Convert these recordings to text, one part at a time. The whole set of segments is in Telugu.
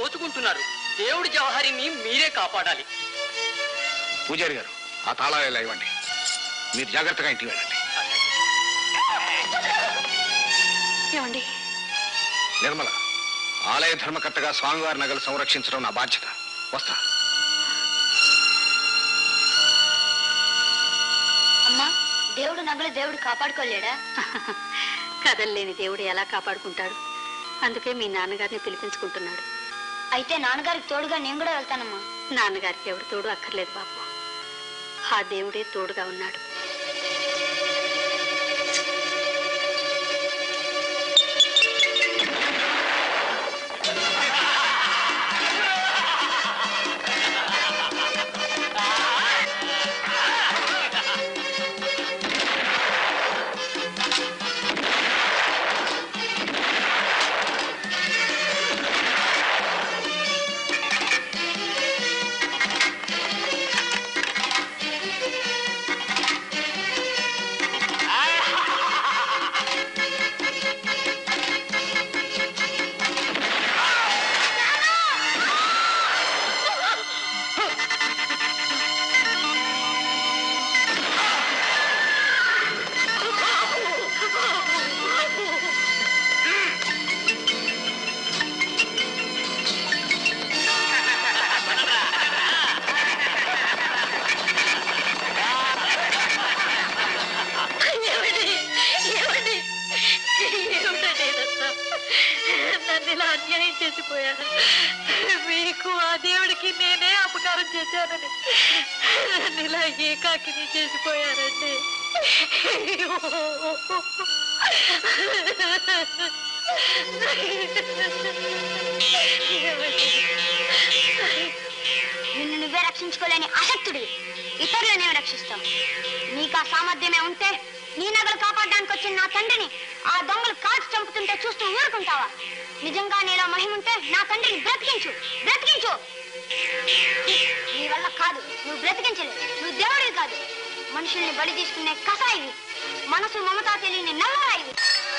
దోచుకుంటున్నారు దేవుడి జవహరిని మీరే కాపాడాలి పూజారి గారు ఆ తాళాలు ఇలా ఇవ్వండి మీరు జాగ్రత్తగా ఇంటికి వెళ్ళండి ఏమండి నిర్మల ఆలయ ధర్మకర్తగా స్వామివారి నగలు సంరక్షించడం నా బాధ్యత వస్తా అమ్మా దేవుడు నగలు దేవుడు కాపాడుకోలేడా కదల్లేని దేవుడు ఎలా కాపాడుకుంటాడు అందుకే మీ నాన్నగారిని పిలిపించుకుంటున్నాడు అయితే నాన్నగారికి తోడుగా నేను కూడా వెళ్తానమ్మా నాన్నగారికి ఎవరు తోడు అక్కర్లేదు బాబు ఆ దేవుడే తోడుగా ఉన్నాడు ఏమిటి ఏమిటి ఏమిటండి ఇదంతా నన్ను ఇలా అన్యాయం చేసిపోయాను మీకు ఆ దేవుడికి నేనే అపకారం చేశానని నన్ను ఇలా ఏకాకిని చేసిపోయానండి నిన్ను నువ్వే రక్షించుకోలేని అశక్తుడి ఇతరులనే రక్షిస్తావు నీకు ఆ సామర్థ్యమే ఉంటే నీ నగలు కాపాడడానికి వచ్చిన నా తండ్రిని ఆ దొంగలు కాల్చి చంపుతుంటే చూస్తూ ఊరుకుంటావా నిజంగా నీలో మహిమ ఉంటే నా తండ్రిని బ్రతికించు బ్రతికించు నీ వల్ల కాదు నువ్వు బ్రతికించలేవు నువ్వు దేవుడివి కాదు మనుషుల్ని బలి తీసుకునే కసాయివి మనసు మమతా తెలియని నల్లరాయివి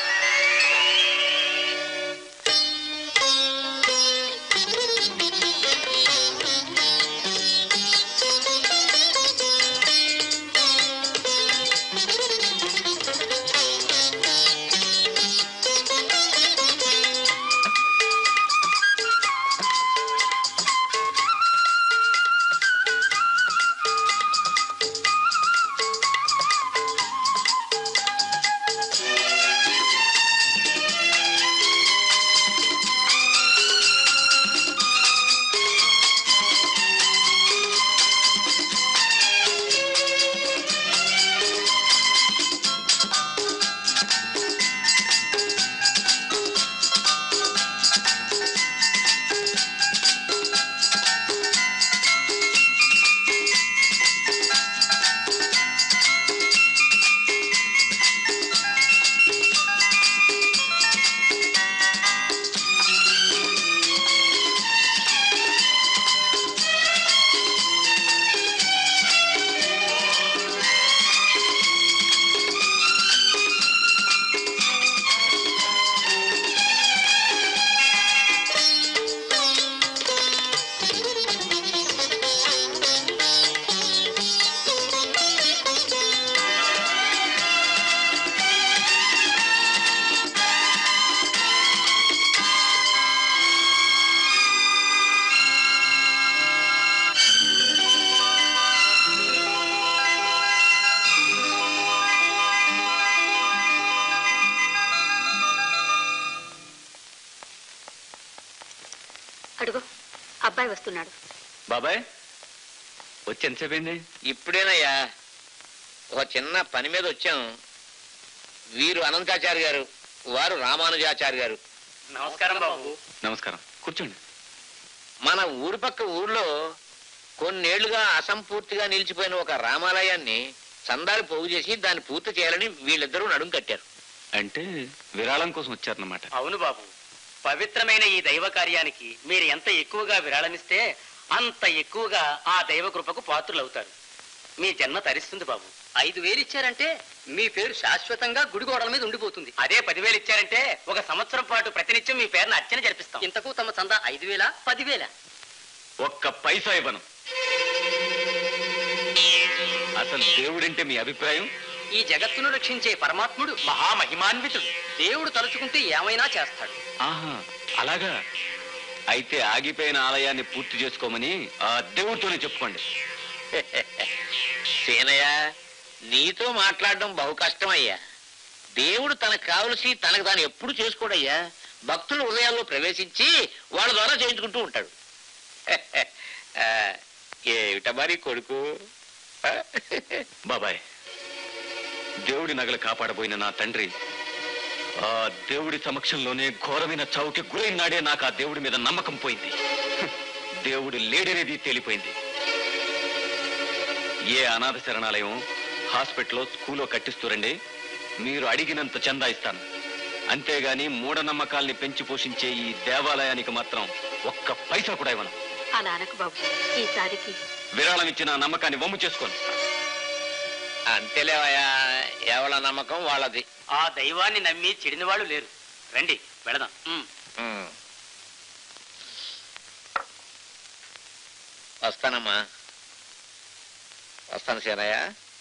అడుగు అబ్బాయి వస్తున్నాడు బాబాయ్ వచ్చి ఎంతసేపైంది ఇప్పుడేనయ్యా ఒక చిన్న పని మీద వచ్చాం వీరు అనంతాచారి గారు వారు రామానుజాచారి గారు నమస్కారం బాబు నమస్కారం కూర్చోండి మన ఊరి పక్క ఊర్లో కొన్నేళ్లుగా అసంపూర్తిగా నిలిచిపోయిన ఒక రామాలయాన్ని చందాలు పోగు చేసి దాన్ని పూర్తి చేయాలని వీళ్ళిద్దరూ నడుం కట్టారు అంటే విరాళం కోసం వచ్చారన్నమాట అవును బాబు పవిత్రమైన ఈ దైవ కార్యానికి మీరు ఎంత ఎక్కువగా విరాళమిస్తే అంత ఎక్కువగా ఆ దైవ కృపకు పాత్రులవుతారు మీ జన్మ తరిస్తుంది బాబు ఐదు వేలు ఇచ్చారంటే మీ పేరు శాశ్వతంగా గుడి గోడల మీద ఉండిపోతుంది అదే పదివేలు ఇచ్చారంటే ఒక సంవత్సరం పాటు ప్రతినిత్యం మీ పేరును అర్చన జరిపిస్తాం ఇంతకు తమ చందా ఐదు వేల పదివేల ఒక్క పైసా ఇవ్వను అసలు దేవుడంటే మీ అభిప్రాయం ఈ జగత్తును రక్షించే పరమాత్ముడు మహామహిమాన్వితుడు దేవుడు తలుచుకుంటే ఏమైనా చేస్తాడు ఆహా అలాగా అయితే ఆగిపోయిన ఆలయాన్ని పూర్తి చేసుకోమని ఆ దేవుడితోనే చెప్పుకోండి సీనయ్య నీతో మాట్లాడడం బహు కష్టమయ్యా దేవుడు తనకు కావలసి తనకు తాను ఎప్పుడు చేసుకోడయ్యా భక్తుల హృదయాల్లో ప్రవేశించి వాళ్ళ ద్వారా చేయించుకుంటూ ఉంటాడు ఆ, ఏమిట మరి కొడుకు ఆ? బాబాయ్ దేవుడి నగలు కాపాడబోయిన నా తండ్రి ఆ దేవుడి సమక్షంలోనే ఘోరమైన చావుకి గురైన నాడే నాకు ఆ దేవుడి మీద నమ్మకం పోయింది హ్మ్. దేవుడు లేడనేది తేలిపోయింది ఏ అనాథ శరణాలయం హాస్పిటల్లో స్కూల్లో కట్టిస్తూరండి మీరు అడిగినంత చందా ఇస్తాను అంతేగాని మూఢనమ్మకాల్ని పెంచి పోషించే ఈ దేవాలయానికి మాత్రం ఒక్క పైసా కూడా ఇవ్వను అలా అనకు బాబు ఈసారికి విరాళం ఇచ్చిన ఆ నమ్మకాన్ని వమ్ము చేసుకోను అంతేలేవయ్యా ఎవళ్ళ నమ్మకం వాళ్ళది ఆ దైవాన్ని నమ్మి చెడిన వాళ్ళు లేరు రండి వెళదాం ఉమ్. ఉమ్. వస్తానమ్మా వస్తాను Seenayya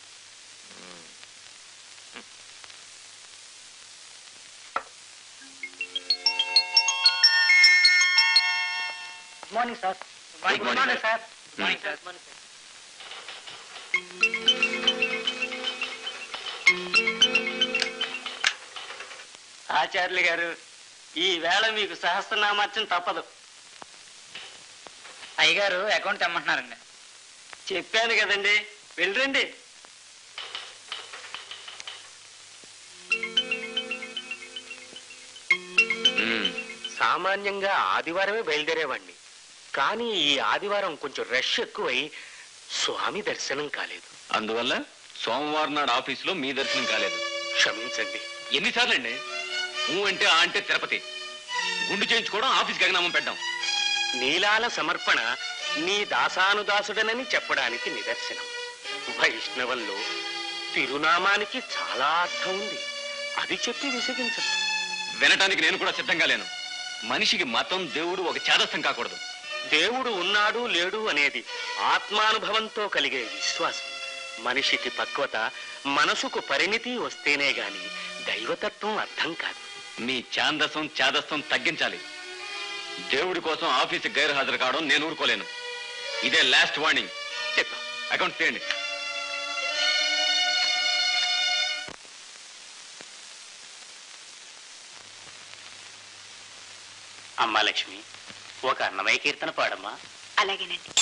morning sir Good morning, sir. Sir morning, sir Acharyulu గారు ఈ వేళ మీకు సహస్రనామార్చన తప్పదు అయ్యగారు అకౌంట్ తెమ్మంటున్నారండి చెప్పాను కదండి వెళ్ళరండి మ్మ్. సామాన్యంగా ఆదివారమే బయలుదేరేవాణ్ణి కానీ ఈ ఆదివారం కొంచెం రష్ ఎక్కువై స్వామి దర్శనం కాలేదు అందువల్ల సోమవారం నాడు ఆఫీసులో మీ దర్శనం కాలేదు క్షమించండి ఎన్నిసార్లు అండి ఊ అంటే ఆ అంటే తిరుపతి గుండు చేయించుకోవడం ఆఫీస్కి అగ్నామం పెట్టాం నీలాల సమర్పణ నీ దాసానుదాసుడనని చెప్పడానికి నిదర్శనం వైష్ణవంలో తిరునామానికి చాలా అర్థం ఉంది అది చెప్పి విసిగించదు వినటానికి నేను కూడా సిద్ధంగా లేను మనిషికి మతం దేవుడు ఒక చేదస్థం కాకూడదు దేవుడు ఉన్నాడు లేడు అనేది ఆత్మానుభవంతో కలిగే విశ్వాసం మనిషికి పక్వత మనసుకు పరిణితి వస్తేనే గాని దైవతత్వం అర్థం కాదు మీ ఛాందసం చేదస్థం తగ్గించాలి దేవుడి కోసం ఆఫీస్కి గైరు హాజరు కావడం నేను ఊరుకోలేను ఇదే లాస్ట్ వార్నింగ్ చెప్పా అకౌంట్ చేయండి అమ్మా లక్ష్మి ఒక అన్నమయ్య కీర్తన పాడమ్మా అలాగేనండి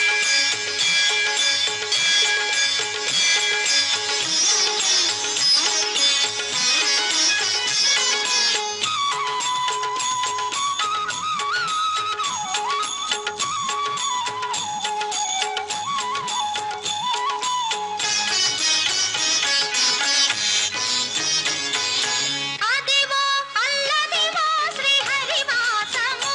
అదివో అల్లదివో శ్రీహరివాసము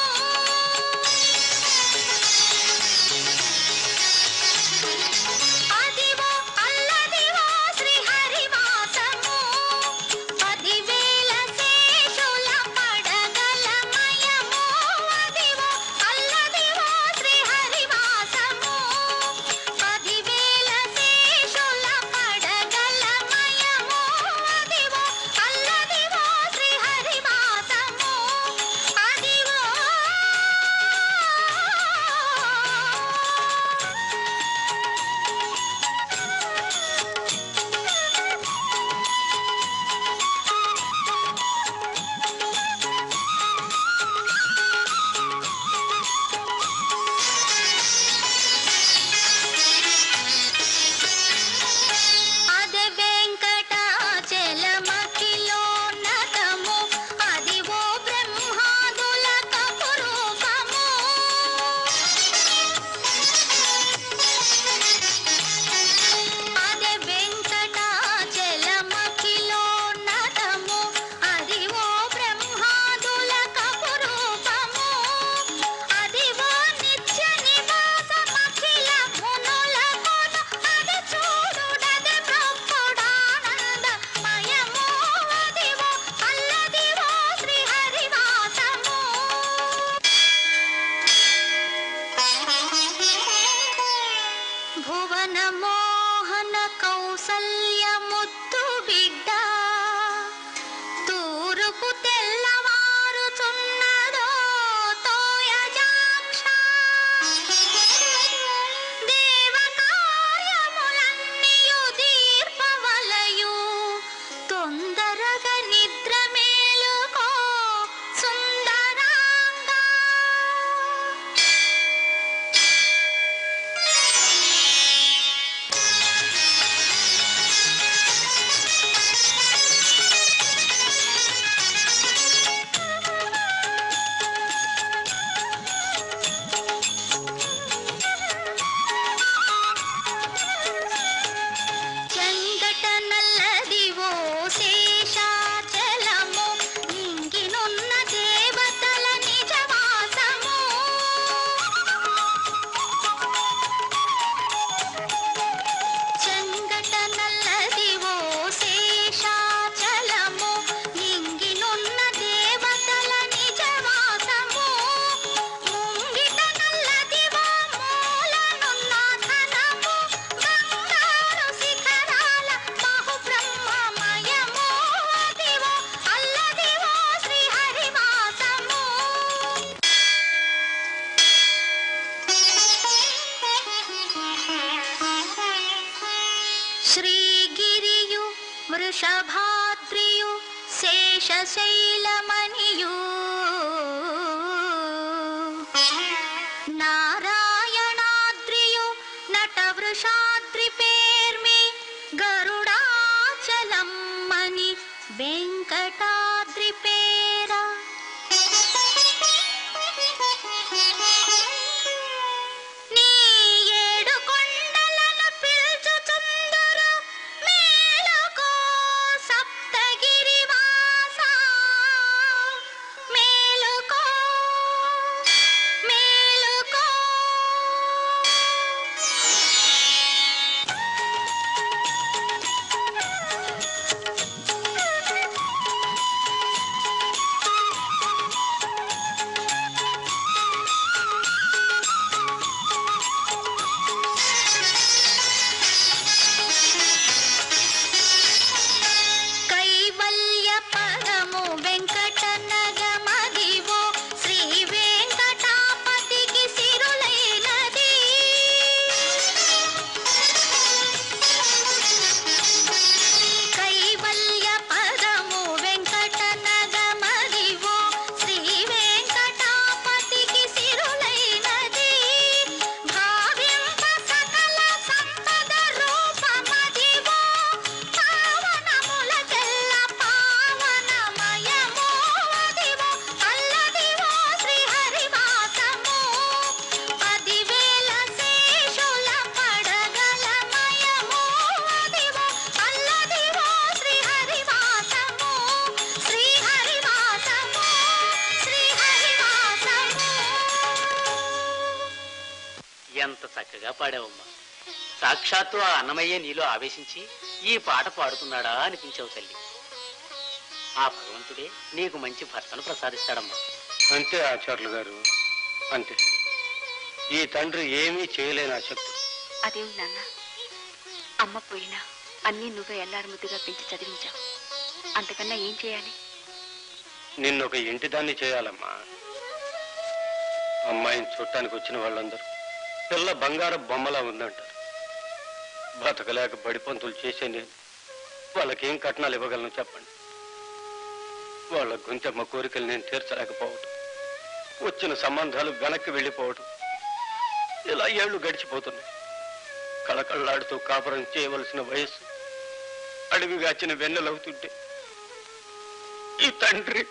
భువన మోహన కౌసల్య ముద్దు బిడ్డ తూరుపు తెల్లవారుచున్నదో తోయజాక్ష దేవ కార్యములన్నీయు దీర్పవలయు తొందరగా నిద్ర మేలుకో సుందరాంగా చెంగట నల్లదివో శేషాచలము నింగినున్న దేవతల నిజవాసము చెంగట నల్లదివో శేషాచలము నింగినున్న దేవతల నిజవాసము ముంగిట నల్లదివో మూలనున్న ధనము బంగారు శిఖరాల బహు బ్రహ్మమయము అదివో అల్లదివో శ్రీహరివాసము శ్రీగిరియు వృషభాద్రియు శేషశైలమణియు నారాయణాద్రియు నటవృషాద్రి పేర్మి గరుడాచలం మణి వెంకటాద్రి పేరా నీ ఏడు కొండలను పిలుచుచుందురు మేలుకో సప్తగిరివాస మేలుకో మేలుకో కైవల్య పదము వెంకట నగమదివో శ్రీ వెంకటాపతికి సిరులైనది కైవల్య పదము వెంకట నగమదివో శ్రీ వెంకటాపతికి సిరులైనది భావింప సకల సంపద రూపమదివో పావనముల చెల్ల పావనమయమో అదివో అల్లదివో శ్రీహరివాసము పదివేల శేషుల పడగలమయమో అదివో అల్లదివో శ్రీహరివాసము శ్రీహరివాసము శ్రీహరివాసము ఎంత చక్కగా పాడావమ్మా సాక్షాత్తు ఆ అన్నమయ్యే నీలో ఆవేశించి ఈ పాట పాడుతున్నాడా అనిపించావు తల్లి ఆ భగవంతుడే నీకు మంచి భర్తను ప్రసాదిస్తాడమ్మా అంతే ఆచార్యులు గారు అంతే ఈ తండ్రి ఏమీ చేయలేని అశక్తుడు అదేమిటి నాన్న అమ్మ పోయినా అన్నీ నువ్వే ఎల్లారు ముద్దుగా పెంచి చదివించావు అంతకన్నా ఏం చేయాలి నిన్ను ఒక ఇంటి దాన్ని చేయాలమ్మా అమ్మాయిని చూడటానికి వచ్చిన వాళ్ళందరూ పిల్ల బంగారు బొమ్మలా ఉందంటారు బతకలేక బడిపంతులు చేసే నేను వాళ్ళకేం కట్నాలు ఇవ్వగలను చెప్పండి వాళ్ళ గొంతెమ్మ కోరికలు నేను తీర్చలేకపోవటం వచ్చిన సంబంధాలు వెనక్కి వెళ్ళిపోవటం ఇలా ఏళ్ళు గడిచిపోతున్నాయి కళకళ్ళాడుతూ కాపురం చేయవలసిన వయస్సు అడవిగాచిన వెన్నెలవుతుంటే ఈ తండ్రి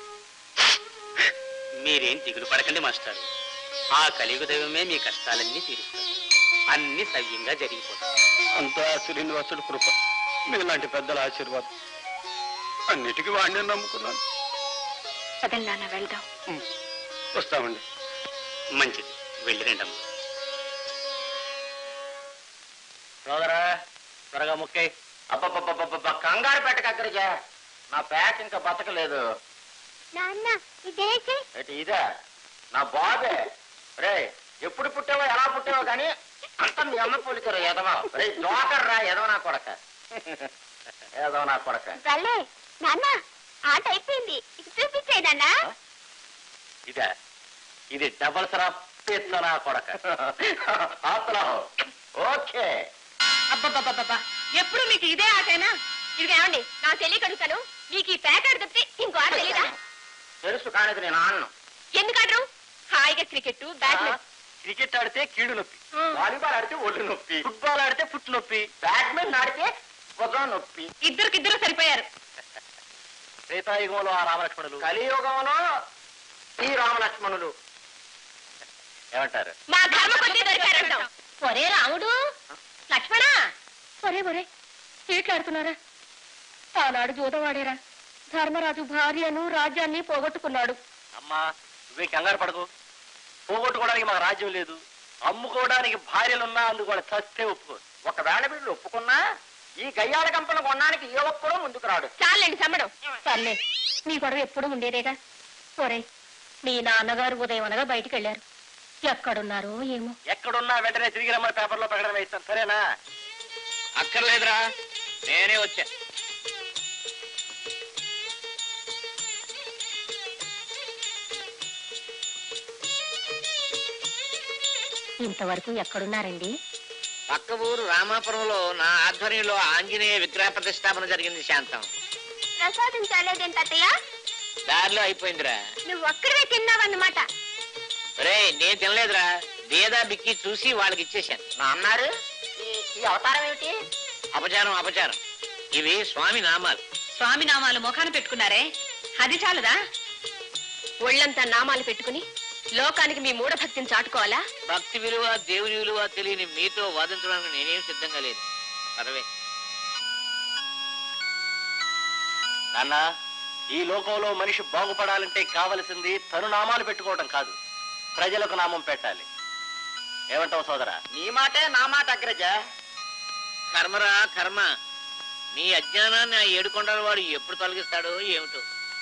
మీరేం దిగులు పడకండి మాస్టారు ఆ కలియుగ దైవమే మీ కష్టాలన్నీ తీరుస్తారు అన్ని సవ్యంగా జరిగిపోతాయి అంతా శ్రీనివాసుడు కృప మీలాంటి పెద్దల ఆశీర్వాదం అన్నిటికీ వాడిని నమ్ముకున్నాను పదండి నాన్న వెళ్దాం వస్తామండి మంచిది వెళ్ళి రండమ్మా సోదరా త్వరగా ముక్కై అబ్బబ్బబ్బబ్బబ్బ కంగారు పెట్టకక్కడికా నా ప్యాక్ ఇంకా బతకలేదు నాన్న ఇదేసి ఏంటి ఇదే నా బాబే రే ఎప్పుడు పుట్టావో ఎలా పుట్టావో కానీ అంత మీ అమ్మ పోలికరు ఎదవా రే జోకర్ రా ఎదవ నా కొడక ఎదవ నా కొడక భలే నాన్న ఆట అయిపోయింది ఇది చూపించేయి నాన్న ఇదే ఇది డబల్ సరా పిచ్చ నా కొడక ఆతలా ఓకే అబ్బబ్బబ్బబ్బా ఎప్పుడు మీకు ఇదే ఆటేనా ఇది ఏమండి నాకు తెలియక అడుగుతాను మీకు ఈ ప్యాకెట్ తప్పితే ఇంకో ఆట తెలీదా తెలుసు కానీ నేను ఆడను ఎందుకు ఆడరు హాయిగా క్రికెట్ బ్యాడ్మింటన్ క్రికెట్ ఆడితే కీడు నొప్పి వాలీబాల్ ఆడితే ఒళ్ళు నొప్పి ఫుట్బాల్ ఆడితే ఫుట్ నొప్పి బ్యాడ్మింటన్ ఆడితే భుజం నొప్పి ఇద్దరికిద్దరు సరిపోయారు త్రేతాయుగంలో ఆ రామలక్ష్మణులు కలియుగంలో ఈ రామలక్ష్మణులు ఏమంటారు మా ధర్మ కొద్దీ దొరికారంటాం ఒరే రాముడు లక్ష్మణ ఒరే ఒరే చీట్లాడుతున్నారా ఆనాడు జూదవాడేరా ధర్మరాజు భార్యను రాజ్యాన్ని పోగొట్టుకున్నాడు అమ్మా నువ్వే కంగారు పడకు పోగొట్టుకోవడానికి మాకు రాజ్యం లేదు అమ్ముకోవడానికి భార్యలున్నా అందుకు వాళ్ళు చస్తే ఒప్పుకో ఒకవేళ వీళ్ళు ఒప్పుకున్నా ఈ గయ్యాల కంపెనీ కొనడానికి ఏ ఒక్కడో ముందుకు రాడు చాలండి సమ్మడం సర్లే మీ గొడవ ఎప్పుడు ఉండేదేగా ఒరే మీ నాన్నగారు ఉదయం అనగా బయటికి వెళ్ళారు ఎక్కడున్నారో ఏమో ఎక్కడున్నా వెంటనే తిరిగి రమ్మని పేపర్లో ప్రకటన వేస్తాను సరేనా అక్కర్లేదురా నేనే వచ్చా ఇంతవరకు ఎక్కడున్నారండి పక్క ఊరు రామాపురంలో నా ఆధ్వర్యంలో ఆంజనేయ విగ్రహ ప్రతిష్టాపన జరిగింది శాంతం ప్రసాదం చాలేదేంటి అత్తయ్య దారిలో అయిపోయిందిరా నువ్వు ఒక్కడివే తిన్నావన్నమాట రే నేను తినలేదురా బేదా బిక్కి చూసి వాళ్ళకి ఇచ్చేశాను నా అన్నారు ఈ అవతారం ఏమిటి అపచారం అపచారం ఇవి స్వామి నామాలు స్వామి నామాలు ముఖాన పెట్టుకున్నారే అది చాలదా ఒళ్ళంతా నామాలు పెట్టుకుని లోకానికి మీ మూఢభక్తిని చాటుకోవాలా భక్తి విలువ దేవుని విలువ తెలియని మీతో వాదించడానికి నేనేం సిద్ధంగా లేదు పదవే నాన్న ఈ లోకంలో మనిషి బాగుపడాలంటే కావలసింది తను నామాలు పెట్టుకోవడం కాదు ప్రజలకు నామం పెట్టాలి ఏమంటావు సోదరా నీ మాటే నా మాట అగ్రజ కర్మరా కర్మ నీ అజ్ఞానాన్ని ఆ ఏడుకొండల వాడు ఎప్పుడు తొలగిస్తాడో ఏమిటో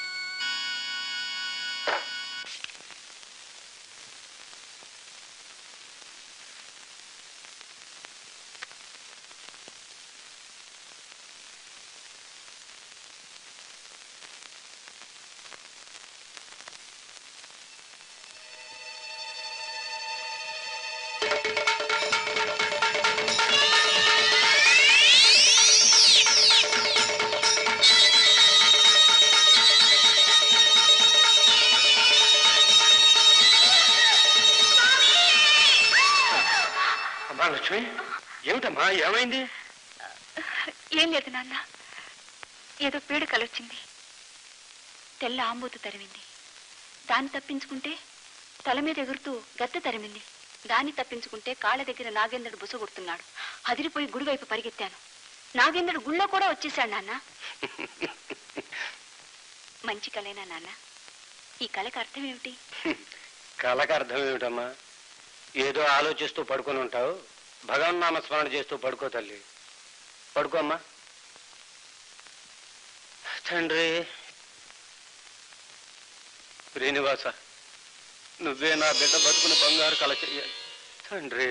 అమ్మా లక్ష్మి ఏమిటమ్మా ఏమైంది ఏం లేదు నాన్న ఏదో పీడ కలొచ్చింది తెల్ల ఆంబూతు తరిమింది దాన్ని తప్పించుకుంటే తల మీద ఎగురుతూ గత్తె తరిమింది దాన్ని తప్పించుకుంటే కాళ్ళ దగ్గర నాగేంద్రుడు బుస కొడుతున్నాడు అదిరిపోయి గుడి వైపు పరిగెత్తాను నాగేంద్రుడు గుళ్ళో కూడా వచ్చేసాడు నాన్న మంచి కలేనా నాన్న ఈ కళకి అర్థం ఏమిటి కళకు అర్థం ఏమిటమ్మా ఏదో ఆలోచిస్తూ పడుకొని ఉంటావు భగవన్నామ స్మరణ చేస్తూ పడుకో తల్లి పడుకోమ్మా తండ్రి శ్రీనివాస నువ్వే నా బిడ్డ బతుకుని బంగారు కళ చెయ్యాలి తండ్రి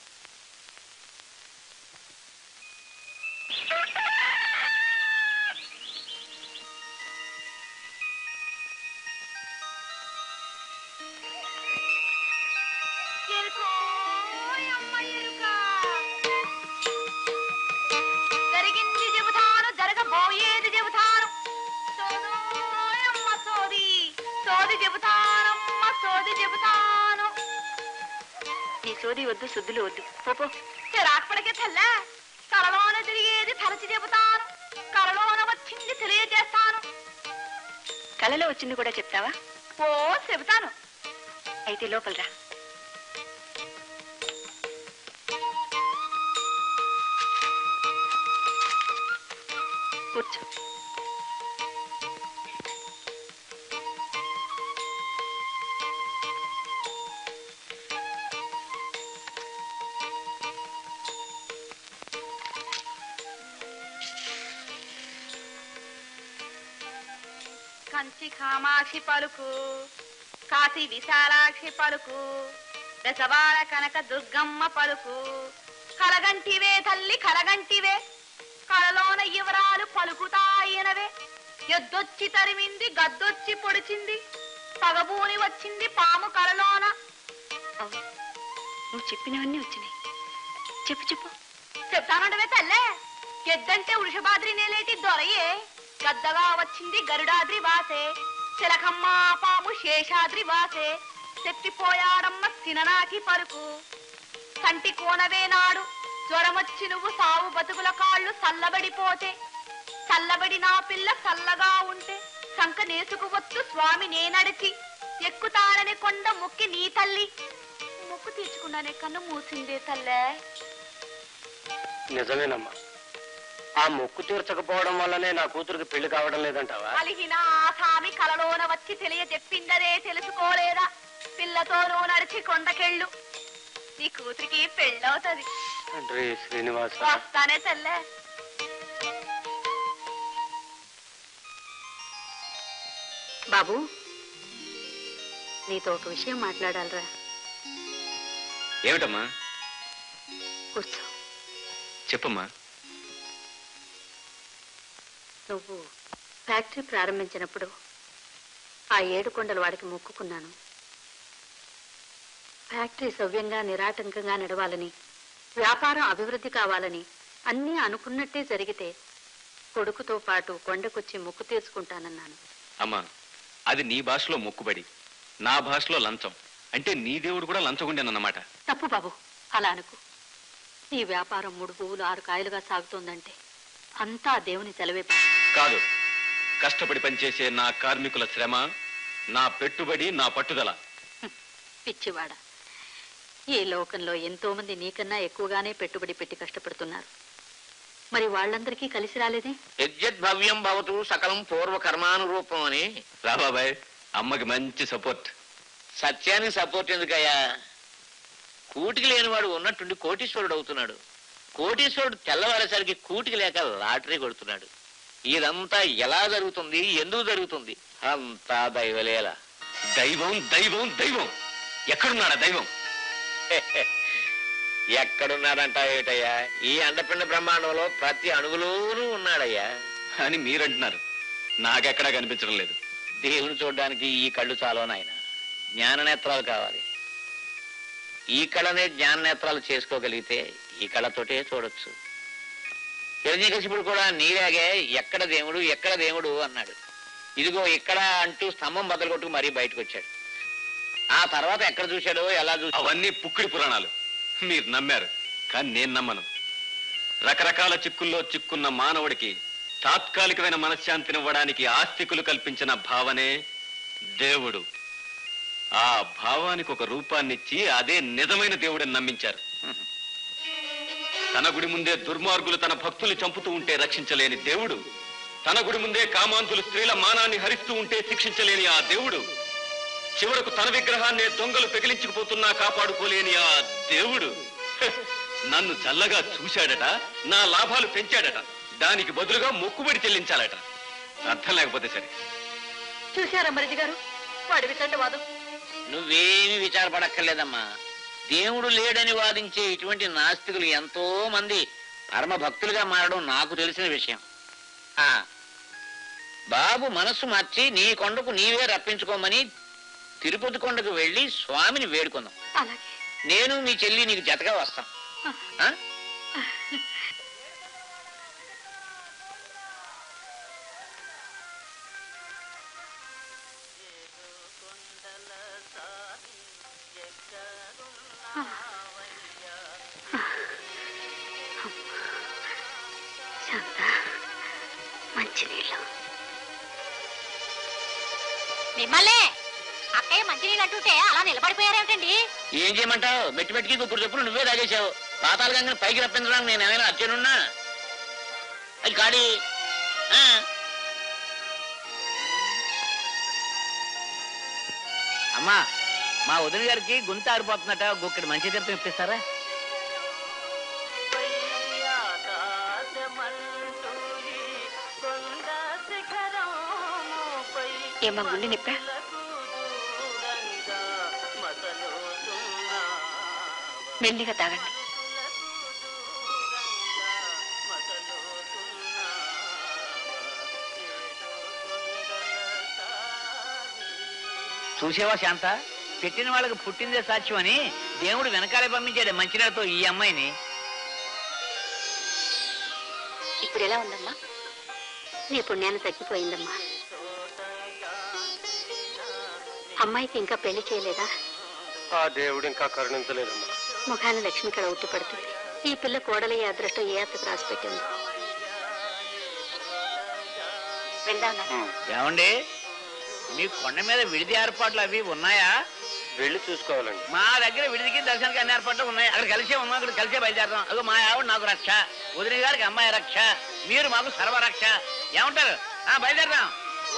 జరిగింది చెబుతాను జరగబోయేది చెబుతాను సోదోయమ్మ సోది సోది చెబుతానమ్మ సోది చెబుతాను నీ సోది వద్దు శుద్ధులు వద్దు పోపో చిరాకుపడికే తెల్ల కలలోన తిరిగేది తలచి చెబుతాను కలలోన వచ్చింది తెలియజేస్తాను కళలో వచ్చింది కూడా చెప్తావా ఓ చెబుతాను అయితే లోపలరా కూర్చో కంచి కామాక్షి పలుకు కాశీ విశాలాక్షి పలుకు బెసవాడ కనక దుర్గమ్మ పలుకు కలగంటివే తల్లి కలగంటివే కలలోన యువరాలు పలుకుతాయినవే ఎద్దొచ్చి తరిమింది గద్దొచ్చి పొడిచింది పగబూని వచ్చింది పాము కలలోన అవును నువ్వు చెప్పినవన్నీ వచ్చినాయి చెప్పు చెప్పు చెప్తానంటవే తల్లే ఎద్దంటే వృషభాద్రి నేలేటి దొరయే గద్దగా వచ్చింది గరుడాద్రి వాసే చిలకమ్మ పాము శేషాద్రి వాసే చెప్పిపోయాడమ్మ సిననాకి పరుకు కంటి కోనవే నాడు జ్వరమొచ్చి నువ్వు సావు బతుకుల కాళ్ళు చల్లబడిపోతే చల్లబడి నా పిల్ల చల్లగా ఉంటే సంక నేసుకువత్తు స్వామి నేనడిచి ఎక్కుతానని కొండ మొక్కి నీ తల్లి మొక్కు తీర్చుకున్నానే కన్ను మూసిందే తల్లే నిజమేనమ్మా ఆ మొక్కు తీర్చకపోవడం వల్లనే నా కూతురికి పెళ్లి కావడం లేదంటావా అలిగిన ఆ స్వామి కలలోన వచ్చి తెలియ చెప్పిందరే తెలుసుకోలేదా పిల్లతోనూ నడిచి కొండకెళ్ళు నీ కూతురికి పెళ్ళవుతది తండ్రి శ్రీనివాస వస్తానే తల్లే బాబు నీతో ఒక విషయం మాట్లాడాలరా ఏమిటమ్మా కూర్చో చెప్పమ్మా నువ్వు ఫ్యాక్టరీ ప్రారంభించినప్పుడు ఆ ఏడు కొండలు వాడికి మొక్కుకున్నాను ఫ్యాక్టరీ సవ్యంగా నిరాటంకంగా నడవాలని వ్యాపారం అభివృద్ధి కావాలని అన్నీ అనుకున్నట్టే జరిగితే కొడుకుతో పాటు కొండకొచ్చి మొక్కు తీర్చుకుంటానన్నాను అమ్మా అది నీ భాషలో మొక్కుబడి నా భాషలో లంచం అంటే నీ దేవుడు కూడా లంచగుండేనన్నమాట తప్పు బాబు అలా అనుకు నీ వ్యాపారం మూడు పువ్వులు ఆరు కాయలుగా సాగుతోందంటే అంతా దేవుని సెలవే బాబు. కాదు కష్టపడి పనిచేసే నా కార్మికుల శ్రమ నా పెట్టుబడి నా పట్టుదల పిచ్చివాడ ఈ లోకంలో ఎంతో మంది నీకన్నా ఎక్కువగానే పెట్టుబడి పెట్టి కష్టపడుతున్నారు మరి వాళ్ళందరికీ కలిసి రాలేదే యజ్జద్ భవ్యం భవతు సకలం పూర్వ కర్మానురూపం అని రాబాబాయ్ అమ్మకి మంచి సపోర్ట్ సత్యానికి సపోర్ట్ ఎందుకయ్యా కూటికి లేనివాడు ఉన్నట్టుండి కోటీశ్వరుడు అవుతున్నాడు కోటీశ్వరుడు తెల్లవారేసరికి కూటికి లేక లాటరీ కొడుతున్నాడు ఇదంతా ఎలా జరుగుతుంది ఎందుకు జరుగుతుంది అంతా దైవలేల దైవం దైవం దైవం ఎక్కడున్నాడా దైవం ఎక్కడున్నాడంట ఏటయ్యా ఈ అండపిండ బ్రహ్మాండంలో ప్రతి అణువులోనూ ఉన్నాడయ్యా అని మీరంటున్నారు నాకెక్కడా కనిపించడం లేదు దేవుని చూడడానికి ఈ కళ్ళు చాలు నాయన జ్ఞాన నేత్రాలు కావాలి ఈ కళనే జ్ఞాన నేత్రాలు చేసుకోగలిగితే ఈ కళతోటే చూడొచ్చు హిరణ్యకశిపుడు కూడా నీలాగే ఎక్కడ దేవుడు ఎక్కడ దేవుడు అన్నాడు ఇదిగో ఇక్కడ అంటూ స్తంభం బద్దలు కొట్టుకు మరీ బయటకు వచ్చాడు ఆ తర్వాత ఎక్కడ చూశాడో ఎలా చూసాడు అవన్నీ పుక్కిడి పురాణాలు మీరు నమ్మారు కానీ నేను నమ్మను రకరకాల చిక్కుల్లో చిక్కున్న మానవుడికి తాత్కాలికమైన మనశ్శాంతినివ్వడానికి ఆస్తికులు కల్పించిన భావనే దేవుడు ఆ భావానికి ఒక రూపాన్నిచ్చి అదే నిజమైన దేవుడని నమ్మించారు తన గుడి ముందే దుర్మార్గులు తన భక్తులు చంపుతూ ఉంటే రక్షించలేని దేవుడు తన గుడి ముందే కామాంతులు స్త్రీల మానాన్ని హరిస్తూ ఉంటే శిక్షించలేని ఆ దేవుడు చివరకు తన విగ్రహాన్నే దొంగలు పెకిలించుకుపోతున్నా కాపాడుకోలేని ఆ దేవుడు హె, నన్ను చల్లగా చూశాడట నా లాభాలు పెంచాడట దానికి బదులుగా మొక్కుబడి చెల్లించాలట అర్థం లేకపోతే సరే చూశారా మరిది గారు వాడి వితండవాదం నువ్వేమి విచారపడక్కర్లేదమ్మా దేవుడు లేడని వాదించే ఇటువంటి నాస్తికులు ఎంతో మంది పరమ భక్తులుగా మారడం నాకు తెలిసిన విషయం ఆ బాబు మనస్సు మార్చి నీ కొండకు నీవే రప్పించుకోమని తిరుపతి కొండకు వెళ్ళి స్వామిని వేడుకుందాం అలాగే నేను మీ చెల్లి నీకు జతగా వస్తాం ఆ? శాంత మంచినీళ్ళు మిమ్మల్నే అక్కయ్య మంచినీళ్ళు అంటుంటే అలా నిలబడిపోయారేమిటండి ఏం చేయమంటావు మెట్టి మెట్టికి గుప్పుడు చెప్పులు నువ్వే తాగేశావు పాతాల గంగని పైకి రప్పించడానికి నేను ఏమైనా అర్జునున్నా అది కాడి ఆ. అమ్మా మా వదిన గారికి గొంతు ఆరిపోతున్నట్ట గుక్కడి మంచి తీర్థం ఇప్పిస్తారా ఏమా గుండె నిప్పా మెల్లిగా తాగండి చూసేవా శాంత పెట్టిన వాళ్ళకి పుట్టిందే సాక్ష్యం అని దేవుడు వెనకాలే పంపించాడు మంచినీళ్ళతో ఈ అమ్మాయిని ఇప్పుడు ఎలా ఉందమ్మా నీ పుణ్యాన్ని తగ్గిపోయిందమ్మా అమ్మాయికి ఇంకా పెళ్లి చేయలేదా ఆ దేవుడు ఇంకా కరుణించలేదమ్మా ముఖాన లక్ష్మి ఇక్కడ ఉట్టి పడుతుంది ఈ పిల్ల కోడలయ్యే అదృష్టం ఏ అత్తకు రాసి పెట్టిందో వెళ్దాం నాన్న. ఏమండి మీ కొండ మీద విడిది ఏర్పాట్లు అవి ఉన్నాయా వెళ్ళి చూసుకోవాలండి మా దగ్గర విడిదికి దర్శనానికి అన్ని ఏర్పాట్లు ఉన్నాయి అక్కడ కలిసే ఉన్నాం అక్కడ కలిసే బయలుదేరదాం అదో మా ఆవిడ నాకు రక్ష వదిన గారికి అమ్మాయి రక్ష మీరు మాకు సర్వరక్ష ఏమంటారు ఆ బయలుదేరదాం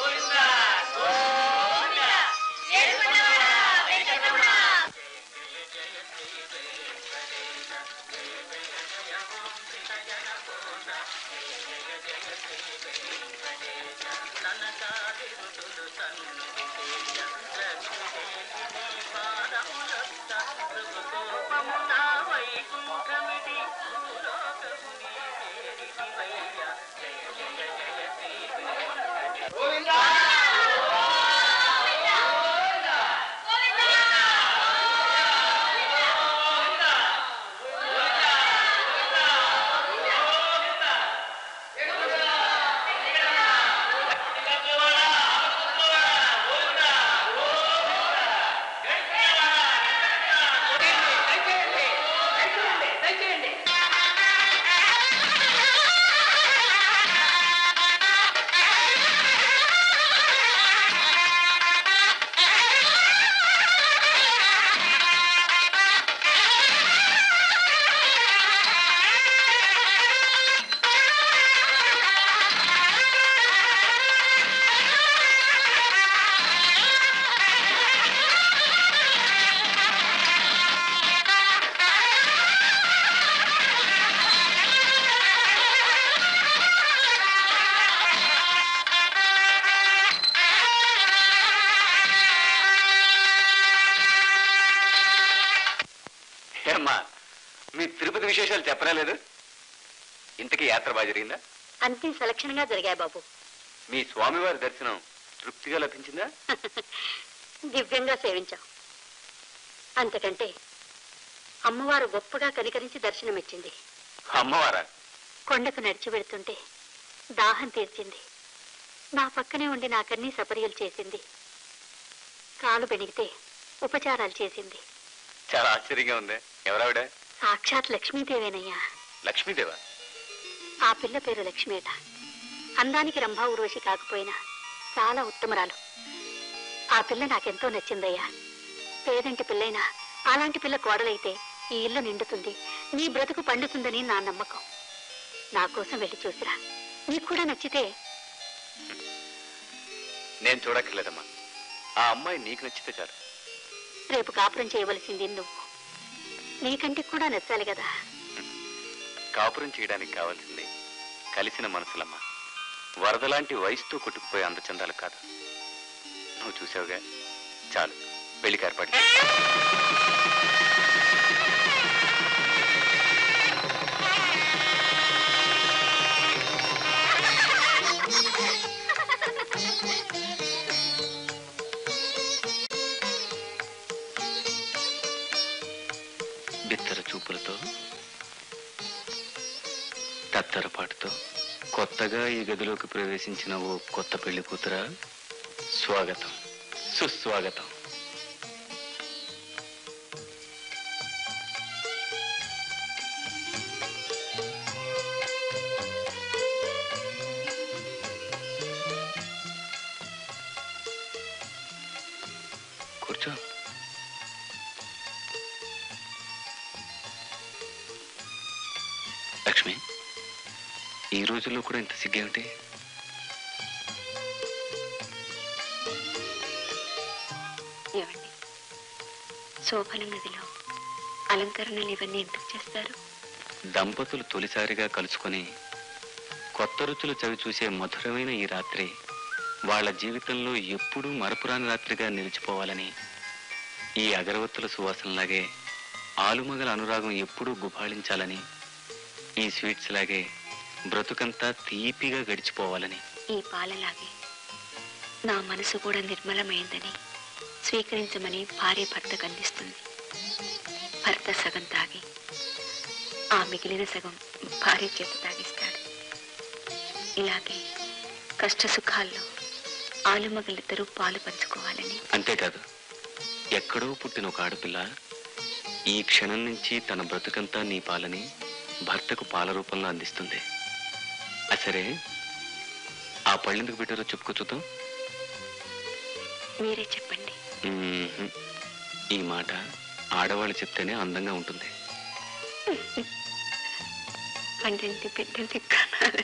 ఏమ్మా మీ తిరుపతి విశేషాలు చెప్పలేదు ఇంతకీ యాత్ర బాగా జరిగిందా అన్ని సలక్షణంగా జరిగాయి బాబు మీ స్వామివారి దర్శనం తృప్తిగా లభించిందా దివ్యంగా సేవించాం అంతకంటే అమ్మవారు గొప్పగా కనికరించి దర్శనమిచ్చింది అమ్మవారా కొండకు నడిచి వెడుతుంటే దాహం తీర్చింది నా పక్కనే ఉండి నాకన్నీ సపర్యలు చేసింది కాలు బెణిగితే ఉపచారాలు చేసింది చాలా ఆశ్చర్యంగా ఉంది ఎవరావిడ సాక్షాత్ లక్ష్మీదేవేనయ్యా లక్ష్మీదేవా ఆ పిల్ల పేరు లక్ష్మేట అందానికి రంభా ఊర్వశి కాకపోయినా చాలా ఉత్తమరాలు ఆ పిల్ల నాకెంతో నచ్చిందయ్యా పేదంటి పిల్లైనా అలాంటి పిల్ల కోడలైతే ఈ ఇల్లు నిండుతుంది నీ బ్రతుకు పండుతుందని నా నమ్మకం నా కోసం వెళ్ళి చూసిరా నీకు కూడా నచ్చితే నేను చూడక్కర్లేదమ్మా ఆ అమ్మాయి నీకు నచ్చితే చాలు రేపు కాపురం చేయవలసింది నువ్వు నీకంటే కూడా నచ్చాలి కదా కాపురం చేయడానికి కావాల్సింది కలిసిన మనసులమ్మా వరదలాంటి వయసుతో కొట్టుకుపోయే అందచందాలు కాదు నువ్వు చూసావుగా చాలు పెళ్లికి ఏర్పాటు చేయి. బిత్తర చూపులతో తత్తరపాటుతో కొత్తగా ఈ గదిలోకి ప్రవేశించిన ఓ కొత్త పెళ్లి కూతురా స్వాగతం సుస్వాగతం కూర్చో లక్ష్మి ఈ రోజుల్లో కూడా ఇంత సిగ్గేమిటి ఏమండి శోభన గదిలో అలంకరణలు ఇవన్నీ ఎందుకు చేస్తారు దంపతులు తొలిసారిగా కలుసుకొని కొత్త రుచులు చవి చూసే మధురమైన ఈ రాత్రి వాళ్ళ జీవితంలో ఎప్పుడూ మరపురాని రాత్రిగా నిలిచిపోవాలని ఈ అగరవత్తుల సువాసనలాగే ఆలుమగల అనురాగం ఎప్పుడూ గుబాళించాలని ఈ స్వీట్స్ లాగే బ్రతుకంతా తీపిగా గడిచిపోవాలని ఈ పాలలాగే నా మనసు కూడా నిర్మలమైందని స్వీకరించమని భార్య భర్తకు అందిస్తుంది భర్త సగం తాగి ఆ మిగిలిన సగం భార్య చేత తాగిస్తాడు ఇలాగే కష్ట సుఖాల్లో ఆలుమగలిద్దరూ పాలు పంచుకోవాలని అంతేకాదు ఎక్కడో పుట్టిన ఒక ఆడపిల్ల ఈ క్షణం నుంచి తన బ్రతుకంతా నీ పాలని భర్తకు పాల రూపంలో అందిస్తుంది ఆ సరే ఆ పళ్ళెందుకు పెట్టారో చెప్పుకో చూద్దాం మీరే చెప్పండి మ్మ్హ్మ్. ఈ మాట ఆడవాళ్ళు చెప్తేనే అందంగా ఉంటుంది పండింటి బిడ్డని కనాలి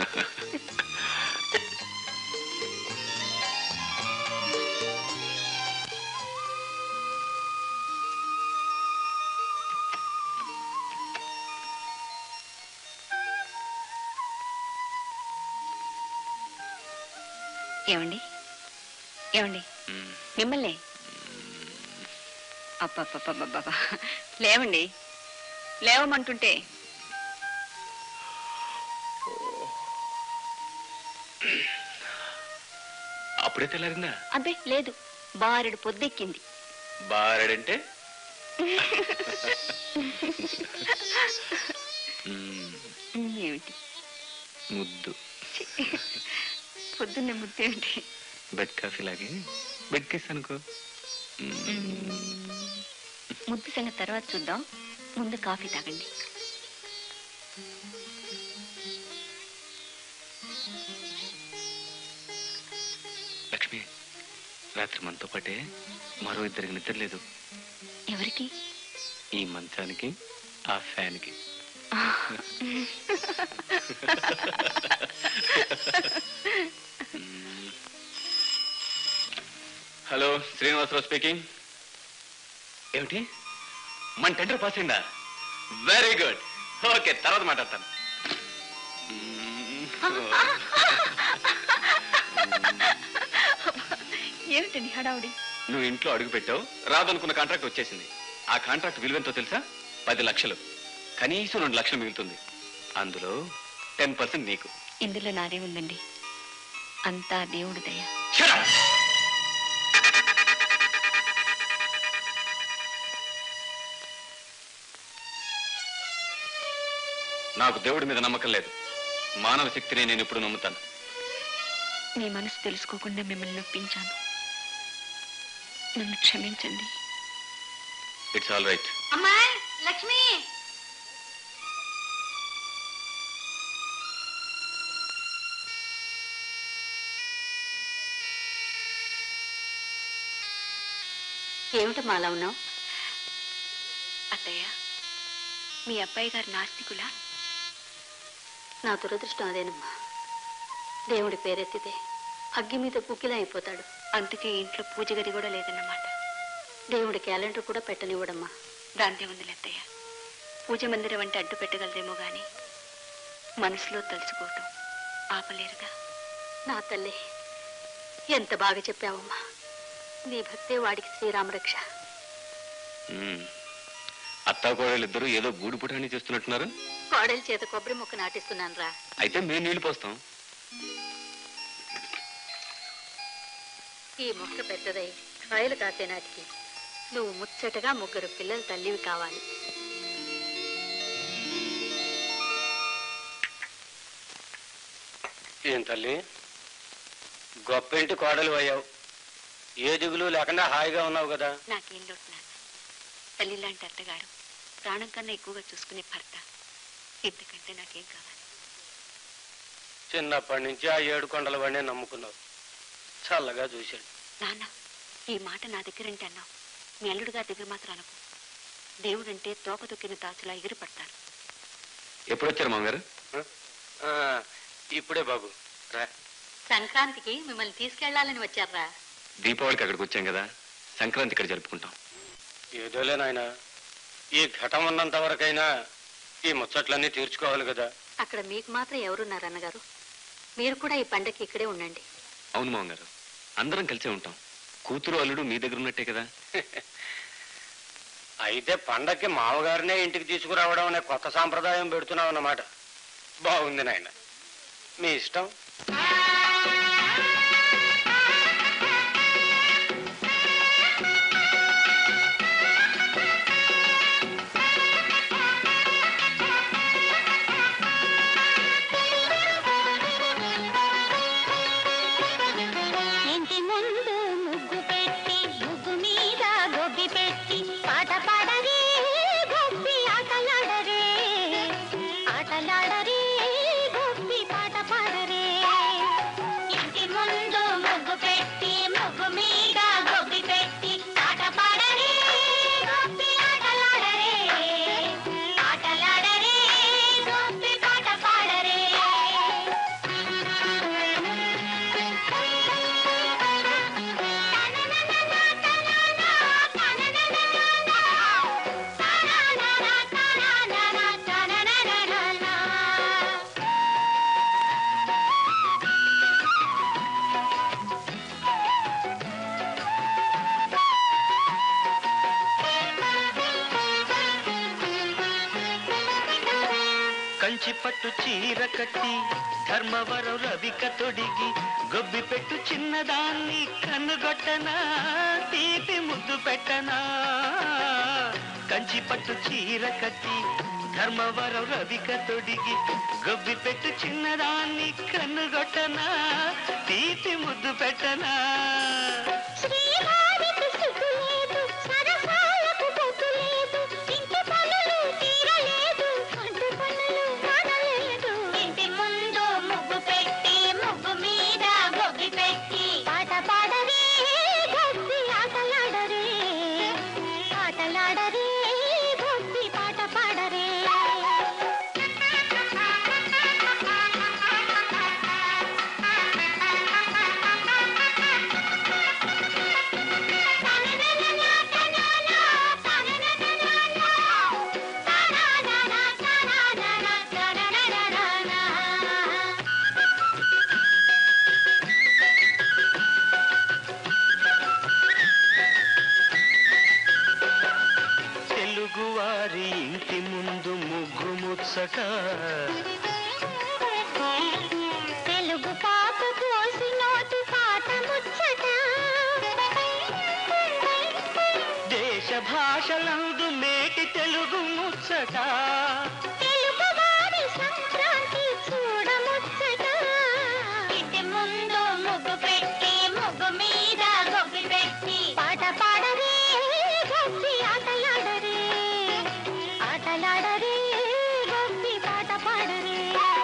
ఏమండి ఏమండి మ్మ్. మిమ్మల్ని అబ్బబ్బబ్బబ్బబ్బా లేవండి లేవమంటుంటే అప్పుడే తెల్లారిందా అబ్బే లేదు బారెడు పొద్దెక్కింది బారడంటే మ్మ్. ఉమ్, ఏమిటి ముద్దు ఛీ, పొద్దున్నే ముద్దేమిటి బెడ్ కాఫీ లాగే బెడ్ కిస్ అనుకో మ్మ్. ముద్దు సంగతి తర్వాత చూద్దాం ముందు కాఫీ తాగండి లక్ష్మి రాత్రి మనతో పాటే మరో ఇద్దరికి నిద్ర లేదు ఎవరికి ఈ మంచానికి ఆ ఫ్యాన్కి హలో శ్రీనివాసరావు స్పీకింగ్ ఏమిటి మన టెండర్ పాస్ అయిందా వెరీ గుడ్ ఓకే తర్వాత మాట్లాడతాను ఏమిటండి హడావుడి నువ్వు ఇంట్లో అడుగు పెట్టావు రాదనుకున్న కాంట్రాక్ట్ వచ్చేసింది ఆ కాంట్రాక్ట్ విలువెంతో తెలుసా పది లక్షలు కనీసం రెండు లక్షలు మిగులుతుంది అందులో టెన్ పర్సెంట్ నీకు ఇందులో నాదే ఉందండి అంతా దేవుడి దయ Shut up! నాకు దేవుడి మీద నమ్మకం లేదు మానవ శక్తిని నేను ఇప్పుడు నమ్ముతాను మీ మనసు తెలుసుకోకుండా మిమ్మల్ని నొప్పించాను నన్ను క్షమించండి ఇట్స్ ఆల్ రైట్ అమ్మా లక్ష్మి ఏమిటమ్మా అలా ఉన్నావు అత్తయ్య మీ అబ్బాయి గారు నాస్తికులా నా దురదృష్టం అదేనమ్మా దేవుడి పేరెత్తితే అగ్గి మీద కుక్కిలా అయిపోతాడు అందుకే ఇంట్లో పూజ గది కూడా లేదన్నమాట దేవుడి క్యాలెండర్ కూడా పెట్టనివ్వడమ్మా దాంతే ఉంది అత్తయ్య పూజ మందిరం అంటే అడ్డు పెట్టగలదేమో గాని మనసులో తలుచుకోవటం ఆపలేరుగా నా తల్లి ఎంత బాగా చెప్పావమ్మా నీ భక్తే వాడికి శ్రీరామరక్ష అత్తా కోడలిద్దరూ ఏదో గూడు పుటాన్ని చేస్తున్నట్టున్నారు కోడలి చేత కొబ్బరి మొక్క నాటిస్తున్నాను రా అయితే మేము నీళ్లు పోస్తాం ఈ మొక్క పెద్దదై కాయలు కాసే నాటికి నువ్వు ముచ్చటగా ముగ్గురు పిల్లల తల్లివి కావాలి ఏం తల్లి గొప్ప ఇంటి కోడలు అయ్యావు ఏ దిగులు లేకుండా హాయిగా ఉన్నావు కదా నాకేం లోటు నాన్న తల్లి లాంటి అత్తగారు ప్రాణం కన్నా ఎక్కువగా చూసుకునే భర్త ఇంతకంటే నాకేం కావాలి చిన్నప్పటి నుంచి ఆ ఏడు కొండల వాడినే నమ్ముకున్నావు చల్లగా చూశాడు నాన్న ఈ మాట నా దగ్గర అంటే అన్నావు మీ అల్లుడు గారి దగ్గర మాత్రం అనకు దేవుడంటే తోక తొక్కిన తాచులా ఎగిరి పడతారు ఎప్పుడు వచ్చారు మామగారు ఆ, ఇప్పుడే బాబు రా సంక్రాంతికి మిమ్మల్ని తీసుకెళ్లాలని వచ్చారా దీపావళికి అక్కడికి వచ్చాం కదా సంక్రాంతి ఇక్కడ జరుపుకుంటాం ఏదోలే నాయన ఈ ఘటం ఉన్నంత వరకైనా ఈ ముచ్చట్లన్నీ తీర్చుకోవాలి కదా అక్కడ మీకు మాత్రం ఎవరున్నారు అన్నగారు మీరు కూడా ఈ పండగకి ఇక్కడే ఉండండి అవును మామగారు అందరం కలిసే ఉంటాం కూతురు అల్లుడు మీ దగ్గర ఉన్నట్టే కదా అయితే పండక్కి మామగారినే ఇంటికి తీసుకురావడం అనే కొత్త సాంప్రదాయం పెడుతున్నావు అన్నమాట బాగుంది నాయన మీ ఇష్టం ఇంటి ముందు ముగ్గు పెట్టి ముగ్గు మీద గొబ్బి పెట్టి పాట పాడరే గొబ్బి ఆటలాడరే ఆటలాడరే గొబ్బి పాట పాడరే ఇంటి ముందు ముగ్గు పెట్టి ముగ్గు మీద గొబ్బి పెట్టి పాట పాడరే గొబ్బి ఆటలాడరే ఆటలాడరే గొబ్బి పాట పాడరే కంచి పట్టు చీర కట్టి ధర్మవరం రవిక తొడిగి గొబ్బి పెట్టు చిన్నదాన్ని కన్నుగొట్టనా తీపి ముద్దు పెట్టనా కంచి పట్టు చీర కట్టి ధర్మవరం రవిక తొడిగి గొబ్బి పెట్టు చిన్నదాన్ని కన్నుగొట్టనా తీపి ముద్దు పెట్టనా శ్రీవారికి సిగ్గు లేదు సరసాలకు పొద్దు లేదు ఇంటి పనులు తీరలేదు అంటు పనులు మానలేదు ఇంటి ముందు ముగ్గు పెట్టి ముగ్గు మీద గొబ్బి పెట్టి పాట పాడరే గొబ్బి ఆటలాడరే ఆటలాడరే గొబ్బి పాట పాడరే తెలుగువారి ఇంటి ముందు ముగ్గు ముచ్చట తెలుగు పాట కోసి నోటి పాట ముచ్చట దేశ భాషలందు మేటి తెలుగు ముచ్చట తెలుగు వారి సంక్రాంతి చూడ ముచ్చట ఇంటి ముందు ముగ్గు పెట్టి ముగ్గు మీద గొబ్బి పెట్టి పాట పాడరే గొబ్బి ఆటలాడరే ఆటలాడరే గొబ్బి పాట పాడరే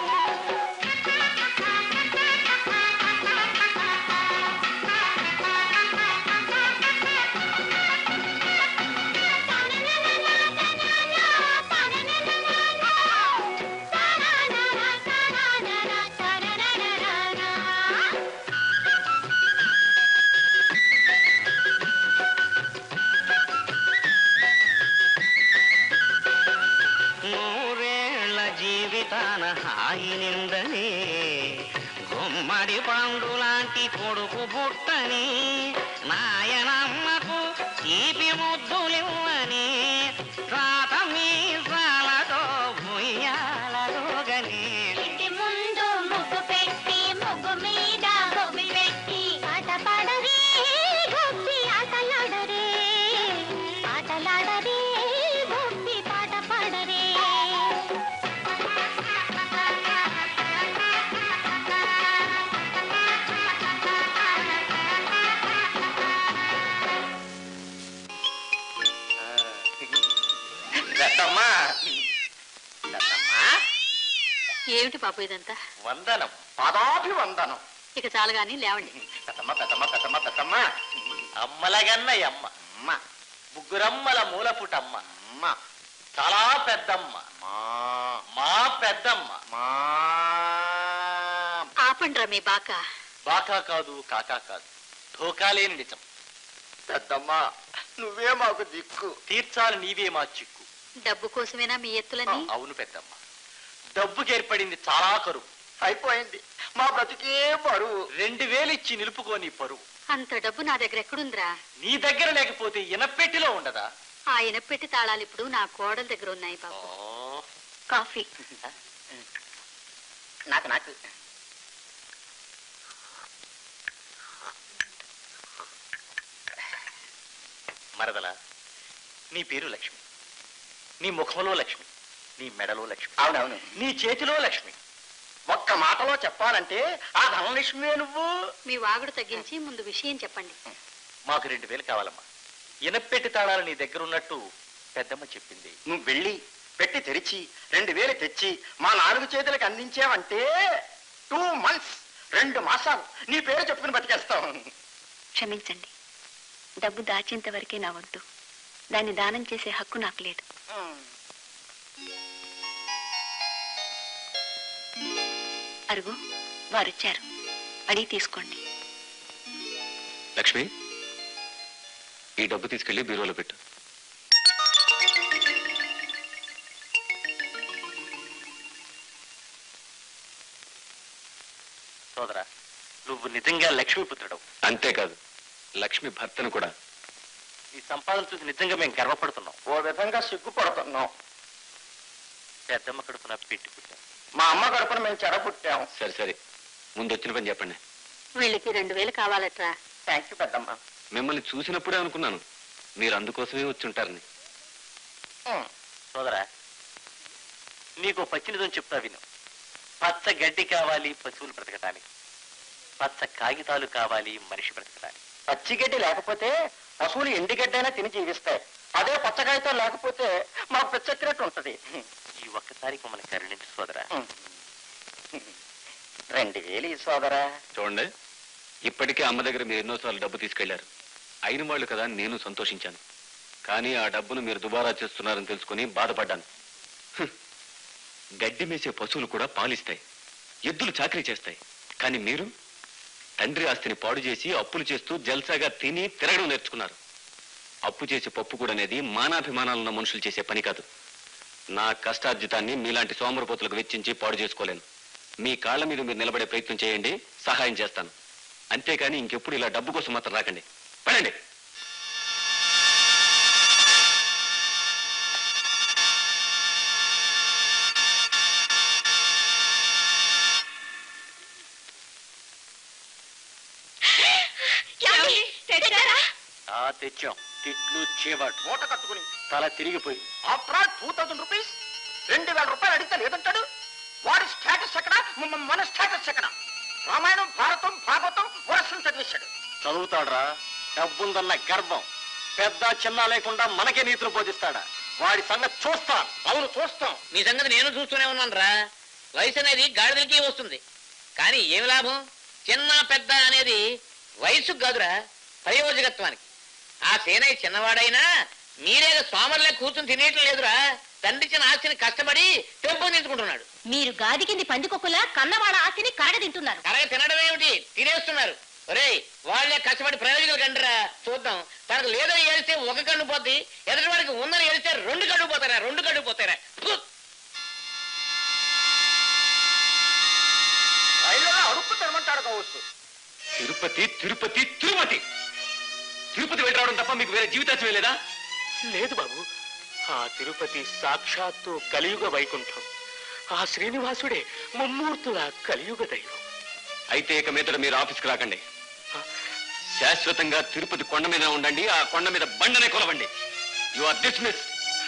నూరేళ్ల జీవితాన హాయి నిందని గుమ్మడి పండు లాంటి కొడుకు పుట్టని నాయనమ్మకు తీపి ముద్దులివ్వని రాత మీసాలతో భుయ్యాలలోగని ఇంటి ముందు ముగ్గు పెట్టి ముగ్గు మీద గొబ్బి పెట్టి ఆట పాడరే గొబ్బి ఆటలాడరే ఆటలాడరే గొబ్బి పాట పాడరే దత్తమ్మా దత్తమ్మా ఏమిటి పాపు ఇదంతా వందనం పదాభివందనం ఇక చాలు గాని లేవండి పెద్దమ్మ పెద్దమ్మ పెద్దమ్మ పెద్దమ్మ అమ్మలగన్నయ్య అమ్మ అమ్మ ముగ్గురమ్మల మూలపుటమ్మ అమ్మ చాలా పెద్దమ్మ మా మా పెద్దమ్మ మా ఆపండ్రా మీ బాక బాకా కాదు కాకా కాదు ధోకా లేని నిజం పెద్దమ్మ నువ్వే మాకు దిక్కు తీర్చాలి నీవే మా చిక్కు డబ్బు కోసమేనా మీ ఎత్తులని అవును పెద్దమ్మ డబ్బుకి ఏర్పడింది చాలా కరువు అయిపోయింది మా బ్రతికే బరువు రెండు వేలు ఇచ్చి నిలుపుకోని పరువు అంత డబ్బు నా దగ్గర ఎక్కడుందిరా నీ దగ్గర లేకపోతే ఇనపెట్టిలో ఉండదా ఆయన పెట్టి తాళాలు ఇప్పుడు నా కోడల దగ్గర ఉన్నాయి బాబు కాఫీ నాకు నాకు మరదల నీ పేరు లక్ష్మి నీ ముఖంలో లక్ష్మి నీ మెడలో లక్ష్మి అవునవును నీ చేతిలో లక్ష్మి ఒక్క మాటలో చెప్పాలంటే ఆ ధనలక్ష్మి నువ్వు మీ వాగుడు తగ్గించి ముందు విషయం చెప్పండి మాకు రెండు వేలు కావాలమ్మా ఇనపెట్టి తాళాలు నీ దగ్గర ఉన్నట్టు పెద్దమ్మ చెప్పింది నువ్వు వెళ్ళి పెట్టి తెరిచి రెండు వేలు తెచ్చి మా నాలుగు చేతులకు అందించావంటే టూ మంత్స్ రెండు మాసాలు నీ పేరు చెప్పుకుని బతికేస్తాం క్షమించండి డబ్బు దాచేంత వరకే నా వద్దు దాన్ని దానం చేసే హక్కు నాకు లేదు అరుగు వారొచ్చారు అడిగి తీసుకోండి లక్ష్మి ఈ డబ్బు తీసుకెళ్లి బీరువాలో పెట్టు సోదరా నువ్వు నిజంగా లక్ష్మీపుత్రుడవు అంతేకాదు లక్ష్మి భర్తను కూడా నీ సంపాదన చూసి నిజంగా మేము గర్వపడుతున్నాం ఓ విధంగా సిగ్గుపడుతున్నాం పెద్దమ్మ కడుపున పెట్టి పుట్టాం మా అమ్మ గడపన మేము చెడపుట్టాం సరే సరే ముందు వచ్చిన పని చెప్పండి వీళ్ళకి రెండు వేలు కావాలట్రా థ్యాంక్ యూ పెద్దమ్మ మిమ్మల్ని చూసినప్పుడే అనుకున్నాను మీరు అందుకోసమే వచ్చి ఉంటారని సోదరా నీకు పచ్చినిదని చెప్తా విను పచ్చ గడ్డి కావాలి పశువులు బ్రతకటానికి పచ్చ కాగితాలు కావాలి మనిషి బ్రతకటానికి పచ్చిగడ్డి లేకపోతే పశువులు ఎండిగడ్డైనా తిని జీవిస్తాయి అదే పచ్చకాయతో లేకపోతే మాకు పిచ్చెక్కినట్టు ఉంటది ఈ ఒక్కసారికి మమ్మల్ని కరుణించు సోదరా రెండు వేలు ఈ సోదరా చూడండి ఇప్పటికే అమ్మ దగ్గర మీరు ఎన్నోసార్లు డబ్బు తీసుకెళ్లారు అయిన వాళ్ళు కదా అని నేను సంతోషించాను కానీ ఆ డబ్బును మీరు దుబారా చేస్తున్నారని తెలుసుకుని బాధపడ్డాను హ్మ్. గడ్డి మేసే పశువులు కూడా పాలిస్తాయి ఎద్దులు చాకరీ చేస్తాయి కానీ మీరు తండ్రి ఆస్తిని పాడు చేసి అప్పులు చేస్తూ జల్సాగా తిని తిరగడం నేర్చుకున్నారు అప్పు చేసి పప్పు కూడా అనేది మానాభిమానాలున్న మనుషులు చేసే పని కాదు నా కష్టార్జితాన్ని మీలాంటి సోమరపోతులకు వెచ్చించి పాడు చేసుకోలేను మీ కాళ్ళ మీద మీరు నిలబడే ప్రయత్నం చేయండి సహాయం చేస్తాను అంతేకాని ఇంకెప్పుడు ఇలా డబ్బు కోసం మాత్రం రాకండి పడండి ఆ తెచ్చాం తిట్లు చేవాడు మూట కట్టుకుని తల తిరిగిపోయి after all two thousand rupees రెండు వేల రూపాయలు అడిగితే లేదంటాడు వాడి స్టేటస్ ఎక్కడ మ- మ- మన స్టేటస్ ఎక్కడ రామాయణం భారతం భాగవతం వరసం చదివేశాడు చదువుతాడ్రా డబ్బుందన్న గర్వం పెద్ద చిన్న లేకుండా మనకే నీతులు బోధిస్తాడా వాడి సంగతి చూస్తా అవును చూస్తాం మీ సంగతి నేను చూస్తూనే ఉన్నాను రా వయసు అనేది గాడిదలకి వస్తుంది కానీ ఏమి లాభం చిన్న పెద్ద అనేది వయసు కాదురా ప్రయోజకత్వానికి ఆ సేనయ్య చిన్నవాడైనా మీరే సోమర్లే కూర్చుని తినేయటం లేదురా తండ్రి ఇచ్చిన ఆస్తిని కష్టపడి పెంపొందించుకుంటున్నాడు మీరు గాది కింది పందికొక్కులా కన్నవాడ ఆస్తిని కరగ తింటున్నారు కరగ తినడం ఏమిటి తినేస్తున్నారు ఒరేయ్ వాళ్ళే కష్టపడి ప్రయోజకులు కంటరా చూద్దాం తనకు లేదని ఏడిస్తే ఒక కన్ను పోద్ది ఎదుటి వాడికి ఉందని ఏడిస్తే రెండు కడుగు పోతారా రెండు కడుగు పోతారా ఫు! రైళ్లలో అడుక్కు తినమంటాడు కావచ్చు తిరుపతి తిరుపతి తిరుపతి తిరుపతి వెళ్ళి రావడం తప్ప మీకు వేరే జీవితాశమే లేదా లేదు బాబు ఆ తిరుపతి సాక్షాత్తు కలియుగ వైకుంఠం ఆ శ్రీనివాసుడే ముమ్మూర్తుల కలియుగ దైవం అయితే ఇక మీదట మీరు ఆఫీస్కి రాకండి శాశ్వతంగా తిరుపతి కొండ మీద ఉండండి ఆ కొండ మీద బండనే కొలవండి యు ఆర్ డిస్మిస్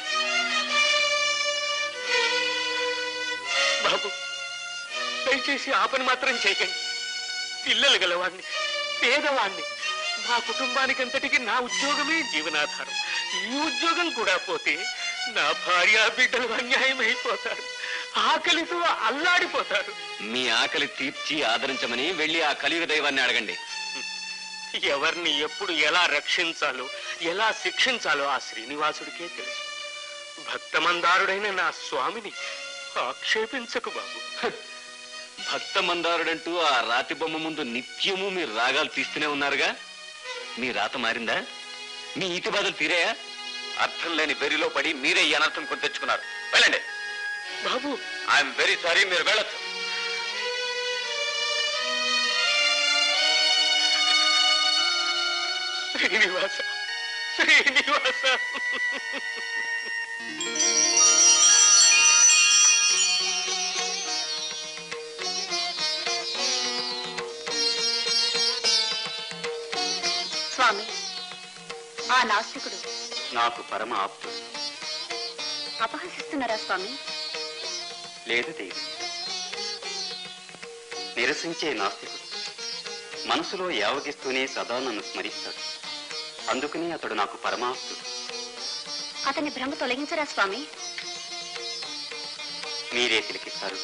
బాబు దయచేసి ఆ పని మాత్రం చేయకండి పిల్లలు గలవాణ్ణి పేదవాణ్ణి మా కుటుంబానికి అంతటికి నా ఉద్యోగమే జీవనాధారం ఈ ఉద్యోగం కూడా పోతే నా భార్య బిడ్డలు అన్యాయమైపోతారు ఆకలితో అల్లాడిపోతారు మీ ఆకలి తీర్చి ఆదరించమని వెళ్ళి ఆ కలియుగ దైవాన్ని అడగండి ఎవరిని ఎప్పుడు ఎలా రక్షించాలో ఎలా శిక్షించాలో ఆ శ్రీనివాసుడికే తెలుసు భక్తమందారుడైన నా స్వామిని ఆక్షేపించకు బాబు భక్త మందారుడంటూ ఆ రాతి బొమ్మ ముందు నిత్యము మీరు రాగాలు తీస్తూనే ఉన్నారుగా మీ రాత మారిందా మీ ఈతి బాధలు తీరాయా అర్థం లేని వెరిలో పడి మీరే ఈ అనర్థం కొని తెచ్చుకున్నారు వెళ్ళండి బాబు ఐఎమ్ వెరీ సారీ మీరు వెళ్ళొచ్చు శ్రీనివాస శ్రీనివాస స్వామి ఆ నాస్తికుడు నాకు పరమ ఆప్తుడు అపహసిస్తున్నారా స్వామి లేదు దేవి నిరసించే నాస్తికుడు మనసులో యావగిస్తూనే సదా నన్ను స్మరిస్తాడు అందుకని అతడు నాకు పరమాప్తుడు అతని భ్రమ తొలగించరా స్వామి మీరే తిలకిస్తారు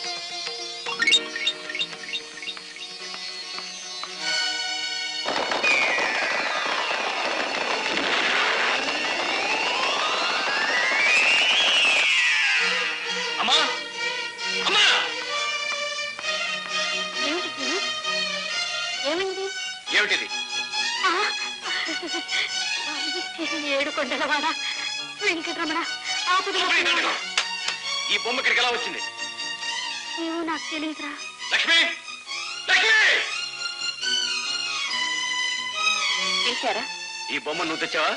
అమ్మా అమ్మా ఏమిటి ఏమైంది ఏమిటిది ఏడు కొండలవాడ వెంకటరమణ ఆపద ఈ బొమ్మ ఇక్కడికి ఎలా వచ్చింది ఏమో నాకు తెలియదురా లక్ష్మి లక్ష్మి చూశారా ఈ బొమ్మ నువ్వు తెచ్చావా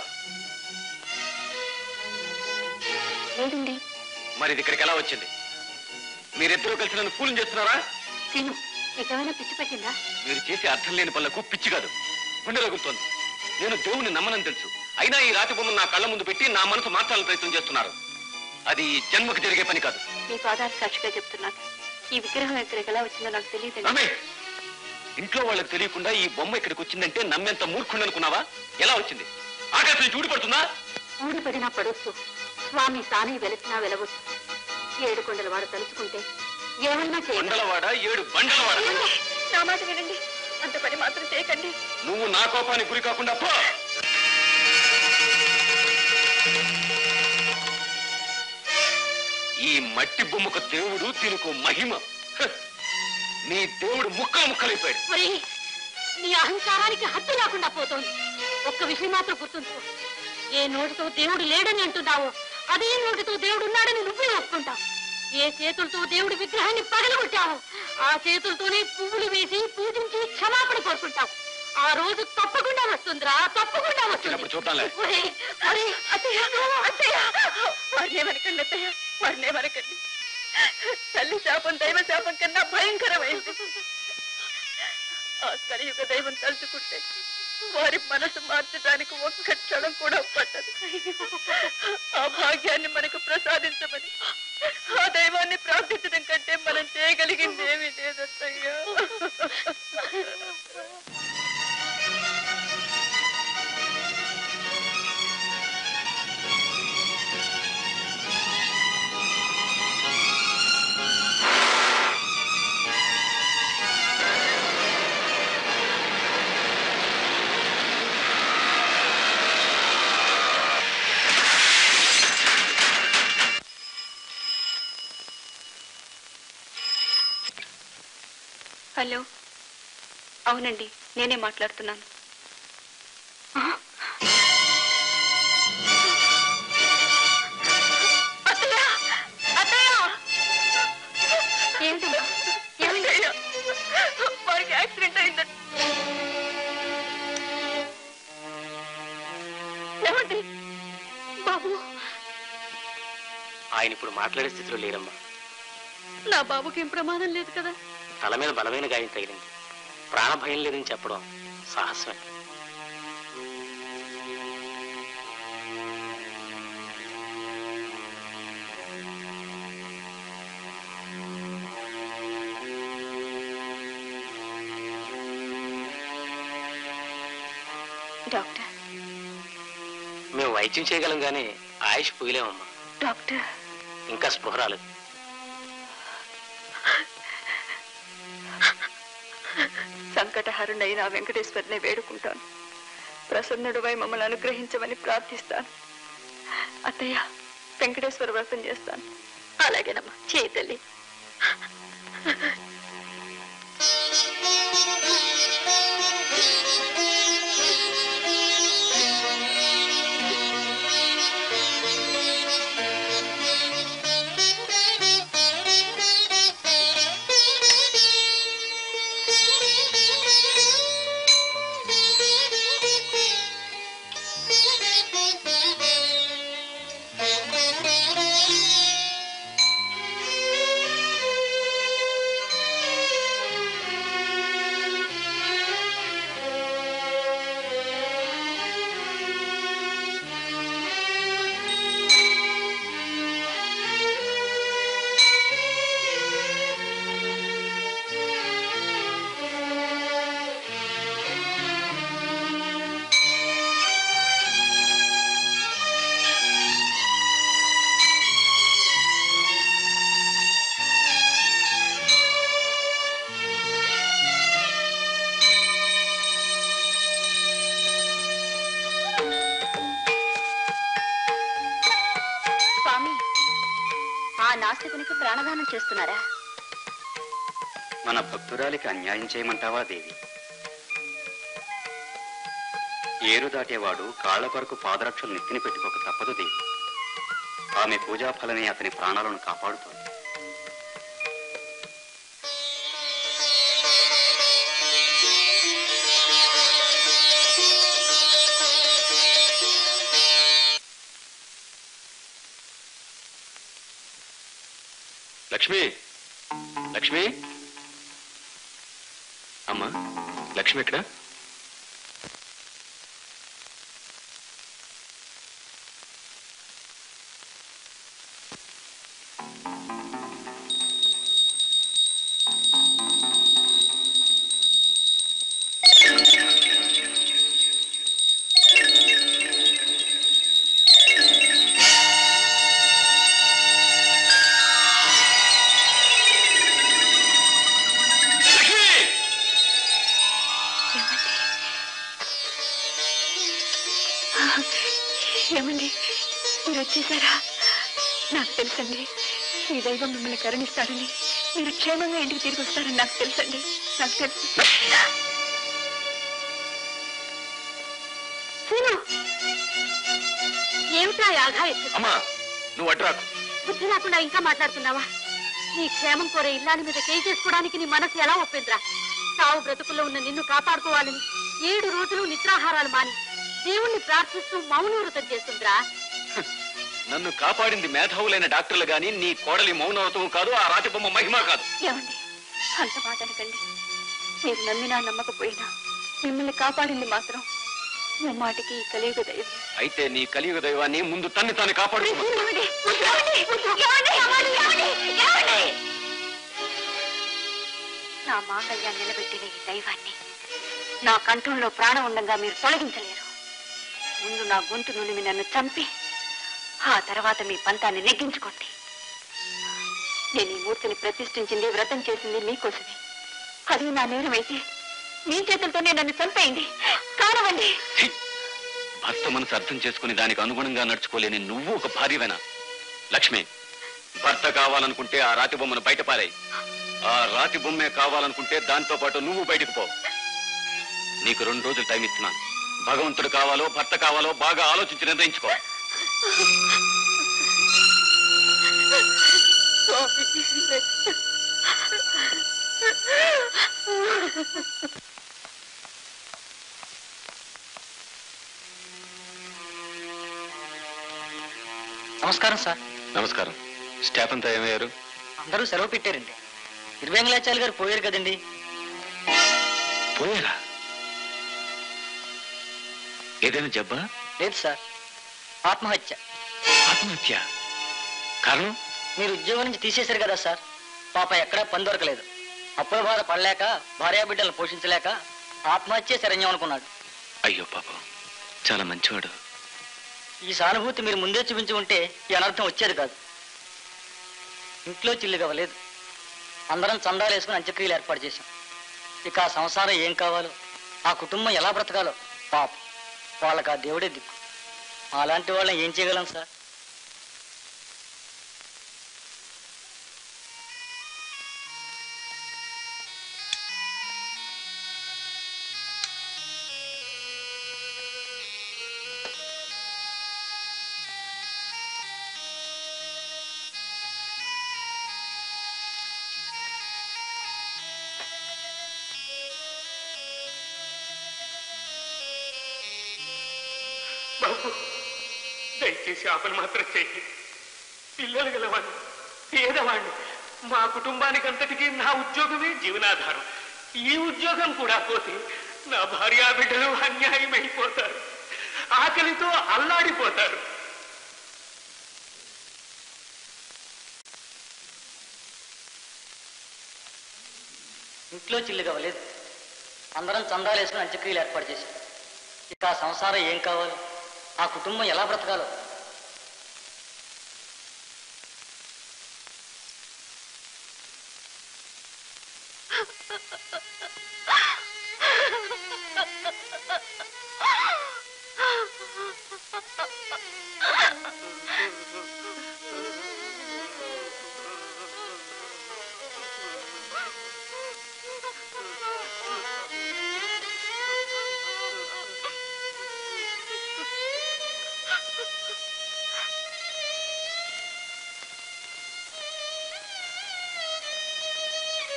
లేదండి మరి ఇది ఇక్కడికి ఎలా వచ్చింది మీరిద్దరూ కలిసి నన్ను ఫూలం చేస్తున్నారా తిను నీకేమైనా పిచ్చి పట్టిందా మీరు చేసే అర్థం లేని పనులకు పిచ్చి కాదు గుండె రగులుతోంది నేను దేవుణ్ణి నమ్మనని తెలుసు అయినా ఈ రాతి బొమ్మను నా కళ్ళ ముందు పెట్టి నా మనసు మార్చాలని ప్రయత్నం చేస్తున్నారు అది జన్మకు జరిగే పని కాదు మీ పాదాలు సాక్షిగా చెప్తున్నాను ఈ విగ్రహం ఇక్కడికి ఎలా వచ్చిందో నాకు తెలియదండి రమే ఇంట్లో వాళ్ళకి తెలియకుండా ఈ బొమ్మ ఇక్కడికి వచ్చిందంటే నమ్మేంత మూర్ఖుండి అనుకున్నావా ఎలా వచ్చింది ఆకాశం నుంచి ఊడిపడుతుందా ఊడిపడినా పడొచ్చు స్వామి తానే వెలసినా వెలవచ్చు ఏడు కొండల వాడు తలుచుకుంటే ఏమైనా చేయండి కొండలవాడ ఏడు బండలవాడ నా మాట వినండి అంత పని మాత్రం చేయకండి నువ్వు నా కోపానికి గురి కాకుండా పో ఈ మట్టి బొమ్మకు దేవుడు దీనికి మహిమ హ! నీ దేవుడు ముక్కలు ముక్కలైపోయాడు మరి నీ అహంకారానికి హద్దు లేకుండా పోతోంది ఒక్క విషయం మాత్రం గుర్తుంచుకో ఏ నోటితో దేవుడు లేడని అంటున్నావో అదే నోటితో దేవుడు ఉన్నాడని నువ్వే ఒప్పుకుంటావు ఏ చేతులతో దేవుడి విగ్రహాన్ని పగలగొట్టావో ఆ చేతులతోనే పువ్వులు వేసి పూజించి క్షమాపణ కోరుకుంటావు ఆ రోజు తప్పకుండా వస్తుందిరా తప్పకుండా వస్తుంది వచ్చినప్పుడు చూద్దాంలే ఒరేయ్, ఒరేయ్, అత్తయ్య అత్తయ్య వారిని ఏమనకండి అత్తయ్య వారిని ఏమనకండి తల్లి శాపం దైవ శాపం కన్నా భయంకరమైంది ఆ కలియుగ దైవం తలుచుకుంటే వారి మనసు మార్చడానికి ఒక్క క్షణం కూడా పట్టదు ఆ భాగ్యాన్ని మనకు ప్రసాదించమని ఆ దైవాన్ని ప్రార్థించడం కంటే మనం చేయగలిగింది ఏమీ లేదత్తయ్యా హలో అవునండి నేనే మాట్లాడుతున్నాను ఆ? అత్తయ్య! అత్తయ్య! ఏంటమ్మా? ఏమైంది? వారికి యాక్సిడెంట్ అయిందండి ఏమండి బాబు ఆయన ఇప్పుడు మాట్లాడే స్థితిలో లేరమ్మా నా బాబుకి ఏం ప్రమాదం లేదు కదా తల మీద బలమైన గాయం తగిలింది ప్రాణ భయం లేదని చెప్పడం సాహసమే డాక్టర్ మేము వైద్యం చేయగలం కానీ ఆయుష్ పోయలేమమ్మా డాక్టర్ ఇంకా స్పృహ రాలేదు సంకటహరుడైన ఆ వెంకటేశ్వరుని వేడుకుంటాను ప్రసన్నుడువై మమ్మల్ని అనుగ్రహించమని ప్రార్థిస్తాను అత్తయ్య వెంకటేశ్వర వ్రతం చేస్తాను అలాగేనమ్మా చేయి తల్లి Thank you. ఆ నాస్తికునికి ప్రాణదానం చేస్తున్నారా మన భక్తురాలికి అన్యాయం చేయమంటావా దేవి ఏరు దాటేవాడు కాళ్ల కొరకు పాదరక్షలు నెత్తిన పెట్టుకోక తప్పదు దేవి ఆమె పూజా ఫలమే అతని ప్రాణాలను కాపాడుతోంది లక్ష్మి లక్ష్మి అమ్మా లక్ష్మి ఎక్కడ ఏమండి మీరు వచ్చేసారా నాకు తెలుసండి ఈ దైవం మిమ్మల్ని కరుణిస్తాడని మీరు క్షేమంగా ఇంటికి తిరిగి వస్తారని నాకు తెలుసండి నాకు తెలుసు సీను ఏమిటా యాఘాయత్తు అమ్మా నువ్వు అడ్రాకు బుద్ధి లేకుండా ఇంకా మాట్లాడుతున్నావా నీ క్షేమం కోరే ఇల్లాని మీద చేయి చేసుకోవడానికి నీ మనసు ఎలా ఒప్పిందిరా చావు బ్రతుకుల్లో ఉన్న నిన్ను కాపాడుకోవాలని ఏడు రోజులు నిద్రాహారాలు మాని దేవుణ్ణి ప్రార్థిస్తూ మౌన వృతం చేస్తుందిరా నన్ను కాపాడింది మేధావులైన డాక్టర్లు గాని నీ కోడలి మౌనవతం కాదు ఆ రాతి బొమ్మ మహిమ కాదు ఏమండి అంత మాట అనకండి మీరు నమ్మినా నమ్మకపోయినా మిమ్మల్ని కాపాడింది మాత్రం మీ మాటికి ఈ కలియుగ దైవం అయితే నీ కలియుగ దైవాన్ని ముందు తన్ని తాను కాపాడుకో ఏమండి? ఏమండి? ఏమండి? ఏమండి? ఏమండి? ఏమండి? నా మాంగళ్యాన్ని నిలబెట్టిన ఈ దైవాన్ని నా కంఠంలో ప్రాణం ఉండగా మీరు తొలగించలేరు ముందు నా గొంతు నులిమి నన్ను చంపి ఆ తర్వాత మీ పంతాన్ని నెగ్గించుకోండి నేను ఈ మూర్తిని ప్రతిష్ఠించింది వ్రతం చేసింది మీకోసమే అది నా నేరమైతే మీ చేతులతోనే నన్ను చంపేయండి కానవండి భర్త మనసు అర్థం చేసుకుని దానికి అనుగుణంగా నడుచుకోలేని నువ్వు ఒక భార్యవేనా లక్ష్మి భర్త కావాలనుకుంటే ఆ రాతి బొమ్మను బయట పారాయి ఆ రాతి బొమ్మే కావాలనుకుంటే దాంతో పాటు నువ్వు బయటకు పో నీకు రెండు రోజులు టైం ఇస్తున్నాను భగవంతుడు కావాలో భర్త కావాలో బాగా ఆలోచించి నిర్ణయించుకో నమస్కారం సార్ నమస్కారం స్టాఫ్ అంతా ఏమయ్యారు అందరూ సెలవు పెట్టారండి తిరువేంగళాచార్య గారు పోయారు కదండి పోయారా ఏదైనా జబ్బా లేదు సార్ ఆత్మహత్య ఆత్మహత్య కారణం మీరు ఉద్యోగం నుంచి తీసేశారు కదా సార్ పాప ఎక్కడా పని దొరకలేదు అప్పుల బాధ పడలేక భార్యాబిడ్డలను పోషించలేక ఆత్మహత్య శరణ్యం అనుకున్నాడు అయ్యో పాపం చాలా మంచివాడు ఈ సానుభూతి మీరు ముందే చూపించి ఉంటే ఈ అనర్థం వచ్చేది కాదు ఇంట్లో చిల్లు కావలేదు అందరం చందాలు వేసుకుని అంత్యక్రియలు ఏర్పాటు చేశాం ఇక ఆ సంసారం ఏం కావాలో ఆ కుటుంబం ఎలా బ్రతకాలో పాప వాళ్ళకి ఆ దేవుడే దిక్కు అలాంటి వాళ్ళని ఏం చేయగలం సార్ బాబు దయచేసి ఆ పని మాత్రం చేయండి పిల్లలు గలవాడిని పేదవాడిని మా కుటుంబానికి అంతటికీ నా ఉద్యోగమే జీవనాధారం ఈ ఉద్యోగం కూడా పోతే నా భార్యా బిడ్డలు అన్యాయం అయిపోతారు ఆకలితో అల్లాడిపోతారు ఇంట్లో చిల్లు కావలేదు అందరం చందాలు వేసుకుని అంత్యక్రియలు ఏర్పాటు చేశాం ఇక ఆ సంసారం ఏం కావాలో ఆ కుటుంబం ఎలా బ్రతకాలో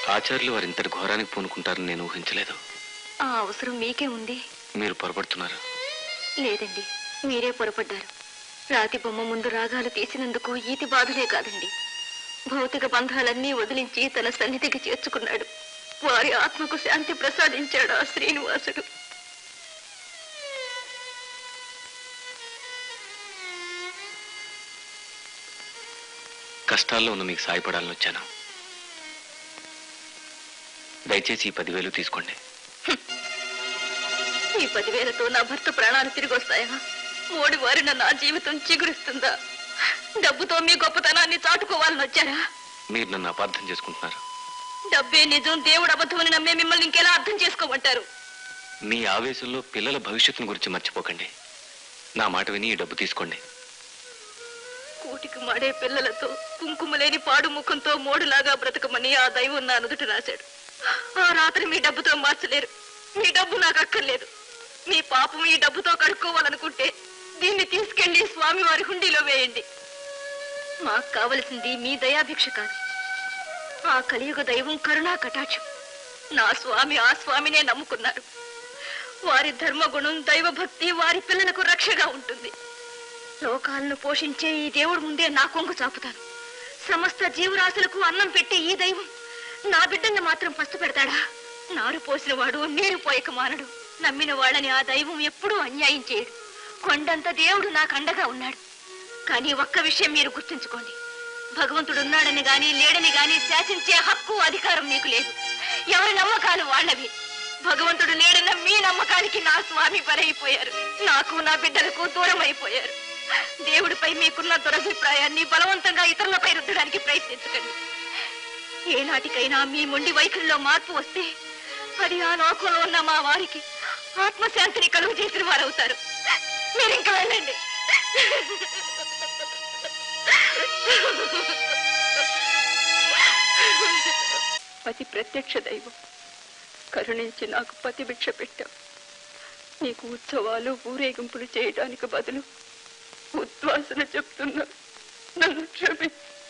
ఆచార్యులు వారు ఇంతటి ఘోరానికి పూనుకుంటారని నేను ఊహించలేదు ఆ అవసరం మీకే ఉంది మీరు పొరపడుతున్నారు లేదండి మీరే పొరపడ్డారు రాతి బొమ్మ ముందు రాగాలు తీసినందుకు ఈతి బాధలే కాదండి భౌతిక బంధాలన్నీ వదిలించి తన సన్నిధికి చేర్చుకున్నాడు వారి ఆత్మకు శాంతి ప్రసాదించాడు ఆ శ్రీనివాసుడు కష్టాల్లో ఉన్న మీకు సాయపడాలని వచ్చాను దయచేసి ఈ పదివేలు తీసుకోండి ఈ పదివేలతో నా భర్త ప్రాణాలు తిరిగి వస్తాయా మోడి వారిన నా జీవితం చిగురిస్తుందా డబ్బుతో మీ గొప్పతనాన్ని చాటుకోవాలని వచ్చారా మీరు నన్ను అపార్థం చేసుకుంటున్నారు డబ్బే నిజం దేవుడు అబద్ధమని నమ్మే మిమ్మల్ని ఇంకెలా అర్థం చేసుకోమంటారు మీ ఆవేశంలో పిల్లల భవిష్యత్తును గురించి మర్చిపోకండి నా మాట విని ఈ డబ్బు తీసుకోండి కూటికి మాడే పిల్లలతో కుంకుమ లేని పాడు ముఖంతో మోడులాగా బ్రతకమని ఆ దైవం నా నుదుట రాశాడు ఆ రాత్రి మీ డబ్బుతో మార్చలేరు మీ డబ్బు నాకు అక్కర్లేదు మీ పాపం ఈ డబ్బుతో కడుక్కోవాలనుకుంటే దీన్ని తీసుకెళ్లి స్వామి వారి హుండీలో వేయండి మాకు కావలసింది మీ దయాభిక్ష కాదు ఆ కలియుగ దైవం కరుణా కటాక్షం నా స్వామి ఆ స్వామినే నమ్ముకున్నారు వారి ధర్మగుణం దైవభక్తి వారి పిల్లలకు రక్షగా ఉంటుంది లోకాలను పోషించే ఈ దేవుడి ముందే నా కొంగు చాపుతాను సమస్త జీవరాశులకు అన్నం పెట్టే ఈ దైవం నా బిడ్డల్ని మాత్రం పస్తు పెడతాడా నారు పోసిన వాడు నీరు పోయక మానడు నమ్మిన వాళ్ళని ఆ దైవం ఎప్పుడూ అన్యాయం చేయడు కొండంత దేవుడు నాకు అండగా ఉన్నాడు కానీ ఒక్క విషయం మీరు గుర్తుంచుకోండి భగవంతుడు ఉన్నాడని గాని లేడని గాని శాసించే హక్కు అధికారం మీకు లేదు ఎవరి నమ్మకాలు వాళ్ళవి భగవంతుడు లేడన్న మీ నమ్మకానికి నా స్వామి బలైపోయారు నాకు నా బిడ్డలకు దూరం అయిపోయారు దేవుడిపై మీకున్న దురభిప్రాయాన్ని బలవంతంగా ఇతరులపై రుద్దడానికి ప్రయత్నించకండి ఏనాటికైనా మీ మొండి వైఖరిలో మార్పు వస్తే అది ఆ లోకంలో ఉన్న మా వారికి ఆత్మశాంతిని కలుగు చేసిన వారవుతారు మీరు ఇంకా వెళ్ళండి పతి ప్రత్యక్ష దైవం కరుణించి నాకు పతి భిక్ష పెట్టావు నీకు ఉత్సవాలు ఊరేగింపులు చేయడానికి బదులు ఉద్వాసన చెప్తున్నా నన్ను క్షమి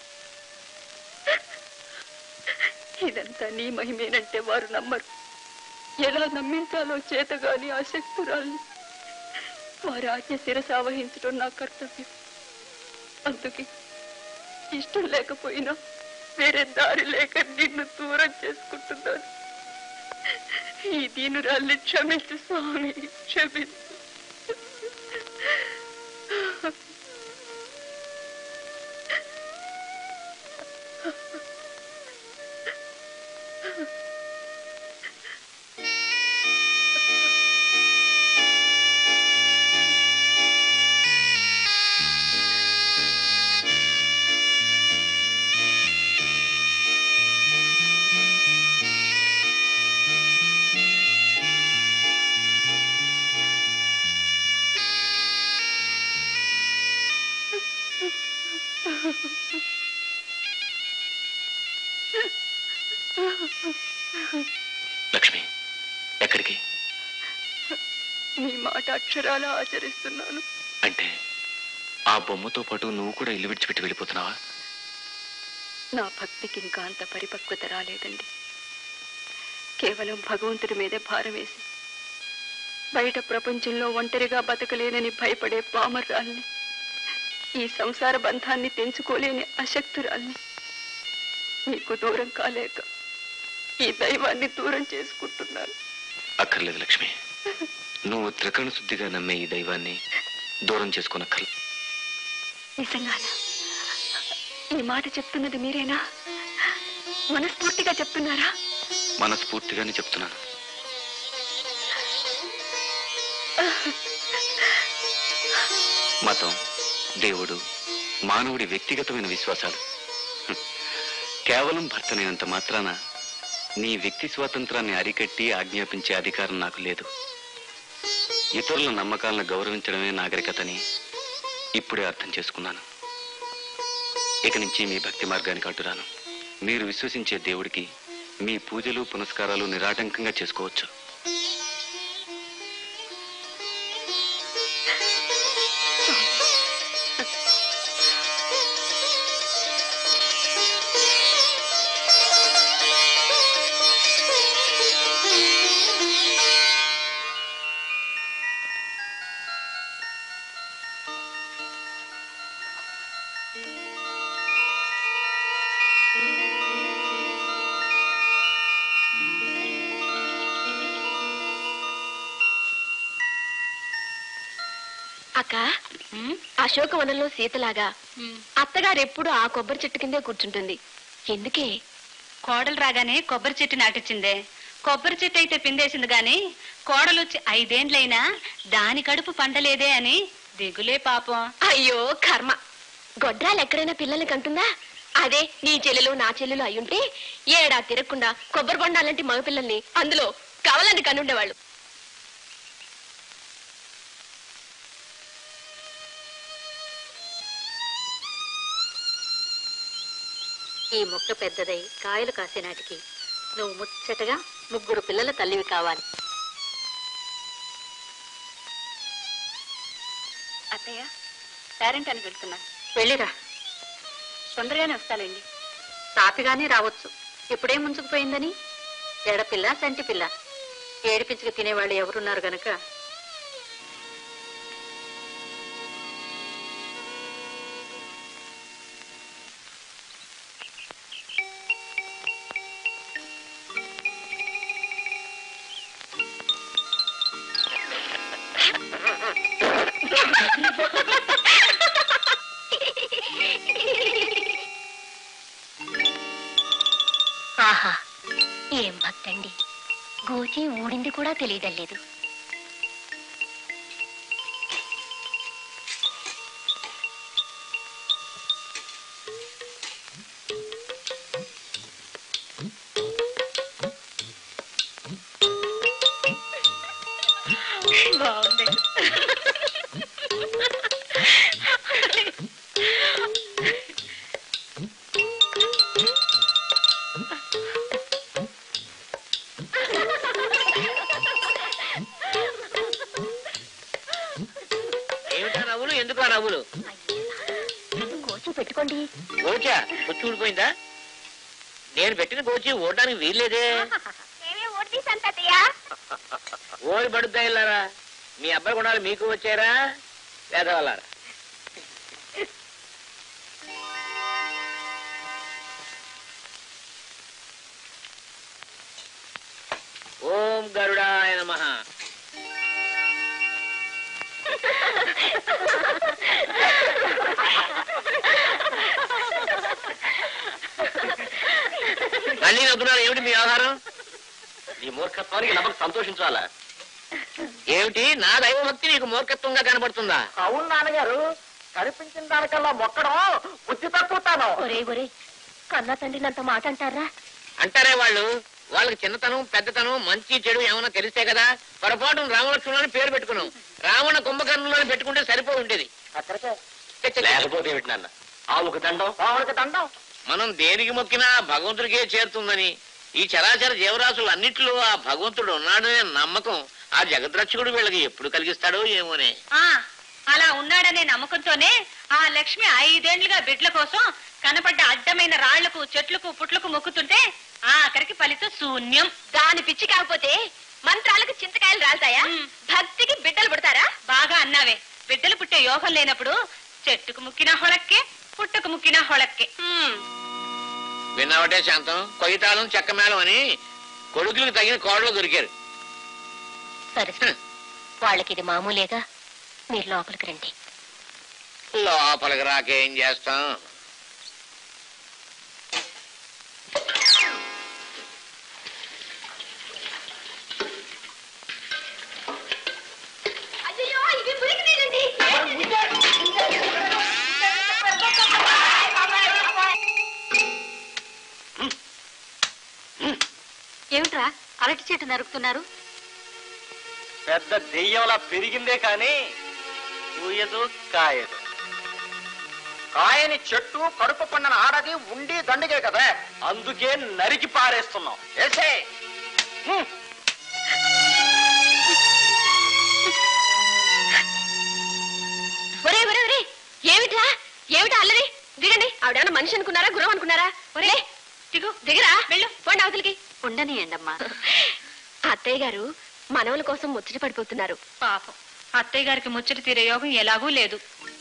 ఇదంతా నీ మహిమేనంటే వారు నమ్మరు ఎలా నమ్మించాలో చేతగాని ఆసక్తురాల్ని వారి ఆజ్ఞ శిరసావహించడం నా కర్తవ్యం అందుకే ఇష్టం లేకపోయినా వేరే దారి లేక నిన్ను దూరం చేసుకుంటున్నాను ఈ దీనురాల్ని క్షమించు స్వామి క్షమించు లక్ష్మి ఎక్కడికి నీ మాట అక్షరాల ఆచరిస్తున్నాను అంటే ఆ బొమ్మతో పాటు నువ్వు కూడా ఇల్లు విడిచిపెట్టి వెళ్ళిపోతున్నావా నా భక్తికి ఇంకా అంత పరిపక్వత రాలేదండి కేవలం భగవంతుడి మీదే భారం వేసి బయట ప్రపంచంలో ఒంటరిగా బతకలేనని భయపడే పామర్రాల్ని ఈ సంసార బంధాన్ని తెంచుకోలేని అశక్తురాల్ని నీకు దూరం కాలేక ఈ దైవాన్ని దూరం చేసుకుంటున్నాను అక్కర్లేదు లక్ష్మి నువ్వు త్రికరణ శుద్ధిగా నమ్మే ఈ దైవాన్ని దూరం చేసుకోనక్కర్లేదు నిజంగానా ఈ మాట చెప్తున్నది మీరేనా మనస్ఫూర్తిగా చెప్తున్నారా మనస్ఫూర్తిగానే చెప్తున్నాను మతం దేవుడు మానవుడి వ్యక్తిగతమైన విశ్వాసాలు హ్మ్. కేవలం భర్తనైనంత మాత్రాన నీ వ్యక్తి స్వాతంత్రాన్ని అరికట్టి ఆజ్ఞాపించే అధికారం నాకు లేదు ఇతరుల నమ్మకాలను గౌరవించడమే నాగరికతని ఇప్పుడే అర్థం చేసుకున్నాను ఇక నుంచి మీ భక్తి మార్గానికి అడ్డురాను మీరు విశ్వసించే దేవుడికి మీ పూజలు పునస్కారాలు నిరాటంకంగా చేసుకోవచ్చు అక్క అశోకవనంలో సీతలాగా అత్తగారు ఎప్పుడు ఆ కొబ్బరి చెట్టు కిందే కూర్చుంటుంది ఎందుకే కోడలు రాగానే కొబ్బరి చెట్టు నాటిచ్చిందే కొబ్బరి చెట్టు అయితే పిండేసింది గాని కోడలు వచ్చి ఐదేండ్లైనా దాని కడుపు పండలేదే అని దిగులే పాపం అయ్యో కర్మ గొడ్రాలు ఎక్కడైనా పిల్లల్ని కంటుందా అదే నీ చెల్లెలు నా చెల్లెలు అయ్యుంటే ఏడా తిరగకుండా కొబ్బరి బొండాలంటి మగపిల్లల్ని అందులో కావాలని కనుండేవాళ్ళు ఈ మొక్క పెద్దదై కాయలు కాసే నాటికి నువ్వు ముచ్చటగా ముగ్గురు పిల్లల తల్లివి కావాలి అత్తయ్య పేరెంట్ అని వెళ్తున్నా వెళ్ళిరా తొందరగానే వస్తానండి తాపిగానే రావచ్చు ఇప్పుడే ముంచుకుపోయిందని ఎడపిల్ల సంటి పిల్ల ఏడిపించుకు తినేవాళ్ళు ఎవరున్నారు గనక ఆహా ఏం భక్తండి గోచి ఊడింది కూడా తెలియదలేదు బాగుంది ఏమిటా నవ్వులు ఎందుకు ఆ నవ్వులు గోచి పెట్టుకోండి గోచా వచ్చి ఊడిపోయిందా నేను పెట్టిన గోచి ఓడడానికి వీల్లేదే ఓడి పడుద్దా ఇల్లారా మీ అబ్బాయి కొనాలి మీకు వచ్చారా పేదవాళ్ళారా ఓం గరుడాయ నమః మళ్ళీ నవ్వుతున్నారు ఏమిటి మీ ఆహారం నీ మూర్ఖత్వానికి నమ్మకం సంతోషించాలా ఏమిటి నా దైవభక్తి నీకు మూర్ఖత్వంగా కనబడుతుందా అవును నాన్నగారు కనిపించిన దానికల్లా మొక్కడం బుద్ధి తక్కువతాను ఒరే ఒరే కన్నా తండ్రి నంత మాట అంటారా అంటారే వాళ్ళు వాళ్ళకి చిన్నతనం పెద్దతనం మంచి చెడు ఏమైనా తెలిస్తే కదా పొరపాటు రామలక్ష్మణులని పేరు పెట్టుకున్నాం రావణ కుంభకర్ణులని పెట్టుకుంటే సరిపో ఉండేది లేకపోతే ఏమిటి నాన్న ఆవుకు దండం ఆవిడకి దండం మనం దేనికి మొక్కినా భగవంతుడికే చేరుతుందని ఈ చరాచర జీవరాశులు అన్నిట్లో ఆ భగవంతుడు ఉన్నాడనే నమ్మకం ఆ జగద్రక్షకుడు వీళ్ళకి ఎప్పుడు కలిగిస్తాడో ఏమోనే ఆ అలా ఉన్నాడనే నమ్మకంతోనే ఆ లక్ష్మి ఐదేండ్లుగా బిడ్ల కోసం కనపడ్డ అడ్డమైన రాళ్లకు చెట్లకు పుట్లకు మొక్కుతుంటే ఆ ఆఖరికి ఫలితం శూన్యం దాని పిచ్చి కాకపోతే మంత్రాలకు చింతకాయలు రాలుతాయా భక్తికి బిడ్డలు పుడతారా బాగా అన్నావే బిడ్డలు పుట్టే యోగం లేనప్పుడు చెట్టుకు ముక్కిన హొళక్కే పుట్టకు ముక్కిన హొళక్కే విన్నావటే శాంతం కొయ్యతాళం చెక్కమేళం అని కొడుకులకు తగిన కోడలు దొరికారు సరే వాళ్ళకి ఇది మామూలేగా మీరు లోపలికి రండి లోపలికి రాకేం చేస్తాం అయ్యో ఇవి మురికి నీళ్ళండి ఏమిట్రా అరటి చెట్టు నరుకుతున్నారు పెద్ద దెయ్యంలా పెరిగిందే కానీ పూయదు కాయదు కాయని చెట్టు కడుపు పండిన ఆడది ఉండి దండిగే కదా అందుకే నరికి పారేస్తున్నాం ఏసే ఒరే ఒరే ఒరే ఏమిట్రా ఏమిటా అల్లరి దిగండి ఆవిడేమన్నా మనిషి అనుకున్నారా గురం అనుకున్నారా ఒరే దిగు దిగరా వెళ్ళు పోండి అవతలికి ఉండనియండమ్మా అత్తయ్య గారు మనవల కోసం ముచ్చట పడిపోతున్నారు పాపం అత్తయ్య గారికి ముచ్చట తీరే యోగం ఎలాగూ లేదు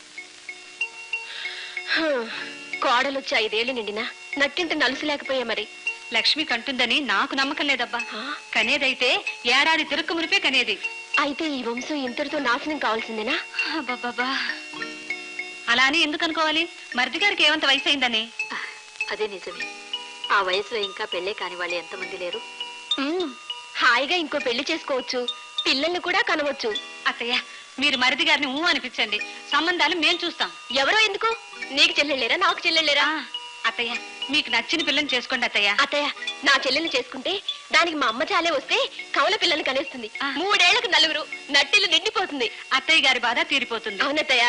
హ్మ్. కోడలొచ్చి ఐదేళ్లు నిండినా నట్టింటి నలుసు లేకపోయా మరి లక్ష్మి కంటుందని నాకు నమ్మకం లేదబ్బా కనేదైతే ఏడాది తిరుక్కు మునిపే కనేది అయితే ఈ వంశం ఇంతటితో నాశనం కావాల్సిందేనా అబ్బబ్బబ్బా అలా అని ఎందుకు అనుకోవాలి మరిది గారికి ఏమంత వయసు అయిందని అదే నిజమే ఆ వయసులో ఇంకా పెళ్ళే కాని వాళ్ళు ఎంతమంది లేరు మ్మ్. హాయిగా ఇంకో పెళ్లి చేసుకోవచ్చు పిల్లల్ని కూడా కనవచ్చు అత్తయ్య మీరు మరిది గారిని ఊ అనిపించండి సంబంధాలు మేం చూస్తాం ఎవరో ఎందుకు నీకు చెల్లెళ్ళేరా నాకు చెల్లెళ్ళేరా అత్తయ్య మీకు నచ్చిన పిల్లని చేసుకోండి అత్తయ్య అత్తయ్య నా చెల్లెల్ని చేసుకుంటే దానికి మా అమ్మ చాలే వస్తే కవల పిల్లల్ని కనేస్తుంది మూడేళ్లకు నలుగురు నట్టిల్లు నిండిపోతుంది అత్తయ్య గారి బాధ తీరిపోతుంది అవునత్తయ్య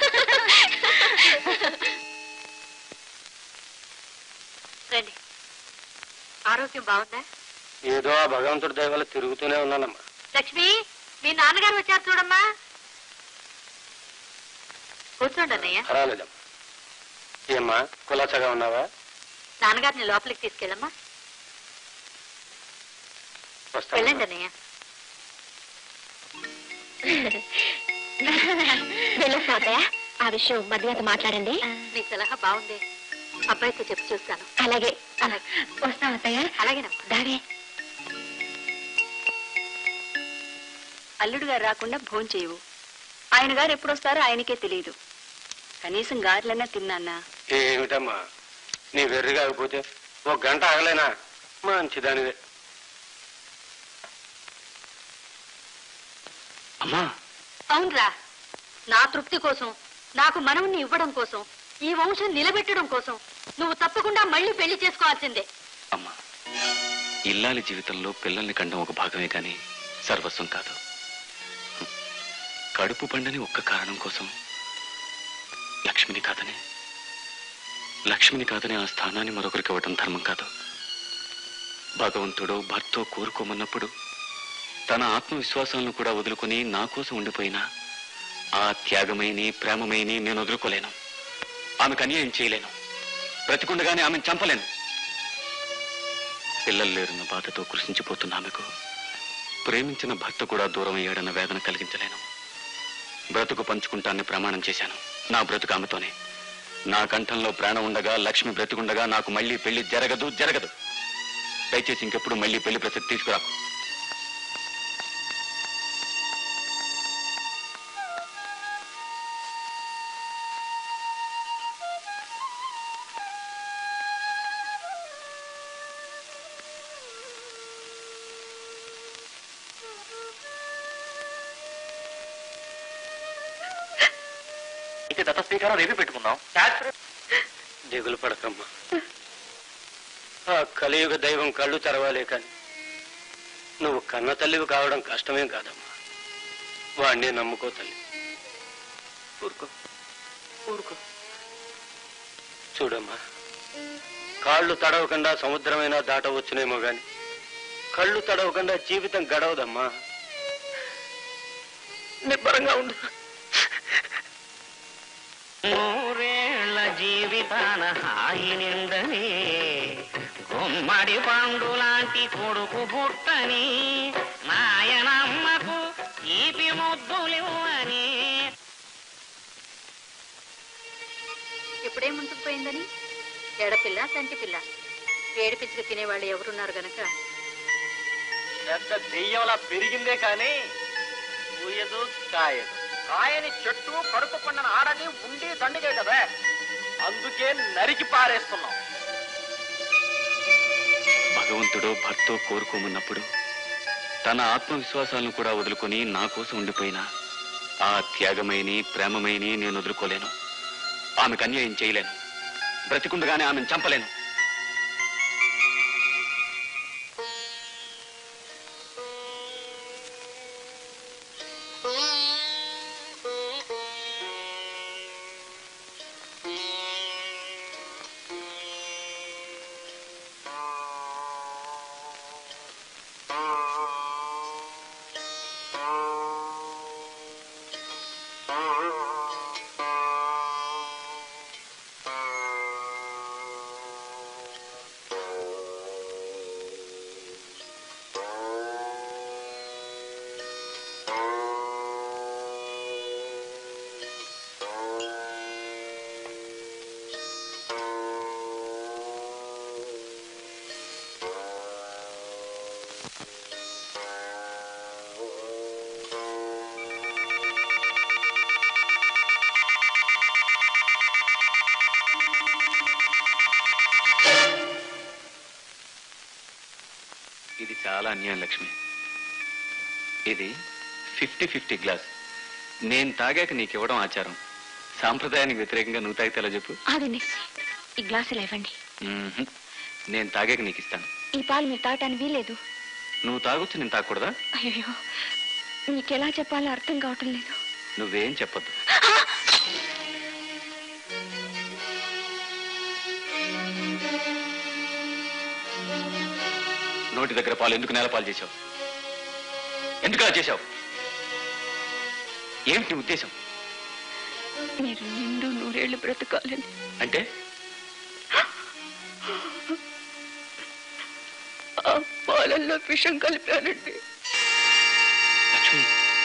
రండి ఆరోగ్యం బాగుందా ఏదో ఆ భగవంతుడి దయ వల్ల తిరుగుతూనే ఉన్నానమ్మా లక్ష్మి మీ నాన్నగారు వచ్చారు చూడమ్మా కూర్చోండి అన్నయ్య పర్వాలేదమ్మా ఏమ్మా కులాసగా ఉన్నావా నాన్నగారిని లోపలికి తీసుకెళ్ళమ్మా వస్తాను వెళ్ళండి అన్నయ్య వెళ్ళొస్తా అత్తయ్య ఆ విషయం మధ్యత మాట్లాడండి మీ సలహా బాగుంది అబ్బాయితో చెప్పి చూస్తాను అలాగే అలాగే వస్తాం అత్తయ్య అలాగేనమ్మా దారే అల్లుడు గారు రాకుండా భోంచేయవు ఆయన గారు ఎప్పుడు వస్తారో ఆయనకే తెలియదు కనీసం గారెలన్నా తిన్నానా ఏమిటమ్మా నీ వెర్రి కాకపోతే ఒక గంట ఆగలేనా మంచిదానిదే అమ్మా అవునరా నా తృప్తి కోసం నాకు మనవుణ్ణి ఇవ్వడం కోసం ఈ వంశం నిలబెట్టడం కోసం నువ్వు తప్పకుండా మళ్ళీ పెళ్లి చేసుకోవాల్సిందే అమ్మా ఇల్లాలి జీవితంలో పిల్లల్ని కండం ఒక భాగమే కానీ సర్వస్వం కాదు కడుపు పండని ఒక్క కారణం కోసం లక్ష్మిని కాదని లక్ష్మిని కాదని ఆ స్థానాన్ని మరొకరికి ఇవ్వటం ధర్మం కాదు భగవంతుడు భర్తో కోరుకోమన్నప్పుడు తన ఆత్మవిశ్వాసాలను కూడా వదులుకొని నా కోసం ఉండిపోయినా ఆ త్యాగమైని ప్రేమమైని నేను వదులుకోలేను ఆమెకు అన్యాయం చేయలేను బ్రతికుండగానే ఆమెను చంపలేను పిల్లలు లేరున్న బాధతో కృషించిపోతున్న ఆమెకు ప్రేమించిన భర్త కూడా దూరం అయ్యాడన్న వేదన కలిగించలేను బ్రతుకు పంచుకుంటాన్ని ప్రమాణం చేశాను నా బ్రతుకు ఆమెతోనే నా కంఠంలో ప్రాణం ఉండగా లక్ష్మి బ్రతికుండగా నాకు మళ్ళీ పెళ్లి జరగదు జరగదు దయచేసి ఇంకెప్పుడు మళ్ళీ పెళ్లి ప్రసక్తి తీసుకురాకు అయితే దత్త స్వీకారం రేపే పెట్టుకుందాం దిగులు పడకమ్మా ఆ కలియుగ దైవం కళ్ళు తెరవాలే కాని నువ్వు కన్న తల్లివి కావడం కష్టమేం కాదమ్మా వాడినే నమ్ముకో తల్లి ఊరుకో ఊరుకో చూడమ్మా కాళ్ళు తడవకుండా సముద్రమైనా దాటవచ్చునేమో గాని కళ్ళు తడవకుండా జీవితం గడవదమ్మా నిబ్బరంగా ఉండు నూరేళ్ల జీవితాన హాయి నిందని గుమ్మడి పండు లాంటి కొడుకు పుట్టని నాయనమ్మకు తీపి ముద్దులివ్వని ఎప్పుడే ముందుకు పోయిందని ఎడపిల్ల సంటి పిల్ల ఏడిపించుకు తినేవాళ్ళు ఎవరున్నారు గనక పెద్ద దెయ్యంలా పెరిగిందే కానీ పూయదు కాయదు కాయని చెట్టు కడుపు పండిన ఆడది ఉండి దండిగే కదా అందుకే నరికి పారేస్తున్నాం భగవంతుడు భర్తో కోరుకోమన్నప్పుడు తన ఆత్మవిశ్వాసాలను కూడా వదులుకొని నా కోసం ఉండిపోయినా ఆ త్యాగమైని ప్రేమమైని నేను వదులుకోలేను ఆమెకు అన్యాయం చేయలేను బ్రతికుండగానే ఆమెను చంపలేను ఆ ఇది చాలా అన్యాయం లక్ష్మి ఇది ఫిఫ్టీ ఫిఫ్టీ గ్లాస్ నేను తాగాక నీకు ఇవ్వడం ఆచారం సాంప్రదాయానికి వ్యతిరేకంగా నువ్వు తాగితే ఎలా చెప్పు ఆగండి ఈ గ్లాసులు ఇవ్వండి మ్మ్హ్. నేను తాగాక నీకు ఇస్తాను ఈ పాలు మీరు తాగటానికి వీలేదు నువ్వు తాగొచ్చు నేను తాగకూడదా అయ్యో మీకెలా చెప్పాలో అర్థం కావటం లేదు నువ్వేం చెప్పొద్దు నోటి దగ్గర పాలు ఎందుకు నేల పాలు చేశావు ఎందుకు అలా చేశావు ఏమిటి నీ ఉద్దేశం మీరు నిండు నూరేళ్లు బ్రతకాలని అంటే ఆ పాలల్లో విషం కలిపానండి లక్ష్మి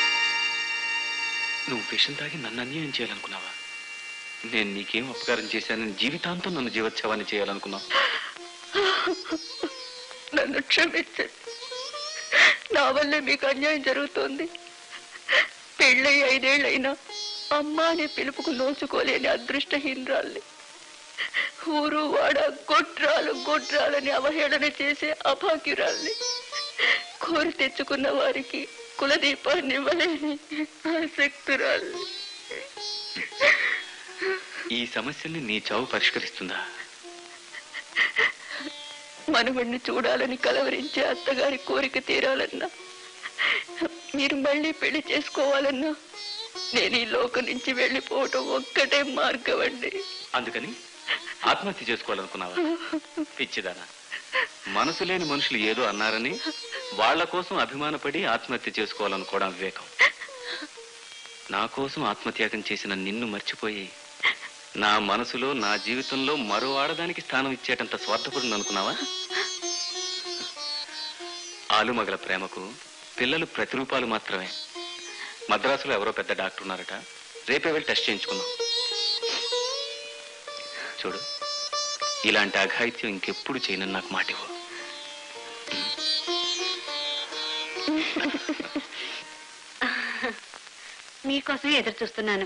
నువ్వు విషం తాగి నన్ను అన్యాయం చేయాలనుకున్నావా నేను నీకేం అపకారం చేశానని జీవితాంతం నన్ను జీవోత్సవాన్ని చేయాలనుకున్నావు నన్ను క్షమించండి నా వల్లే మీకు అన్యాయం జరుగుతోంది పెళ్ళై ఐదేళ్లైనా అమ్మ అనే పిలుపుకు నోచుకోలేని అదృష్టహీనరాల్ని ఊరు వాడ గొడ్రాలు గొడ్రాలని అవహేళన చేసే అభాగ్యురాల్ని కోరి తెచ్చుకున్న వారికి కులదీపాన్ని ఇవ్వలేని ఆసక్తురాల్ని ఈ సమస్యల్ని నీ చావు పరిష్కరిస్తుందా మనవణ్ణి చూడాలని కలవరించే అత్తగారి కోరిక తీరాలన్నా మీరు మళ్ళీ పెళ్లి చేసుకోవాలన్నా నేను ఈ లోకం నుంచి వెళ్ళిపోవటం ఒక్కటే మార్గం అండి అందుకని ఆత్మహత్య చేసుకోవాలనుకున్నావా పిచ్చిదానా మనసు లేని మనుషులు ఏదో అన్నారని వాళ్ళ కోసం అభిమానపడి ఆత్మహత్య చేసుకోవాలనుకోవడం వివేకం నా కోసం ఆత్మత్యాగం చేసిన నిన్ను మర్చిపోయి నా మనసులో నా జీవితంలో మరో ఆడదానికి స్థానం ఇచ్చేటంత స్వార్థపడును అనుకున్నావా ఆలుమగల ప్రేమకు పిల్లలు ప్రతిరూపాలు మాత్రమే మద్రాసులో ఎవరో పెద్ద డాక్టర్ ఉన్నారట రేపే వెళ్ళి టెస్ట్ చేయించుకుందాం చూడు ఇలాంటి అఘాయిత్యం ఇంకెప్పుడు చేయనని నాకు మాట ఇవ్వు మీకోసం ఎదురు చూస్తున్నాను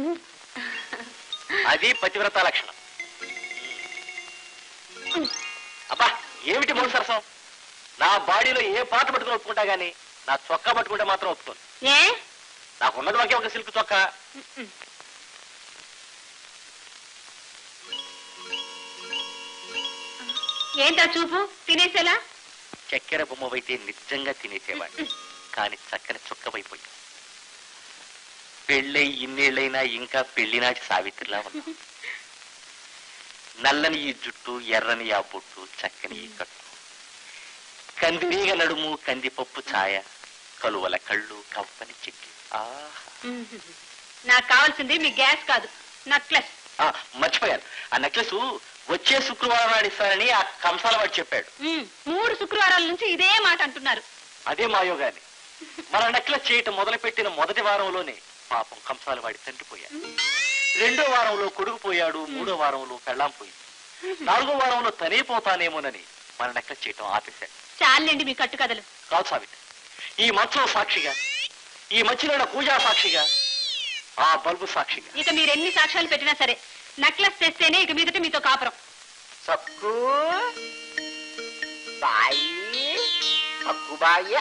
అది పతివ్రత లక్షణం అబ్బా ఏమిటి మూడు సరసం నా బాడీలో ఏ పాట పట్టుకుని ఒప్పుకుంటా గానీ నా చొక్కా పట్టుకుంటే మాత్రం ఒప్పుకోను ఏ నాకు ఉన్నది ఒకే ఒక సిల్క్ చొక్కా ఏంటా చూపు తినేసేలా చక్కెర బొమ్మవైతే నిజంగా తినేసేవాడిని కానీ చక్కని చుక్కవైపోయి పెళ్ళై ఇన్నేళ్ళైనా ఇంకా పెళ్లినాటి సావిత్రిలా ఉన్నా నల్లని ఈ జుట్టు ఎర్రని ఆ బొట్టు చక్కని ఈ కట్టు కందిరీగ నడుము కందిపప్పు ఛాయ కలువల కళ్ళు కవ్వని చెక్కి ఆహా నాకు కావాల్సింది మీ గ్యాస్ కాదు నక్లెస్ ఆ, మర్చిపోయాను ఆ నెక్లెస్ వచ్చే శుక్రవారం నాడు ఇస్తానని ఆ కంసాల వాడు చెప్పాడు ఉమ్, మూడు శుక్రవారాల నుంచి ఇదే మాట అంటున్నారు అదే మాయోగాని మన నెక్లెస్ చేయటం మొదలుపెట్టిన మొదటి వారంలోనే పాపం కంసాల వాడి తండ్రి పోయాడు రెండో వారంలో కొడుకు పోయాడు మూడో వారంలో పెళ్ళాం పోయింది నాలుగో వారంలో తనే పోతానేమోనని మన నెక్లెస్ చేయటం ఆపేశాడు చాలండి మీ కట్టుకథలు కాదు సావిత్రి ఈ మంచం సాక్షిగా ఈ మధ్యలో పూజా సాక్షిగా ఆ బల్బు సాక్షిగా ఇక మీరు ఎన్ని సాక్ష్యాలు పెట్టినా సరే నక్లెస్ తెస్తేనే ఇక మీదట మీతో కాపురం సక్కు బాయి సక్కు బాయి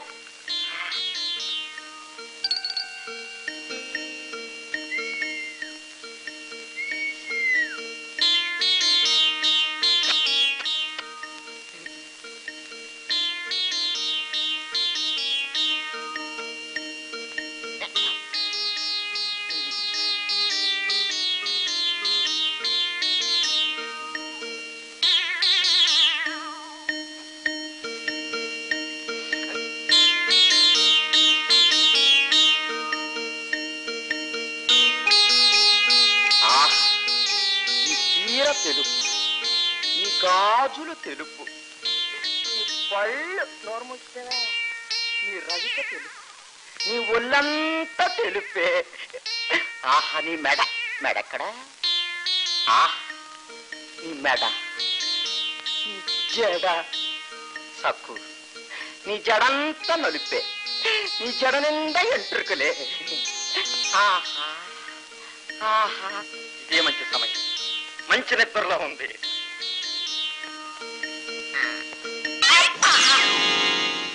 ఆహ్! ఈ చీర తెలుపు ఈ గాజులు తెలుపు ఈ పళ్ళు నోర్ముచ్చరా నీ రవిక తెలుపు నీ ఒళ్ళంతా తెలుపే ఆహా నీ మెడ మెడెక్కడా ఆహ్ నీ మెడ నీ జడ సక్కు నీ జడంతా నలిపే నీ జడ నిండా ఎంట్రుకలే ఆహా ఆహా ఇదే మంచి సమయం మంచి నిద్రలో ఉంది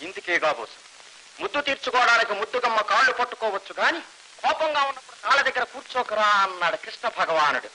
ఇందుకే కాబోసు ముద్దు తీర్చుకోవడానికి ముద్దుగమ్మ కాళ్ళు పట్టుకోవచ్చు గాని కోపంగా ఉన్నప్పుడు కాళ్ళ దగ్గర కూర్చోకరా అన్నాడు కృష్ణ భగవానుడు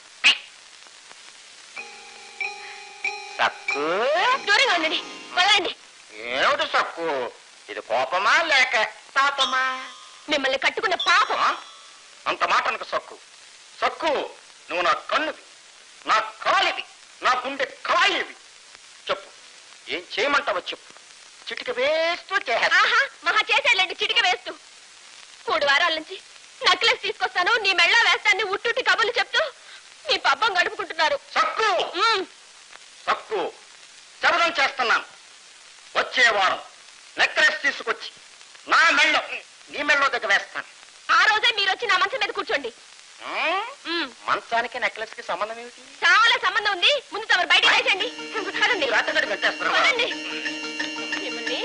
సక్కు దూరంగా ఉండండి వదలండి ఏమిటి సక్కు ఇది కోపమా లేక పాపమా మిమ్మల్ని కట్టుకున్న పాపం అంత మాట అనకు సక్కు సక్కు నువ్వు నా కన్నువి నా కాలివి నా గుండె కాలివి చెప్పు ఏం చేయమంటావో చెప్పు చిటిక వేస్తూ చేస్తా ఆహా మహా చేసేయాలండి చిటిక వేస్తూ మూడు వారాల నుంచి నక్లెస్ తీసుకొస్తాను నీ మెళ్ళ వేస్తాను ఉట్టుటి కబుర్లు చెప్తూ మీ పబ్బం గడుపుకుంటున్నారు సక్కు సక్కు శబదం చేస్తున్నాను వచ్చే వారం నెక్లెస్ తీసుకొచ్చి నా మెళ్ళో నీ మెళ్ళో దగ్గర వేస్తాను ఆ రోజే మీరు వచ్చి నా మంచం మీద కూర్చోండి మ్మ్. మంచానికి నెక్లెస్ కి సంబంధం ఏమిటి చాలా సంబంధం ఉంది ముందు తమరు బయట వేసండి పదండి. రాత్రి కట్టేస్తున్నావా? పదండి. మిమ్మల్ని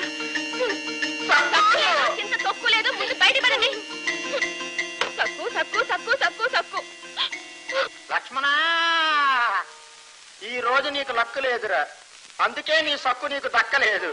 తక్కువ లేదు, కింద తొక్కు లేదు ముందు బయట పడండి సక్కు సక్కు సక్కు సక్కు సక్కు లక్ష్మణ ఈ రోజు నీకు లక్కు లేదురా అందుకే నీ సక్కు నీకు దక్కలేదు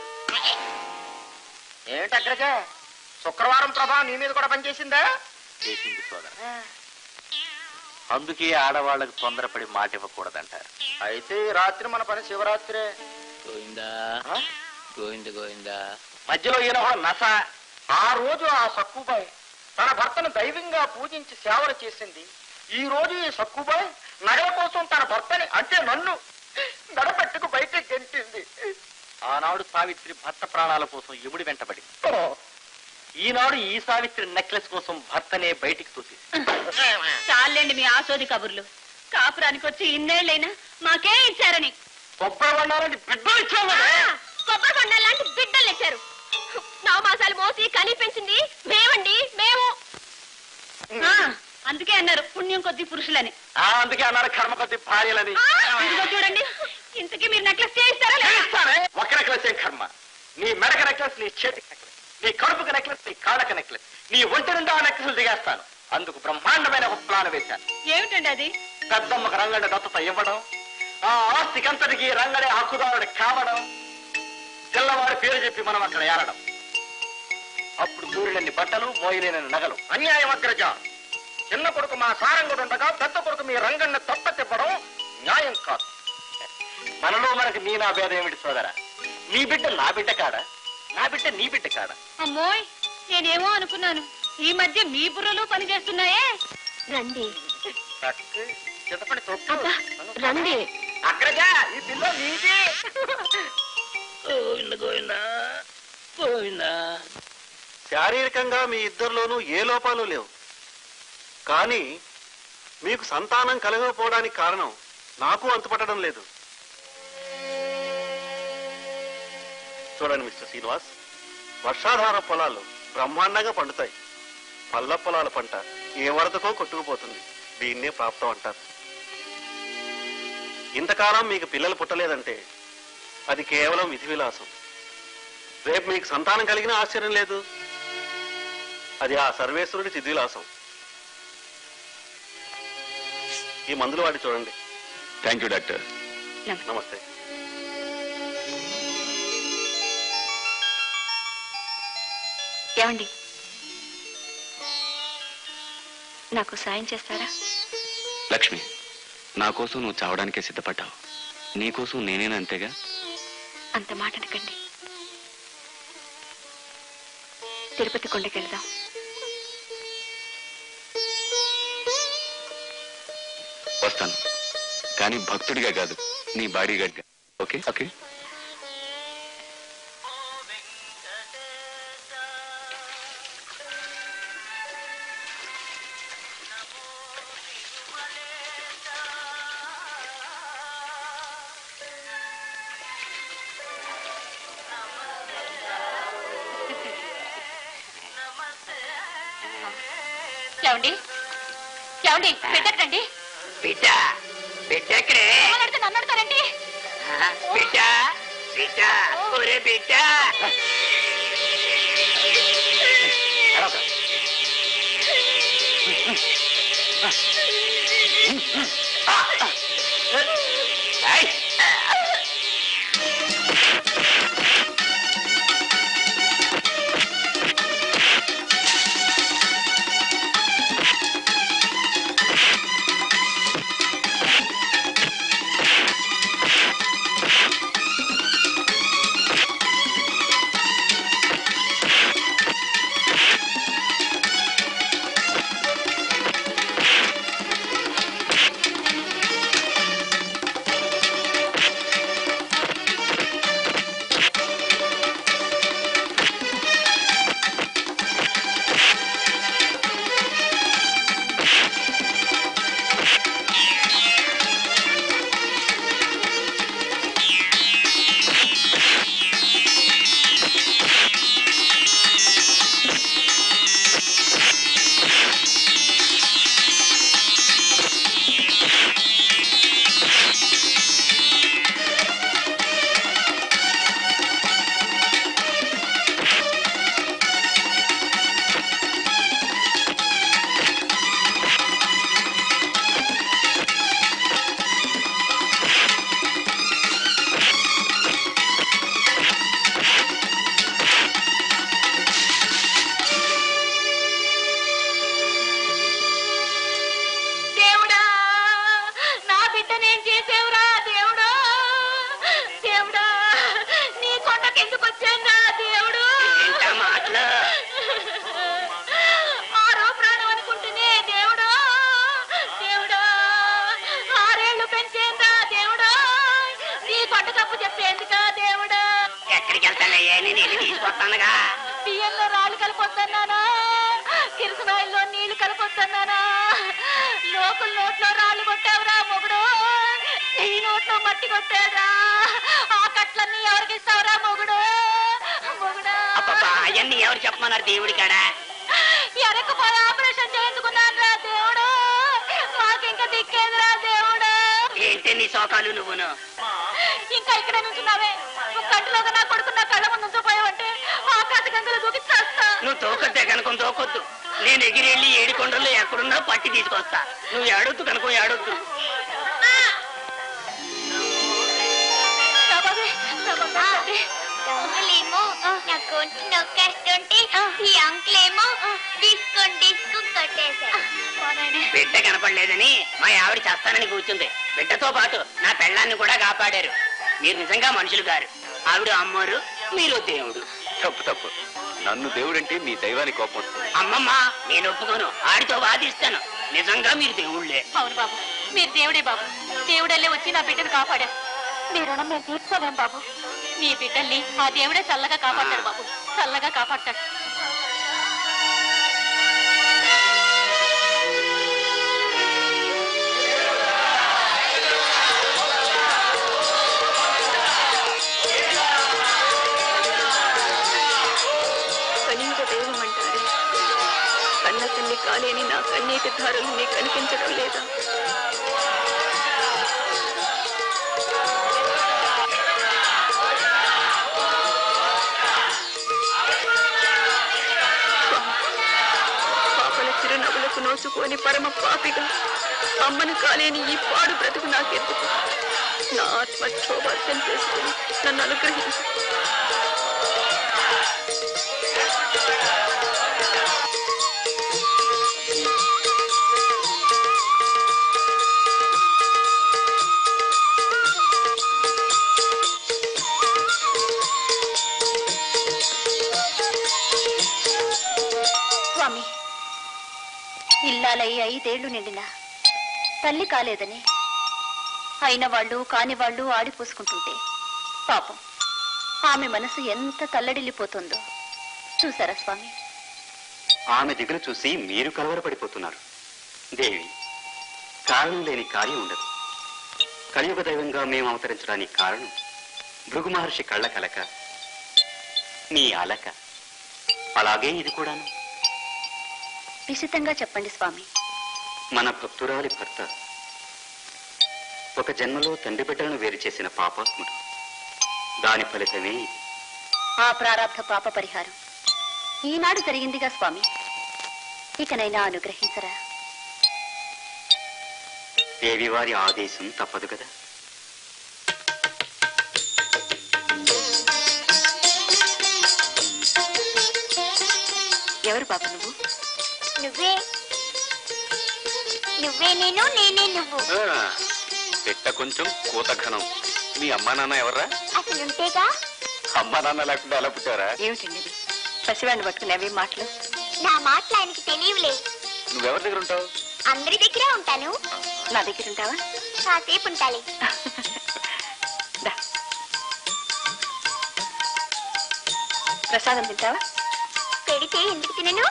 ఏంటి అగ్రజ శుక్రవారం ప్రభావం నీ మీద కూడా పనిచేసిందా చేసింది సోదర అందుకే ఆడవాళ్ళకు తొందరపడి మాట ఇవ్వకూడదంటారు అయితే ఈ రాత్రి మన పని శివరాత్రే గోవిందా గోవింద గోవిందా మధ్యలో ఈయన కూడా నస ఆ రోజు ఆ సక్కుబాయ్ తన భర్తను దైవంగా పూజించి సేవలు చేసింది ఈ రోజు ఈ సక్కుబాయ్ నగల కోసం తన భర్తని అంటే నన్ను గడపెట్టుకు బయటకు గెంటింది ఆనాడు సావిత్రి భర్త ప్రాణాల కోసం ఎముడి వెంటబడి ఈనాడు ఈ సావిత్రి నెక్లెస్ కోసం భర్తనే బయటికి తోసి చాలండి మీ ఆసోది కబుర్లు కాపురానికి వచ్చి ఇన్నేళ్ళైనా మాకే ఇచ్చారని కొబ్బరి బండాలని బిడ్డలు ఇచ్చావు కొబ్బరి బండ లాంటి బిడ్డలు ఇచ్చారు నవమాసాలు మోసి కని పెంచింది మేమండి మేము ఆ, అందుకే అన్నారు పుణ్యం కొద్ది పురుషులని ఆ, అందుకే అన్నారు కర్మ కొద్ది భార్యలని ఇదిగో చూడండి ఇంతకీ మీరు నెక్లెస్ చేయిస్తారా లేదా? చేస్తానే? ఒక నెక్లెస్ ఏం కర్మ నీ మెడక నెక్లెస్ నీ చేతికి నెక్లెస్ నీ కడుపుకి నెక్లెస్ నీ కాళ్ళకి నెక్లెస్ నీ ఒంటి నిండా ఆ నెక్లెస్లు దిగేస్తాను అందుకు బ్రహ్మాండమైన ఒక ప్లాన్ వేశాను ఏమిటండి అది పెద్దమ్మకు రంగడి దత్తత ఇవ్వడం ఆ ఆస్తికంతటికి రంగడే హక్కుదారుడు కావడం తెల్లవాడి పేరు చెప్పి మనం అక్కడ ఏరడం అప్పుడు దూరినన్ని బట్టలు మోయలేనన్ని నగలు అన్యాయం అగ్రజ చిన్న కొడుకు మా సారంగుడు ఉండగా పెద్ద కొడుకు మీ రంగన్ని తప్ప తిప్పడం న్యాయం కాదు మనలో మనకి నీ నా భేదం ఏమిటి సోదర నీ బిడ్డ నా బిడ్డ కాడా నా బిడ్డ నీ బిడ్డ కాడా అమ్మోయ్ నేనేమో అనుకున్నాను ఈ మధ్య మీ బుర్రలు పనిచేస్తున్నాయే రండి చింతపండి తొక్కు రండి అగ్రజ ఈ పిల్ల నీది గోవింద గోవిందా గోవిందా శారీరకంగా మీ ఇద్దరిలోనూ ఏ లోపాలు లేవు కానీ మీకు సంతానం కలగకపోవడానికి కారణం నాకు అంతుపట్టడం లేదు చూడండి మిస్టర్ శ్రీనివాస్ వర్షాధార పొలాలు బ్రహ్మాండంగా పండుతాయి పల్ల పొలాల పంట ఏ వరదకో కొట్టుకుపోతుంది దీన్నే ప్రాప్తం అంటారు ఇంతకాలం మీకు పిల్లలు పుట్టలేదంటే అది కేవలం విధి విలాసం రేపు మీకు సంతానం కలిగిన ఆశ్చర్యం లేదు అది ఆ సర్వేశ్వరుడి చిద్విలాసం ఈ మందులు వాడి చూడండి థ్యాంక్ యూ డాక్టర్ నమస్తే ఏమండి నాకు సాయం చేస్తారా లక్ష్మి నా కోసం నువ్వు చావడానికే సిద్ధపడ్డావు నీ కోసం నేనేనా అంతేగా అంత మాట అనకండి తిరుపతి కొండకెళ్దాం వస్తాను కానీ భక్తుడిగా కాదు నీ బాడీ గార్డ్గా ఓకే ఓకే ఏమండి ఏమండి పెట్టండి బిడ్డ బిడ్డ ఎక్కడే నన్ను అడతారండి బిడ్డ బిడ్డ ఒరే బిడ్డ ఏయ్! నాకెందుకు వచ్చానా దేవుడు మాటలు ఆరో ప్రాణం అనుకుంటేనే దేవుడు దేవుడు ఆరేళ్లు పెంచేందా దేవుడు నీ కొండ తప్పు చెప్పేందుకా దేవుడు ఎక్కడికి వెళ్తానయ్యా నేను వెళ్ళి తీసుకొస్తానుగా బియ్యంలో రాళ్ళు కలిపొద్దన్నానా కిరసనాయిల్లో నీళ్లు కలిపొద్దన్నానా లోకుల నోట్లో రాళ్ళు కొట్టావురా మొగుడు నీ నోట్లో మట్టి కొట్టారా ఆ కట్లన్నీ ఎవరికి ఇస్తావురా మొగుడు మొగుడు అబ్బబ్బా అవన్నీ ఎవరు చెప్పమన్నారు దేవుడి కాడ ఎరకపోయి ఆపరేషన్ చేయించుకున్నాను దేవుడు మాకింక దిక్కేదిరా దేవుడు ఏంటి నీ శోకాలు నువ్వును ఇంకా ఇక్కడ నుంచున్నావే ఒక గంటలోగా నా కొడుకు నా కళ్ళ ముందు నుంచోపోయావంటే ఆకాశ గంగలు దూకి చేస్తా నువ్వు తోకొద్దే కనుక తోకొద్దు నేను ఎగిరెళ్ళి ఏడు కొండల్లో ఎక్కడున్నా పట్టి తీసుకొస్తా నువ్వు ఏడొద్దు కనుక ఏడొద్దు దొంగలేమో నా కొంటి నొక్కేస్తుంటే ఈ అంకుల్ ఏమో డిస్కౌంట్ డిస్కౌంట్ కొట్టేశారు బిడ్డ కనపడలేదని మా ఆవిడ చేస్తానని కూర్చుంది బిడ్డతో పాటు నా పెళ్ళాన్ని కూడా కాపాడారు మీరు నిజంగా మనుషులు గారు ఆవిడ అమ్మోరు మీరు దేవుడు తప్పు తప్పు నన్ను దేవుడంటే మీ దైవానికి కోపం వస్తుంది అమ్మమ్మ నేను ఒప్పుకోను ఆడితో వాదిస్తాను నిజంగా మీరు దేవుళ్ళే అవును బాబు మీరు దేవుడే బాబు దేవుడల్లే వచ్చి నా బిడ్డను కాపాడారు మీ రుణం మేము తీర్చుకోలేం బాబు మీ బిడ్డల్ని ఆ దేవుడే చల్లగా కాపాడతాడు బాబు చల్లగా కాపాడతాడు కలియుగ దైవం అంటారు కన్న తల్లి కాలేని నా కన్నీటి ధారలు నీకు కనిపించడం లేదా పాపల చిరునవ్వులకు నోచుకొని పరమ పాపిగా అమ్మను కాలేని ఈ పాడు బ్రతుకు నాకెందుకు నా ఆత్మ క్షోభార్థం చేసుకుని నన్ను అనుగ్రహించు స్వామి ఇల్లాలయ్యి ఐదేళ్లు నిండినా తల్లి కాలేదని అయిన వాళ్ళు కాని వాళ్ళు ఆడిపోసుకుంటుంటే పాపం ఆమె మనసు ఎంత తల్లడిల్లిపోతుందో చూసారా స్వామి ఆమె దిగులు చూసి మీరు కలవరపడిపోతున్నారు దేవి కారణం లేని కార్యం ఉండదు కలియుగ దైవంగా మేము అవతరించడానికి కారణం భృగు మహర్షి కళ్ళ కలక మీ అలక అలాగే ఇది కూడాను విశితంగా చెప్పండి స్వామి మన భక్తురాలి భర్త ఒక జన్మలో తండ్రి బిడ్డలను వేరు చేసిన పాపాత్ముడు దాని ఫలితమే ఇది. ఆ ప్రారంభ పాప పరిహారం ఈనాడు జరిగిందిగా స్వామి ఇకనైనా అనుగ్రహించరా దేవి వారి ఆదేశం తప్పదు కదా ఎవరు బాబు నువ్వు నువ్వే నువ్వే నేను నేనే నువ్వు ఆ, పెట్ట కొంచెం కూత ఘనం మీ అమ్మా నాన్న ఎవర్రా అసలు ఉంటేగా అమ్మా నాన్న లేకుండా ఎలా పుట్టారా ఏమిటండి ఇది పసివాడిని పట్టుకుని అవి మాటలు నా మాటలు ఆయనకి తెలియలే నువ్వెవరి దగ్గర ఉంటావు అందరి దగ్గర ఉంటాను నా దగ్గర ఉంటావా కాసేపు ఉంటాలి ప్రసాదం తింటావా పెడితే ఎందుకు తినను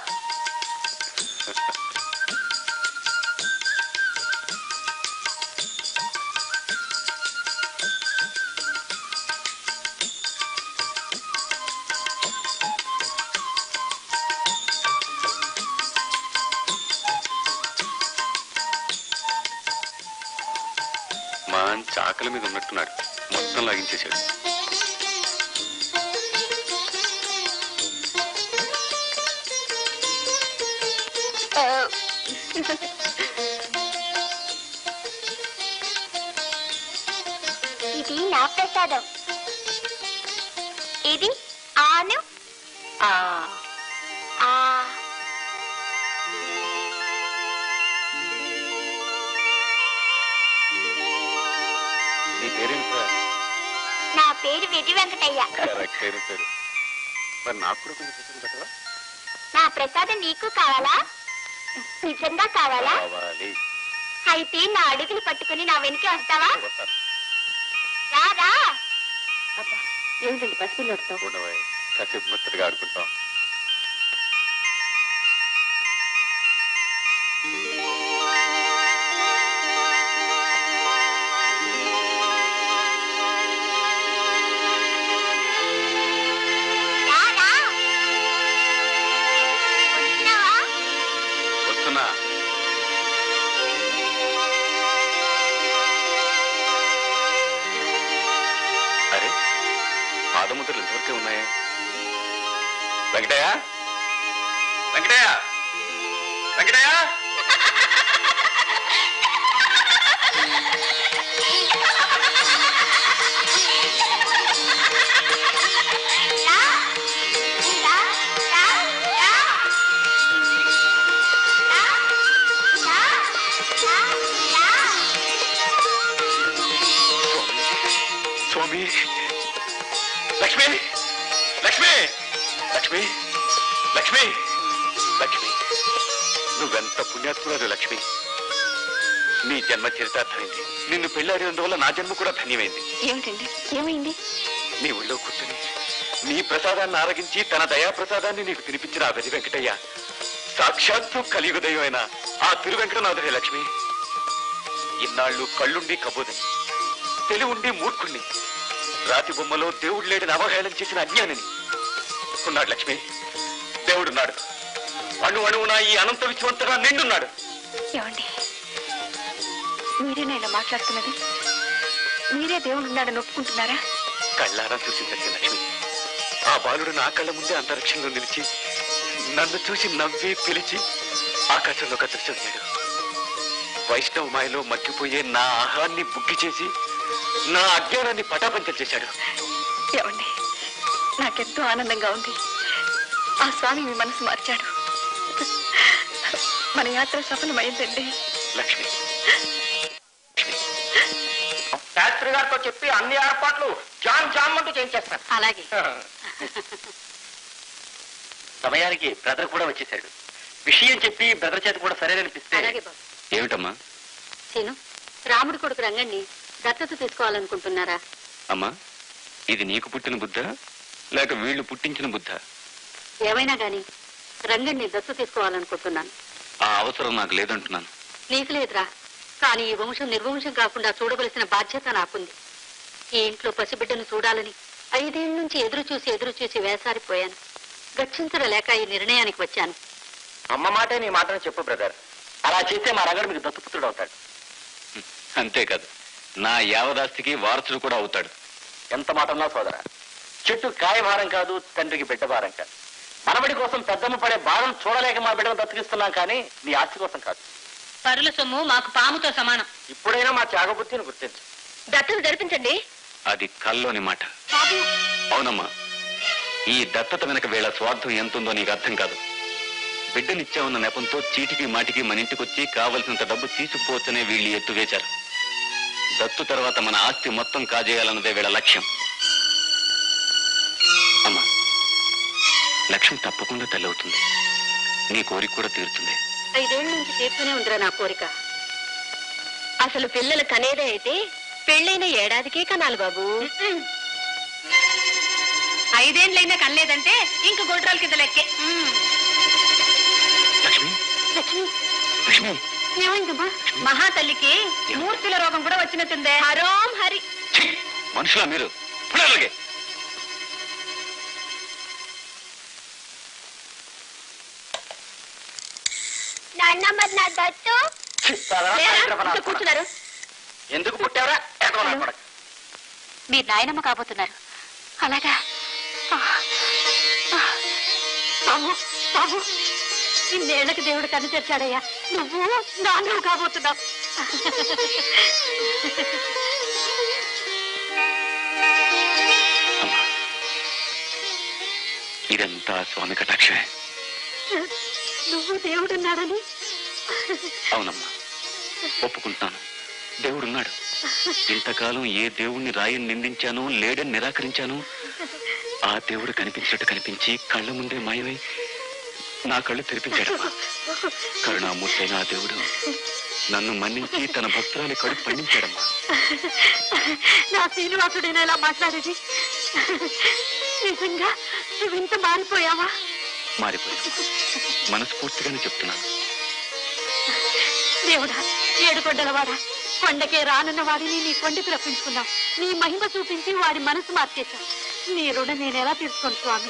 మంచి ఆకలి మీద ఉన్నట్టున్నాడు మొత్తం లాగించేశాడు ఇది నా ప్రసాదం ఇది ఆను ఆ ఆ నీ పేరేంట్రా నా పేరు వెది వెంకటయ్య కరెక్ట్ అయిన పేరు మరి నాకు కూడా కొంచెం పుస్తకం పెట్టవా నా ప్రసాదం నీకు కావాలా నిజంగా కావాలా కావాలి అయితే నా అడుగులు పట్టుకుని నా వెనకే వస్తావా రా రా ఏమిటండి పసిపిల్లడితో ఉండవే కాసేపు ముచ్చటగా ఆడుకుంటాం రా రా వస్తున్నావా వస్తున్నా అరే పాదముద్రలు ఇంతవరకే ఉన్నాయే వెంకటయ్య వెంకటయ్య వెంకటయ్య స్వామి లక్ష్మి లక్ష్మి లక్ష్మి లక్ష్మి లక్ష్మి నువ్వెంత పుణ్యాత్మురాలు లక్ష్మి నీ జన్మ చరితార్థమైంది నిన్ను పెళ్ళాడినందువల్ల నా జన్మ కూడా ధన్యమైంది ఏమిటండి ఏమైంది నీ ఒళ్ళో కూర్చుని నీ ప్రసాదాన్ని ఆరగించి తన దయా ప్రసాదాన్ని నీకు తినిపించిన ఆ వెది వెంకటయ్య సాక్షాత్తు కలియుగ దైవమైన ఆ తిరువెంకటనాథుడే లక్ష్మి ఇన్నాళ్ళు కళ్ళుండి కబోదని తెలివుండి మూర్ఖుణ్ణి రాతి బొమ్మలో దేవుడు లేడని అవహేళన చేసిన అజ్ఞానిని ఉన్నాడు లక్ష్మి దేవుడున్నాడు అణు అణువున ఈ అనంత విశ్వంతగా నిండున్నాడు ఏమండి మీరేనా ఇలా మాట్లాడుతున్నది మీరే దేవుడు ఉన్నాడని ఒప్పుకుంటున్నారా కళ్ళారా చూసి సత్య లక్ష్మి ఆ బాలుడు నా కళ్ళ ముందే అంతరిక్షంలో నిలిచి నన్ను చూసి నవ్వి పిలిచి ఆకాశంలో కత్తిరిచొచ్చాడు వైష్ణవ మాయలో మగ్గిపోయే నా ఆహాన్ని బుగ్గి చేసి నా అజ్ఞానాన్ని పటాపంచలు చేశాడు ఏమండి నాకెంతో ఆనందంగా ఉంది ఆ స్వామి మీ మనసు మార్చాడు మన యాత్ర సఫలమైందండి లక్ష్మి శాస్త్రి గారితో చెప్పి అన్ని ఏర్పాట్లు జామ్ జామ్ అంటూ చేయించేస్తాను అలాగే సమయానికి బ్రదర్ కూడా వచ్చేసాడు విషయం చెప్పి బ్రదర్ చేత కూడా సరేననిపిస్తే అలాగే బాబు ఏమిటమ్మా సీను రాముడి కొడుకు రంగండి దత్తత తీసుకోవాలనుకుంటున్నారా అమ్మా ఇది నీకు పుట్టిన బుద్ధ లేక వీళ్ళు పుట్టించిన బుద్ధ ఏమైనా గాని రంగండి దత్తత తీసుకోవాలనుకుంటున్నాను ఆ అవసరం నాకు లేదంటున్నాను నీకు లేదురా కానీ ఈ వంశం నిర్వంశం కాకుండా చూడవలసిన బాధ్యత నాకుంది ఈ ఇంట్లో పసిబిడ్డను చూడాలని ఐదేళ్ల నుంచి ఎదురు చూసి ఎదురు చూసి వేసారిపోయాను గచ్చించడలేక ఈ నిర్ణయానికి వచ్చాను అమ్మ మాటే నీ మాటను చెప్పు బ్రదర్ అలా చేస్తే మా రంగడు మీకు దత్తుపుత్రుడు అవుతాడు అంతేకాదు నా యావదాస్తికి వారసుడు కూడా అవుతాడు ఎంత మాట ఉన్నా సోదర చెట్టు కాయ భారం కాదు తండ్రికి బిడ్డ భారం కాదు మనబడి కోసం పెద్దమ్మ పడే భారం చూడలేక మా బిడ్డను దత్తగిస్తున్నాం కానీ నీ ఆస్తి కోసం కాదు పరుల సొమ్ము మాకు పాముతో సమానం ఇప్పుడైనా మా త్యాగబుద్ధిని గుర్తించు దత్తత జరిపించండి అది కల్లోని మాట అవునమ్మా ఈ దత్తత వెనక వీళ్ళ స్వార్థం ఎంతుందో నీకు అర్థం కాదు బిడ్డనిచ్చామన్న నెపంతో చీటికి మాటికి మన ఇంటికొచ్చి కావలసినంత డబ్బు తీసుకుపోవచ్చనే వీళ్ళు ఎత్తు వేశారు దత్తు తర్వాత మన ఆస్తి మొత్తం కాజేయాలన్నదే వీళ్ళ లక్ష్యం అమ్మా లక్ష్యం తప్పకుండా తల్లవుతుంది నీ కోరిక కూడా తీరుతుంది ఐదేళ్ల నుంచి తీర్చునే ఉందిరా నా కోరిక అసలు పిల్లలు కనేదే అయితే పెళ్ళైన ఏడాదికే కనాలి బాబు ఐదేండ్లైనా కనలేదంటే ఇంక గొడ్రాల కింద లెక్కే లక్ష్మి లక్ష్మి ఏమైందమ్మా మహాతల్లికి మూర్తిల రోగం కూడా వచ్చినట్టుందే హరోం హరి మనుషులా మీరు పుడాలగే నాన్న మరి నా దత్తు కూర్చున్నారు ఎందుకు పుట్టావరా ఎక్కడ నా కొడక మీరు నాయనమ్మ కాబోతున్నారు అలాగా ఆ, ఆ, బాబు బాబు ఇన్నేళ్లకు దేవుడు కన్ను తెచ్చాడయ్యా నువ్వు నాన్న కాబోతున్నావు ఇదంతా స్వామి కటాక్షమే నువ్వు దేవుడున్నాడని అవునమ్మా ఒప్పుకుంటాను దేవుడున్నాడు ఇంతకాలం ఏ దేవుణ్ణి రాయిని నిందించానో లేడని నిరాకరించాను ఆ దేవుడు కనిపించినట్టు కనిపించి కళ్ళ ముందే మాయమై నా కళ్ళు తెరిపించాడమ్మా కరుణామూర్తైన ఆ దేవుడు నన్ను మన్నించి తన భక్తురాలి కడుపు పండించాడమ్మా నా శ్రీనివాసుడేనా ఇలా మాట్లాడేది నిజంగా నువ్వు ఇంత మారిపోయావా మారిపోయాను మనస్ఫూర్తిగానే చెప్తున్నాను దేవుడా ఏడు కొండలవాడా కొండకే రానున్న వాడిని నీ కొండకు రప్పించుకున్నావు నీ మహిమ చూపించి వాడి మనసు మార్చేశావు నీ రుణం నేను ఎలా తీసుకోను స్వామి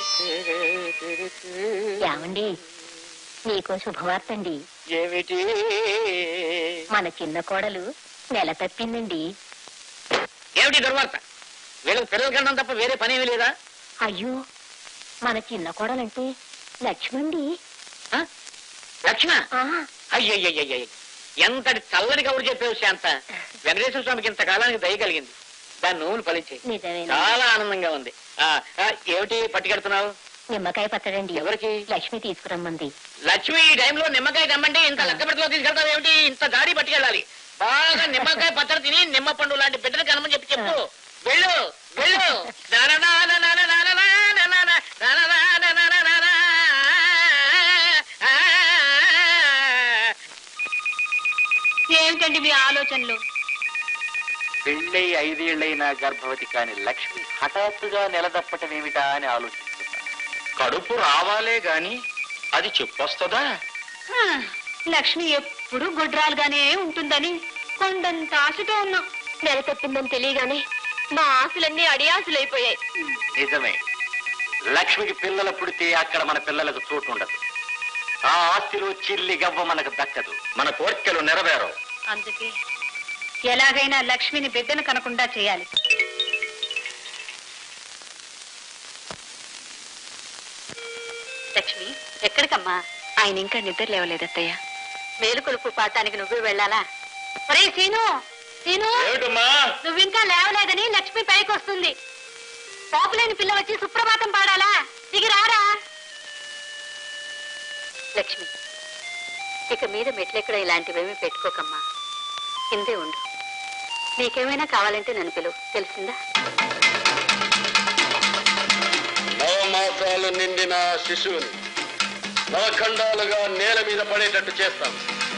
ఏమండి నీకో శుభవార్త అండి ఏమిటి మన చిన్న కోడలు నెల తప్పిందండి ఏమిటి దుర్వార్త వీళ్ళకి పిల్లలు కన్నా తప్ప వేరే పని ఏమీ లేదా అయ్యో మన చిన్న కోడలంటే లక్ష్మండి లక్ష్మ అయ్యయ్యయ్యయ్య ఎంతటి చల్లని కబురు చెప్పావు శాంత వెంకటేశ్వర స్వామికి ఇంత కాలానికి దయ కలిగింది దాని నోవులు ఫలించాయి నిజమేనా చాలా ఆనందంగా ఉంది ఆ, ఆ, ఏమిటి పట్టుకెడుతున్నావు నిమ్మకాయ పచ్చడండి ఎవరికి లక్ష్మి తీసుకురమ్మంది లక్ష్మి ఈ టైంలో నిమ్మకాయ తెమ్మంటే ఇంత లెక్క పెడతలో తీసుకెళ్తావు ఏమిటి ఇంత దాడి పట్టుకెళ్ళాలి బాగా నిమ్మకాయ పచ్చడి తిని నిమ్మ పండు లాంటి బిడ్డలు కనమని చెప్పి చెప్పు వెళ్ళు వెళ్ళు ఏమిటండి మీ ఆలోచనలు పెళ్ళై ఐదేళ్లైనా గర్భవతి కాని లక్ష్మి హఠాత్తుగా నెలదప్పటమేమిటా అని ఆలోచిస్తున్నా కడుపు రావాలే గాని అది చెప్పొస్తుందా హా, లక్ష్మి ఎప్పుడు గుడ్రాలుగానే ఉంటుందని కొండంత ఆశతో ఉన్నాం నెల తప్పిందని తెలియగానే మా ఆశలన్నీ అడియాసులైపోయాయి నిజమే లక్ష్మికి పిల్లలు పుడితే అక్కడ మన పిల్లలకు చోటు ఉండదు ఆ ఆస్తిలో చిల్లి గవ్వ మనకు దక్కదు మన కోరికలు నెరవేరవు అందుకే ఎలాగైనా లక్ష్మిని బిడ్డను కనకుండా చేయాలి లక్ష్మి ఎక్కడికమ్మా ఆయన ఇంకా నిద్ర లేవలేదత్తయ్య మేలుకొలుపు పాడటానికి నువ్వే వెళ్ళాలా ఒరే సీను సీను ఏమిటమ్మా నువ్వు ఇంకా లేవలేదని లక్ష్మి పైకి వస్తుంది పోపులేని పిల్ల వచ్చి సుప్రభాతం పాడాలా దిగి రారా లక్ష్మి ఇక మీద మెట్లెక్కడ ఇలాంటివేమీ పెట్టుకోకమ్మా కిందే ఉండు నీకేమైనా కావాలంటే నన్ను పిలువు తెలిసిందా నవమాసాలు నిండిన శిశువుని నవఖండాలుగా నేల మీద పడేటట్టు చేస్తాం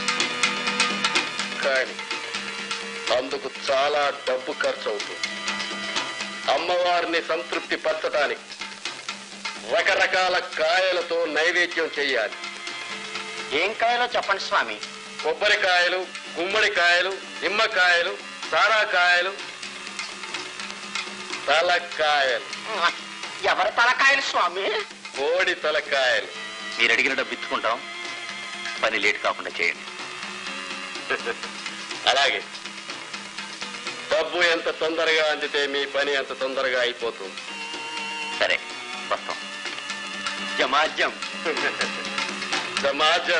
కానీ అందుకు చాలా డబ్బు ఖర్చు అవుతుంది అమ్మవారిని సంతృప్తి పరచటానికి రకరకాల కాయలతో నైవేద్యం చెయ్యాలి ఏం కాయలో చెప్పండి స్వామి కొబ్బరికాయలు గుమ్మడికాయలు నిమ్మకాయలు సారాకాయలు తలకాయలు ఎవరి తలకాయలు స్వామి కోడి తలకాయలు మీరు అడిగిన డబ్బు ఇచ్చుకుంటాం పని లేట్ కాకుండా చేయండి అలాగే డబ్బు ఎంత తొందరగా అందితే మీ పని అంత తొందరగా అయిపోతుంది సరే వస్తాం జమాజం సమాజం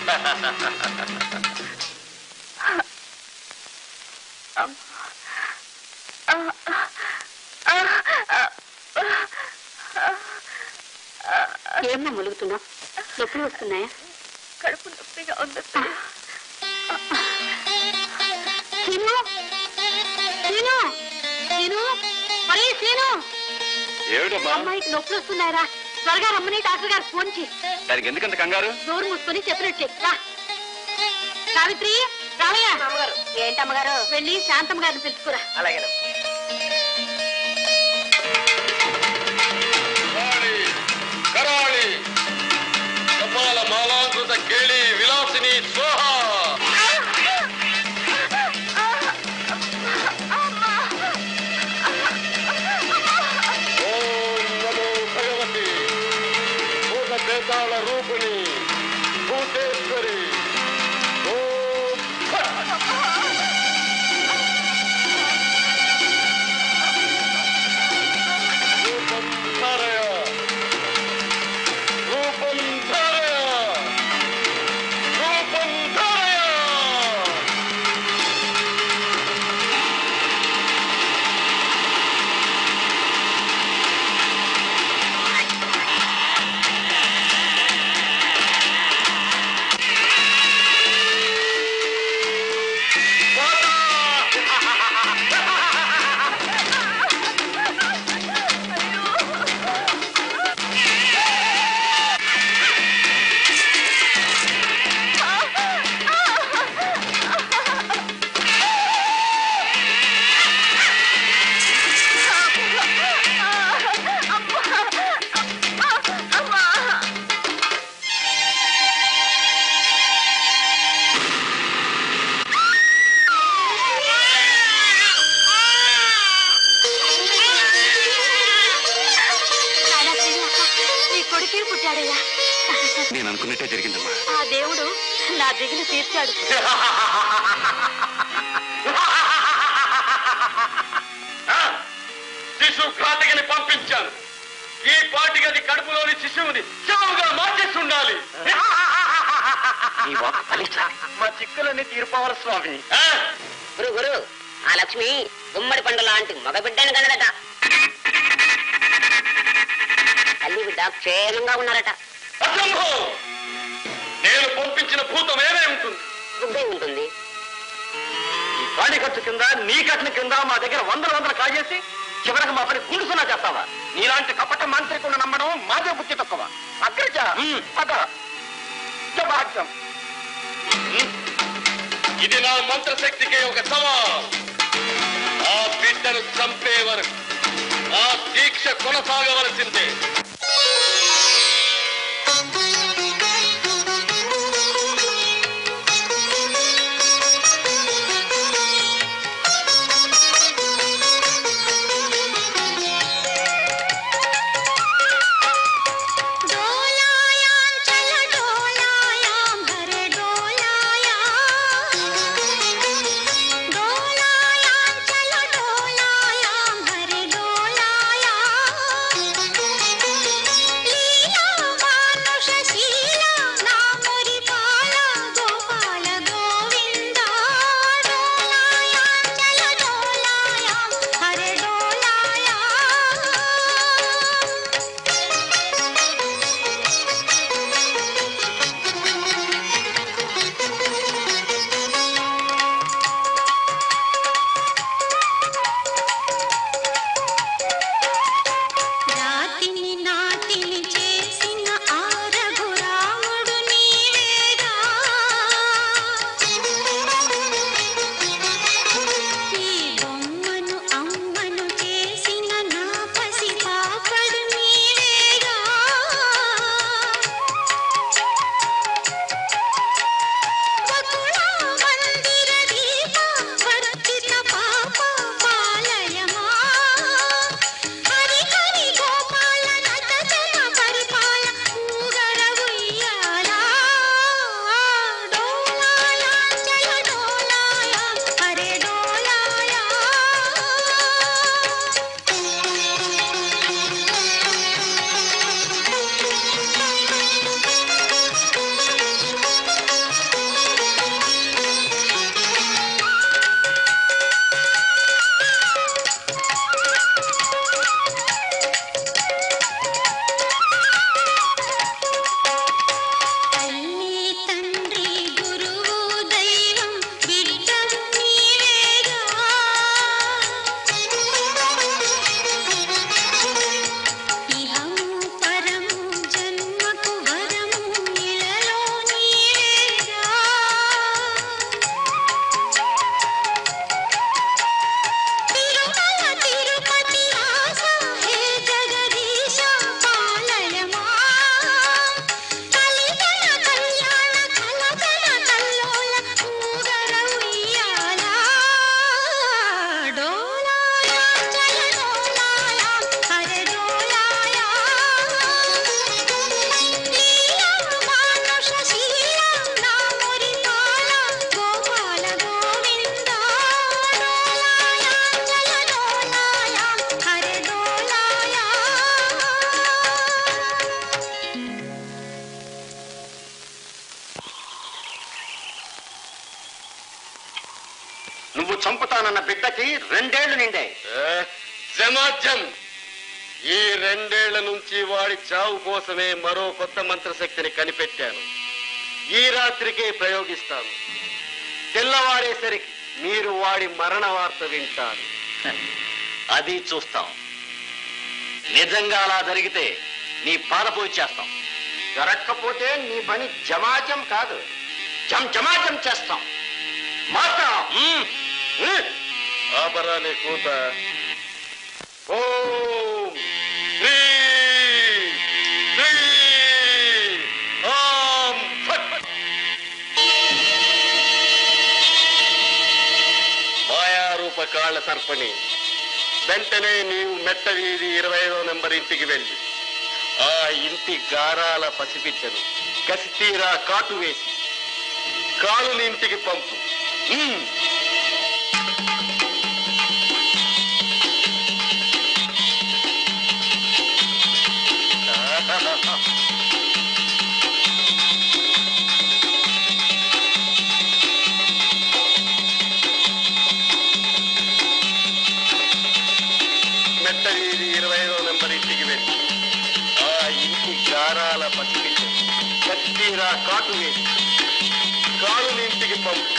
ఏమ్మా ములుగుతున్నావు నొప్పులు వస్తున్నాయా కడుపు నొప్పిగా ఉంది సీను సీను సీను ఒరే సీను ఏమిటమ్మా అమ్మాయికి నొప్పులు వస్తున్నాయరా త్వరగా రమ్మని డాక్టర్ గారు ఫోన్ చేయి దానికి ఎందుకంత కంగారు నోరు మూసుకొని చెప్పినట్టు చెప్పు. రా సావిత్రి రావయ్య ఏంటమ్మగారు వెళ్ళి శాంతమ్మ గారిని పిలుచుకురా అలాగే కరాళి కపాల మాలాంకృత కేళి విలాసిని స్వాహ ఓం నమో భగవతి భూత పేతాళ రూపిణి భూతేశ్వరి ఓం ఫట్. నేను అనుకున్నట్టే జరిగిందమ్మా ఆ దేవుడు నా దిగులు తీర్చాడు శిశు ఘాతకిని పంపించాను ఈ పాటికి అది కడుపులోని శిశువుని శవముగా మార్చేసి ఉండాలి మా చిక్కులన్నీ తీర్పవాలి స్వామి గురు గురు ఆ లక్ష్మి గుమ్మడి పండు లాంటి మగ బిడ్డను కన్నదట తల్లి బిడ్డ క్షేమంగా ఉన్నారట అసంభవం నేను పంపించిన భూతం ఏమే ఉంటుంది గుడ్డే ఉంటుంది ఈ ఖాళీ ఖర్చు కింద నీ కట్న కింద మా దగ్గర వందల వందలు కాజేసి చివరికి మా పని గుండుసున్నా చేస్తావా నీలాంటి కపట మాంత్రికుడు నమ్మడం మాదే బుద్ధి తక్కువ అగ్రజ పద శుభాగ్యం ఇది నా మంత్రశక్తికి ఒక సవాల్ ఆ బిడ్డను చంపే వరకు ఆ దీక్ష కొనసాగవలసిందే రాతిని నాతిని చేసిన ఆ రఘురాముడు నీవేగా ఈ బొమ్మను అమ్మను చేసిన నా పసి పాపడు నీవేగా వకుళా మందిర దీప వర్జిత పాప పాలయమా హరి హరి గోపాల నట జన పరిపాల ఊగర ఉయ్యాల డోలాయ చల డోలాయ హరే డోలాయ తల్లి తండ్రి గురువు దైవం బిడ్డవు నీవేగా ఇహము పరము జన్మకు వరము ఇలలో నీవేగా తిరుమల తిరుపతి వాస హే జగదీశ పాలయమా కలిగన కళ్యాణ కలగన కల్లోల ఊగర ఉయ్యాల డోలాయ చల డోలాయ హరే డోలాయ లీలా మానుష శీల నా మురిపాల గోపాల గోవింద డోలాయ చల డోలాయ హరే డోలాయ నువ్వు చంపుతానన్న బిడ్డకి రెండేళ్లు నిండే జమాజం ఈ రెండేళ్ల నుంచి వాడి చావు కోసమే మరో కొత్త మంత్రశక్తిని కనిపెట్టాను ఈ రాత్రికే ప్రయోగిస్తాను తెల్లవారేసరికి మీరు వాడి మరణ వార్త వింటారు అది చూస్తాం నిజంగా అలా జరిగితే నీ పాదపోయి చేస్తాం జరగకపోతే నీ పని జమాజం కాదు జం జమాజం చేస్తాం మాత్రం ఆపరాని కూత ఓం శ్రీ శ్రీ ఓం ఫట్ మాయారూప కాళ్ళ సర్పణి వెంటనే నీవు మెట్ట వీధి ఇరవై ఐదో నెంబర్ ఇంటికి వెళ్ళి ఆ ఇంటి గారాల పసిబిడ్డను కసి తీరా కాటు వేసి కాలుని ఇంటికి పంపు ఉమ్. మెట్ట వీధి ఇరవై ఐదో నెంబర్ ఇంటికి వెళ్ళి ఆ ఇంటి గారాల పసిపిట్ట కత్తీరా కాటు వేసి కాలుని ఇంటికి పంపు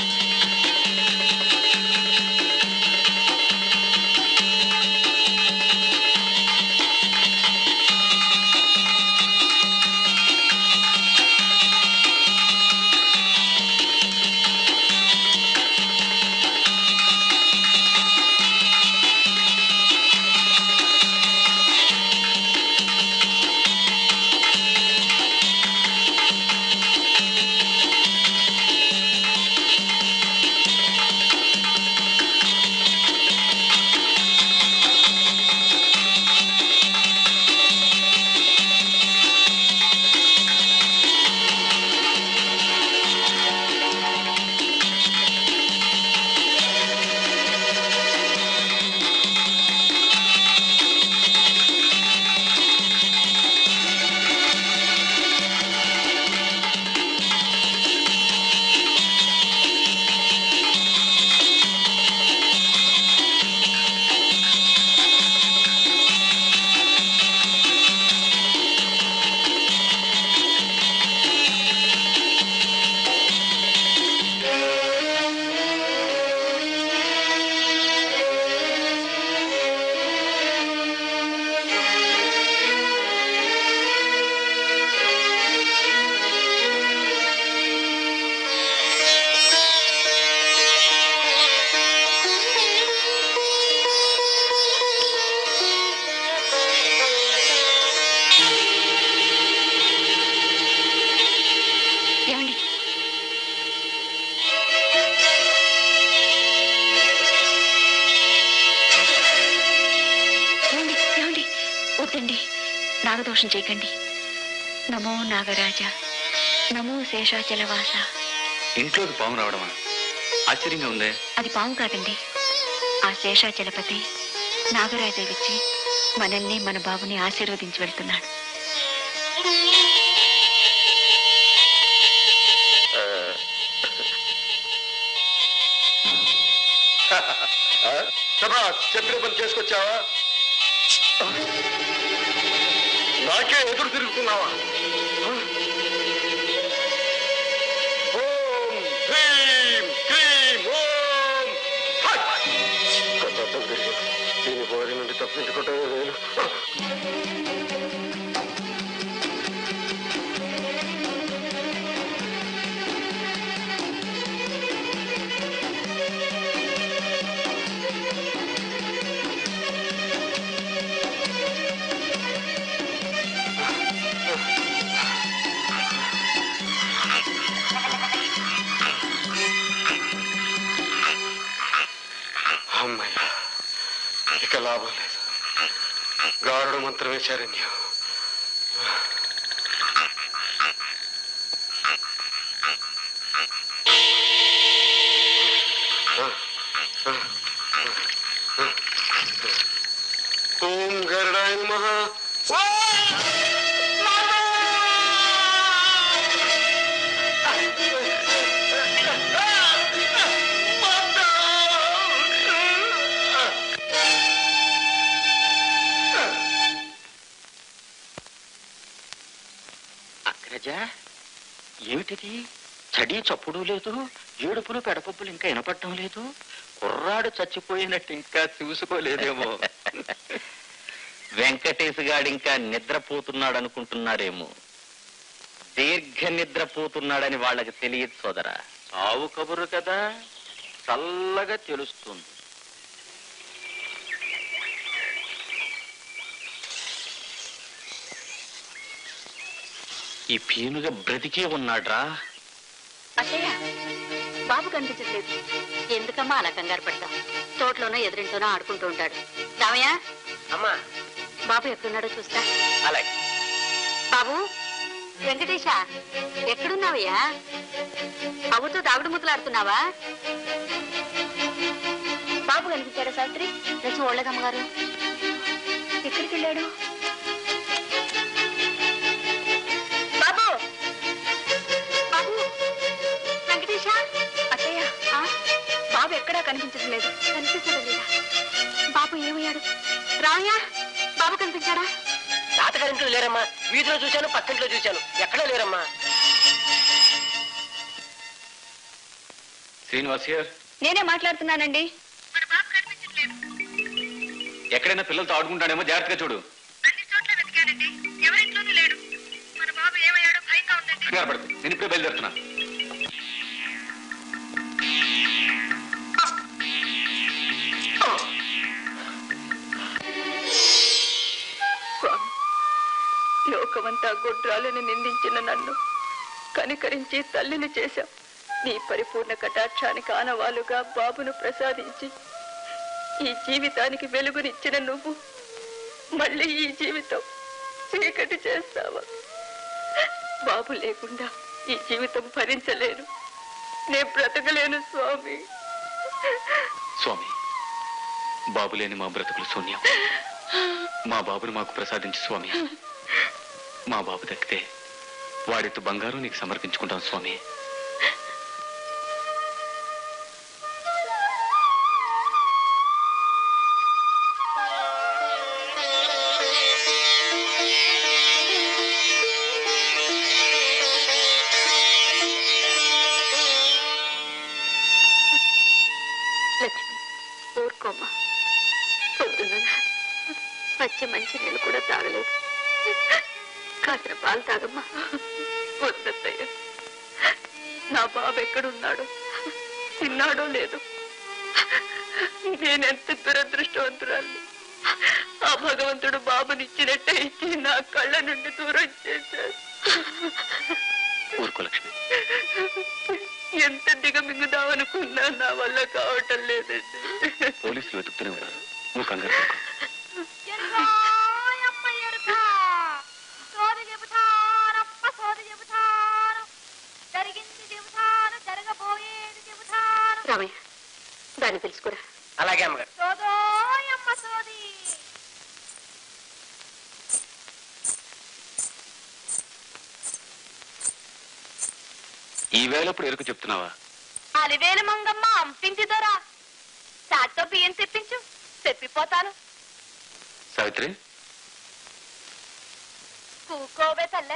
ఏమండి ఏమండి ఏమండి వద్దండి నాగదోషం చేయకండి నమో నాగరాజ నమో శేషాచలవాస ఇంట్లోకి పాము రావడమా ఆశ్చర్యంగా ఉందే అది పాము కాదండి ఆ శేషాచలపతి నాగరాజవిచ్చి మనల్ని మన బాబుని ఆశీర్వదించి వెళ్తున్నాడు సభా చెప్పిన పని చేసుకొచ్చావా నాకే ఎదురు తిరుగుతున్నావా ఓం హ్రీం క్రీం ఓం హట్! తండ్రి, దీని బోరి నుండి తప్పించుకుంటే వేలు అమ్మాయి ఇక లాభం లేదు గారుడు మంత్రమే శరణ్యం ఓం గరుడాయ నమః అగ్రజ ఏమిటిది చడి చప్పుడు లేదు ఏడుపులు పెడపప్పులు ఇంకా వినపడటం లేదు కుర్రాడు చచ్చిపోయినట్టు ఇంకా చూసుకోలేదేమో వెంకటేశ్ గాడు ఇంకా నిద్రపోతున్నాడు అనుకుంటున్నారేమో దీర్ఘ నిద్రపోతున్నాడని వాళ్ళకి తెలియదు సోదరా చావు కబురు కదా చల్లగా తెలుస్తుంది ఈ పీనుగా బ్రతికే ఉన్నాడ్రా అత్తయ్య బాబు కనిపించట్లేదు ఎందుకమ్మా అలా కంగారు పడతాం తోటలోనో ఎదురింటోనో ఆడుకుంటూ ఉంటాడు రామయ్య అమ్మా బాబు ఎక్కడున్నాడో చూస్తా అలాగే బాబు వెంకటేశ ఎక్కడున్నావయ్యా అవుతో దాగుడు ముద్దలాడుతున్నావా బాబు కనిపించాడా సావిత్రి నేను చూడలేదమ్మ గారు ఎక్కడికి వెళ్ళాడు బాబు బాబు వెంకటేశ అత్తయ్య ఆ? బాబు ఎక్కడా కనిపించడం లేదు కనిపించడం లేదా బాబు ఏమయ్యాడు రామయ్య బాబు కనిపించాడా తాతగారింట్లో లేరమ్మా వీధిలో చూశాను పక్కింట్లో చూశాను ఎక్కడా లేరమ్మా శ్రీనివాస్ హియర్ నేనే మాట్లాడుతున్నానండి ఎక్కడైనా పిల్లలతో ఆడుకుంటాడేమో జాగ్రత్తగా చూడు కంగారు పడకు. నేను ఇప్పుడే బయలుదేరుతున్నా స్వామి లోకమంతా గొడ్రాలని నిందించిన నన్ను కనికరించి తల్లిని చేశాం నీ పరిపూర్ణ కటాక్షానికి ఆనవాలుగా బాబును ప్రసాదించి ఈ జీవితానికి వెలుగునిచ్చిన నువ్వు మళ్ళీ ఈ జీవితం చీకటి చేస్తావా బాబు లేకుండా ఈ జీవితం భరించలేను నేను బ్రతకలేను స్వామి స్వామి బాబు లేని మా బ్రతుకులు శూన్యం మా బాబును మాకు ప్రసాదించు స్వామి మా బాబు దక్కితే వాడితో బంగారం నీకు సమర్పించుకుంటాం స్వామి లక్ష్మి ఊరుకోమ్మా పొద్దున్న పచ్చి మంచి నీళ్ళు కూడా తాగలేదు కాసిన పాలు తాగమ్మా వద్దత్తయ్య నా బాబు ఎక్కడున్నాడో తిన్నాడో లేదు నేనెంత దురదృష్టవంతురాలి ఆ భగవంతుడు బాబునిచ్చినట్టే ఇచ్చి నా కళ్ళ నుండి దూరం చేశాడు ఊరుకో లక్ష్మి ఎంత దిగమింగుదామనుకున్నా నా వల్ల కావటం లేదండి పోలీసులు వెతుకుతూనే ఉన్నారు నువ్వు కంగారు పడకు. సోది చెబుతానప్ప సోది చెబుతాను జరిగింది చెబుతాను జరగబోయేది చెబుతాను రామయ్య దాన్ని తెలుసుకురా అలాగే అమ్మగారు సోదోయమ్మ సోది ఈ వేళప్పుడు ఎరుకు చెప్తున్నావా అలివేలు మంగమ్మ అంపింది దొరా చాట్తో బియ్యం తెప్పించు తెప్పిపోతాను సావిత్రి కూకోవే తల్లే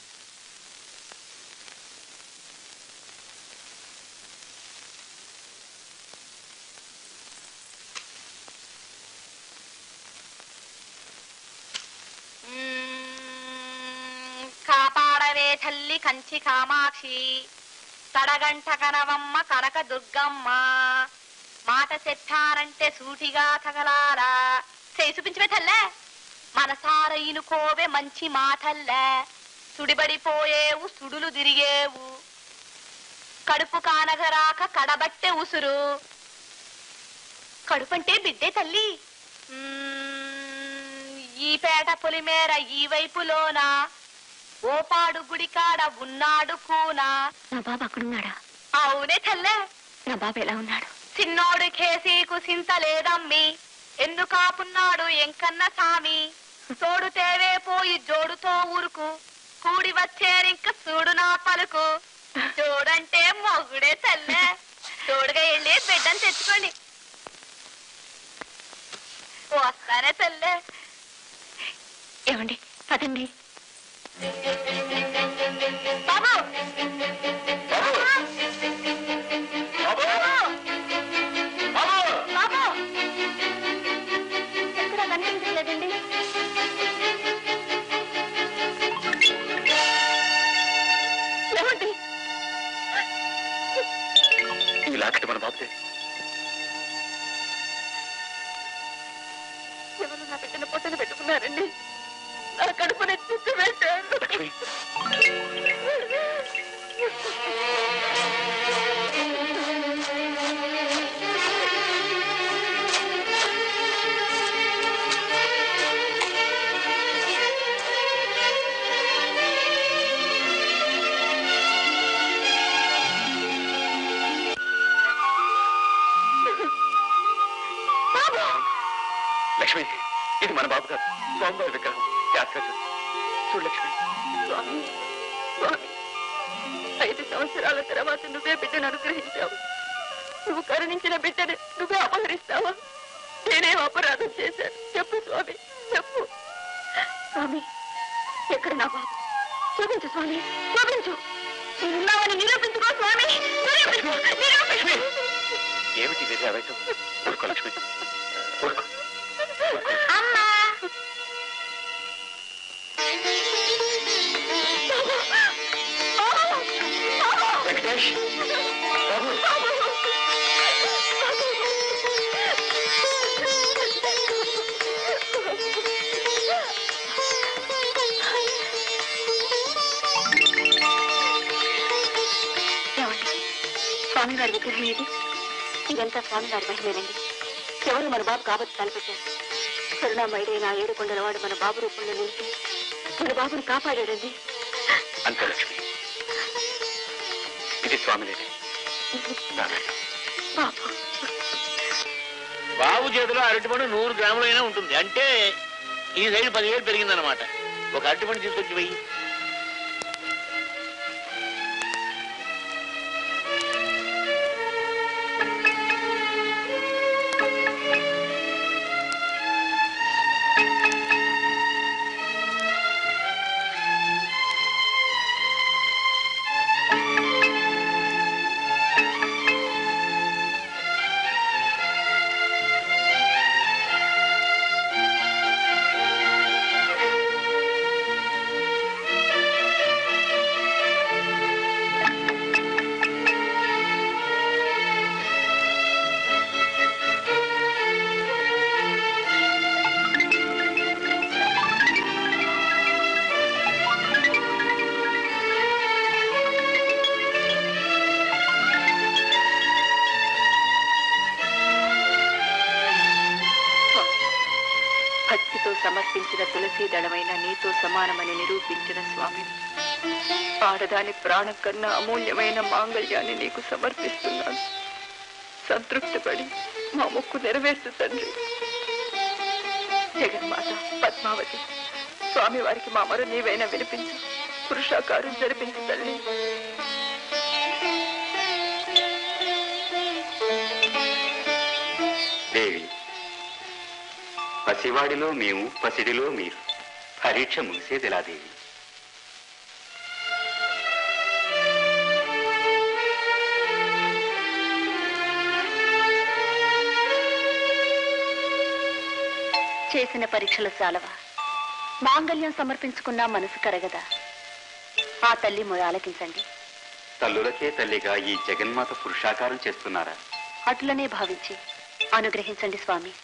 మ్మ్, కాపాడవే తల్లి కంచి కామాక్షి తడగంట కనవమ్మ కనక దుర్గమ్మ మాట చెప్పారంటే సూటిగా తగలారా చేయి చూపించవే తల్లే మనసార ఇనుకోవే మంచి మాటల్లే సుడిబడిపోయేవు సుడులు తిరిగేవు కడుపు కానగరాక కడబట్టే ఉసురు కడుపంటే బిడ్డే తల్లి మ్మ్, ఈ పేట పొలిమేర ఈ వైపులోన ఓపాడు గుడికాడ ఉన్నాడు కూనా నా బాబు అక్కడున్నాడా అవునే తల్లే నా బాబు ఎలా ఉన్నాడు చిన్నోడు కేసీకు సింత లేదమ్మి ఎందుకాపున్నాడు ఎంకన్న సామి తోడు తేవే పోయి జోడుతో ఊరుకు కూడి వచ్చేరింక చూడు నా పలుకు జోడంటే మొగుడే తల్లే తోడుగా వెళ్ళి బిడ్డను తెచ్చుకోండి వస్తానే తల్లే ఏమండి పదండి బాబు బాబు ఎక్కడ కనిపించలేదండి ఏమండి ఈ లాకెట్ మన బాబుదే ఎవరు నా బిడ్డను పొట్టను పెట్టుకున్నారండి నా కడుపుని చిత్తు పెట్టారు లక్ష్మి ఇది మన బాబు కాదు స్వామివారి విగ్రహం జాగ్రత్త చూడు లక్ష్మి స్వామి స్వామి ఐదు సంవత్సరాల తర్వాత నువ్వే బిడ్డను అనుగ్రహించావు నువ్వు కరుణించిన బిడ్డని నువ్వే అపహరిస్తావా నేనేం అపరాధం చేశాను చెప్పు స్వామి చెప్పు స్వామి ఎక్కడ నా బాబు చూపించు స్వామి చూపించు ఉన్నావని నిరూపించుకో స్వామి నిరూపించు నిరూపించు ఏమిటి ఇది ఆవేశం ఊరుకో లక్ష్మి ఊరుకో అమ్మా వెంకటేష్ బాబు ఏమండి స్వామి గారి విగ్రహం ఏది ఇదంతా స్వామి గారి మహిమేనండి ఎవరు మన బాబు కాబట్టి తలపెట్టారు కరుణామయుడైన ఆ ఏడు కొండలవాడు మన బాబు రూపంలో నిలిచి మన బాబుని కాపాడాడండి అంతే లక్ష్మి ఇది స్వామిలేనే బాబు బాబు చేతిలో అరటిపండు నూరు గ్రాములైనా ఉంటుంది అంటే ఈ సైడ్ పదివేలు పెరిగిందనమాట ఒక అరటిపండు తీసుకొచ్చి వెయ్యి భక్తితో సమర్పించిన తులసి దళమైన నీతో సమానమని నిరూపించిన స్వామి ఆడదాని ప్రాణం కన్నా అమూల్యమైన మాంగళ్యాన్ని నీకు సమర్పిస్తున్నాను సంతృప్తిపడి మా మొక్కు నెరవేర్చు తండ్రి జగన్మాత పద్మావతి స్వామి వారికి మా మరు నీవైనా వినిపించు పురుషాకారం జరిపించు తల్లి దేవి పసివాడిలో మేము పసిడిలో మీరు పరీక్ష ముగిసేదిలా దేవి చేసిన పరీక్షలు చాలవా మాంగళ్యం సమర్పించుకున్నా మనసు కరగదా ఆ తల్లి మొయ ఆలకించండి తల్లులకే తల్లిగా ఈ జగన్మాత పురుషాకారం చేస్తున్నారా అటులనే భావించి అనుగ్రహించండి స్వామి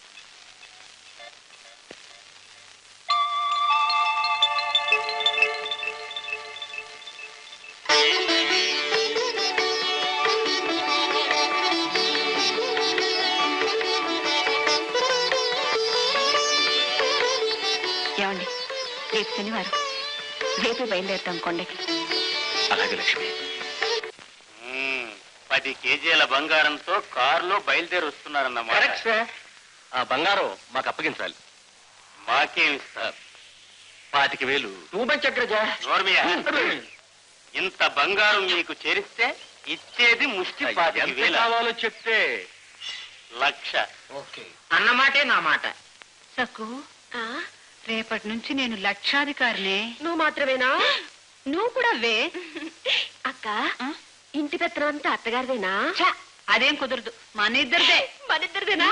ఏమండి రేపు శనివారం రేపే బయలుదేరుతాం కొండకి అలాగే లక్ష్మి మ్మ్. పది కేజీల బంగారంతో కారులో బయలుదేరి వస్తున్నారన్నమాట ఆ బంగారం మాకు అప్పగించాలి మాకేమిస్తారు పాతిక వేలు నోర్మియా ఇంత బంగారం మీకు చేరిస్తే ఇచ్చేది ముష్టి పాతిక ఎంత వేల కావాలో చెప్తే లక్ష అన్నమాటే నా మాట సక్కు రేపటి నుంచి నేను లక్షాధికారినే నువ్వు మాత్రమేనా నువ్వు కూడా వే అక్క ఇంటి పెత్తనం అంతా అత్తగారిదేనా ఛ, అదేం కుదరదు మన ఇద్దరిదే మన ఇద్దరిదేనా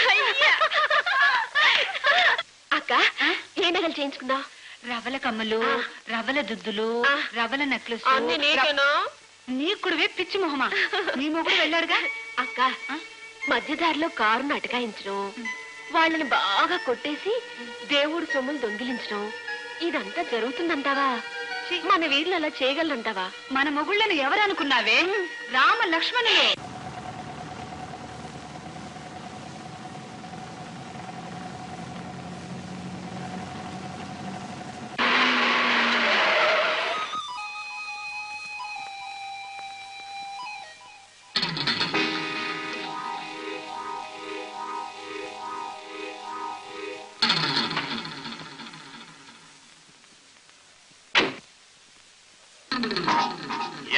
అక్క ఏ నగలు చేయించుకుందాం రవల కమ్మలు రవల దుద్దులు రవల నెక్లెస్ అన్ని నీకేనా? నీకు కూడా వే పిచ్చి మొహమా నీ మొగుడు వెళ్ళాడుగా అక్క మధ్యదారిలో కారును అటకాయించడం వాళ్ళని బాగా కొట్టేసి దేవుడు సొమ్ములు దొంగిలించడం ఇదంతా జరుగుతుందంటావా మన వీళ్ళు అలా చేయగలరంటావా మన మొగుళ్ళను ఎవరు అనుకున్నావే రామ లక్ష్మణులే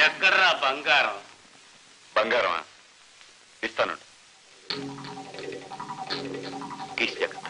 ఎక్కడ్రా బంగారం బంగారమా ఇస్తాను కీస్ జాగ్రత్త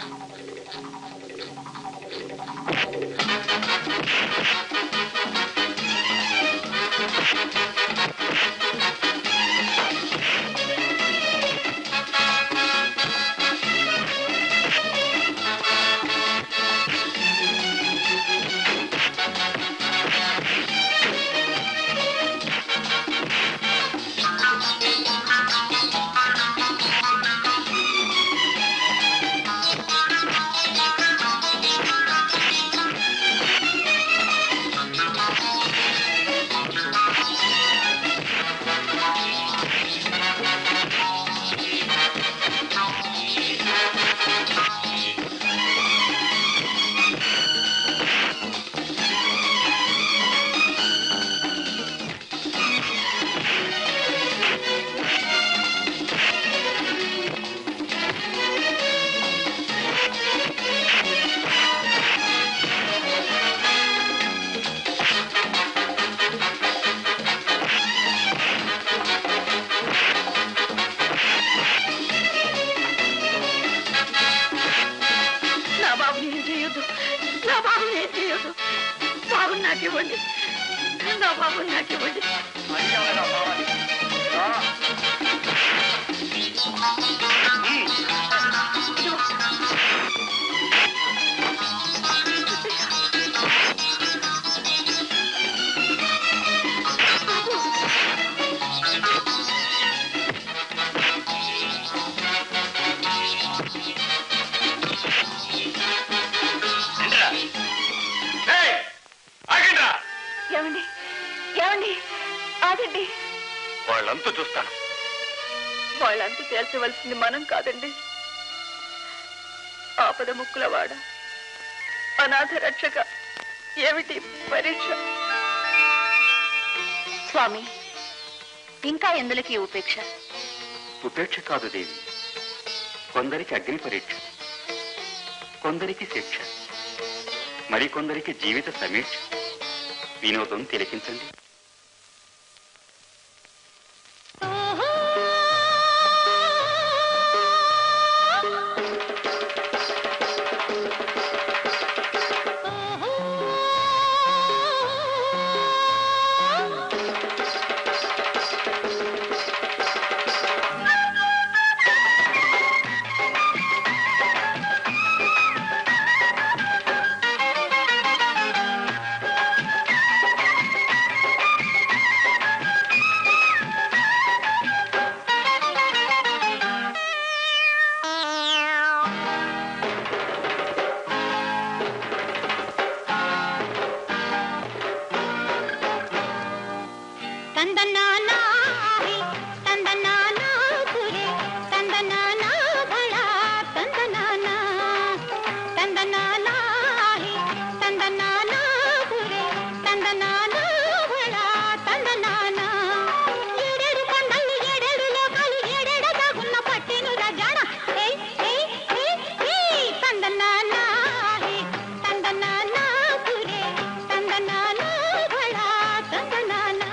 నా బాబుని ఏం చేయొద్దు నా బాబుని ఏం చేయొద్దు బాబుని నాకు ఇవ్వండి నా బాబుని నాకు ఇవ్వండి ఏమండి ఏమండి ఆగండి వాళ్ళంతా చూస్తాను వాళ్ళంతా తేల్చవలసింది మనం కాదండి ఆపద ముక్కులవాడ అనాథ రక్షక ఏమిటి పరీక్ష స్వామి ఇంకా ఎందులకి ఉపేక్ష ఉపేక్ష కాదు దేవి కొందరికి అగ్ని పరీక్ష కొందరికి శిక్ష మరికొందరికి జీవిత సమీక్ష వినోదం తిలకించండి ತಂದನಾನಾ ತಂದನಾನಾ ಕುರೆ ತಂದನಾನಾ ಬಳ ತಂದನಾನಾ ತಂದನಾನಾ ತಂದನಾನಾ ಕುರೆ ತಂದನಾನಾ ಬಳ ತಂದನಾನಾ ఏడేడు కొండలు ఏడేడు లోకాలు ఏడేడ దాగున్న పట్టిను రజాడ ఏయ్ ఏయ్ ఏయ్ ఏయ్ తందనానా హే తందనానా కురే తందనానా బళ తందనానా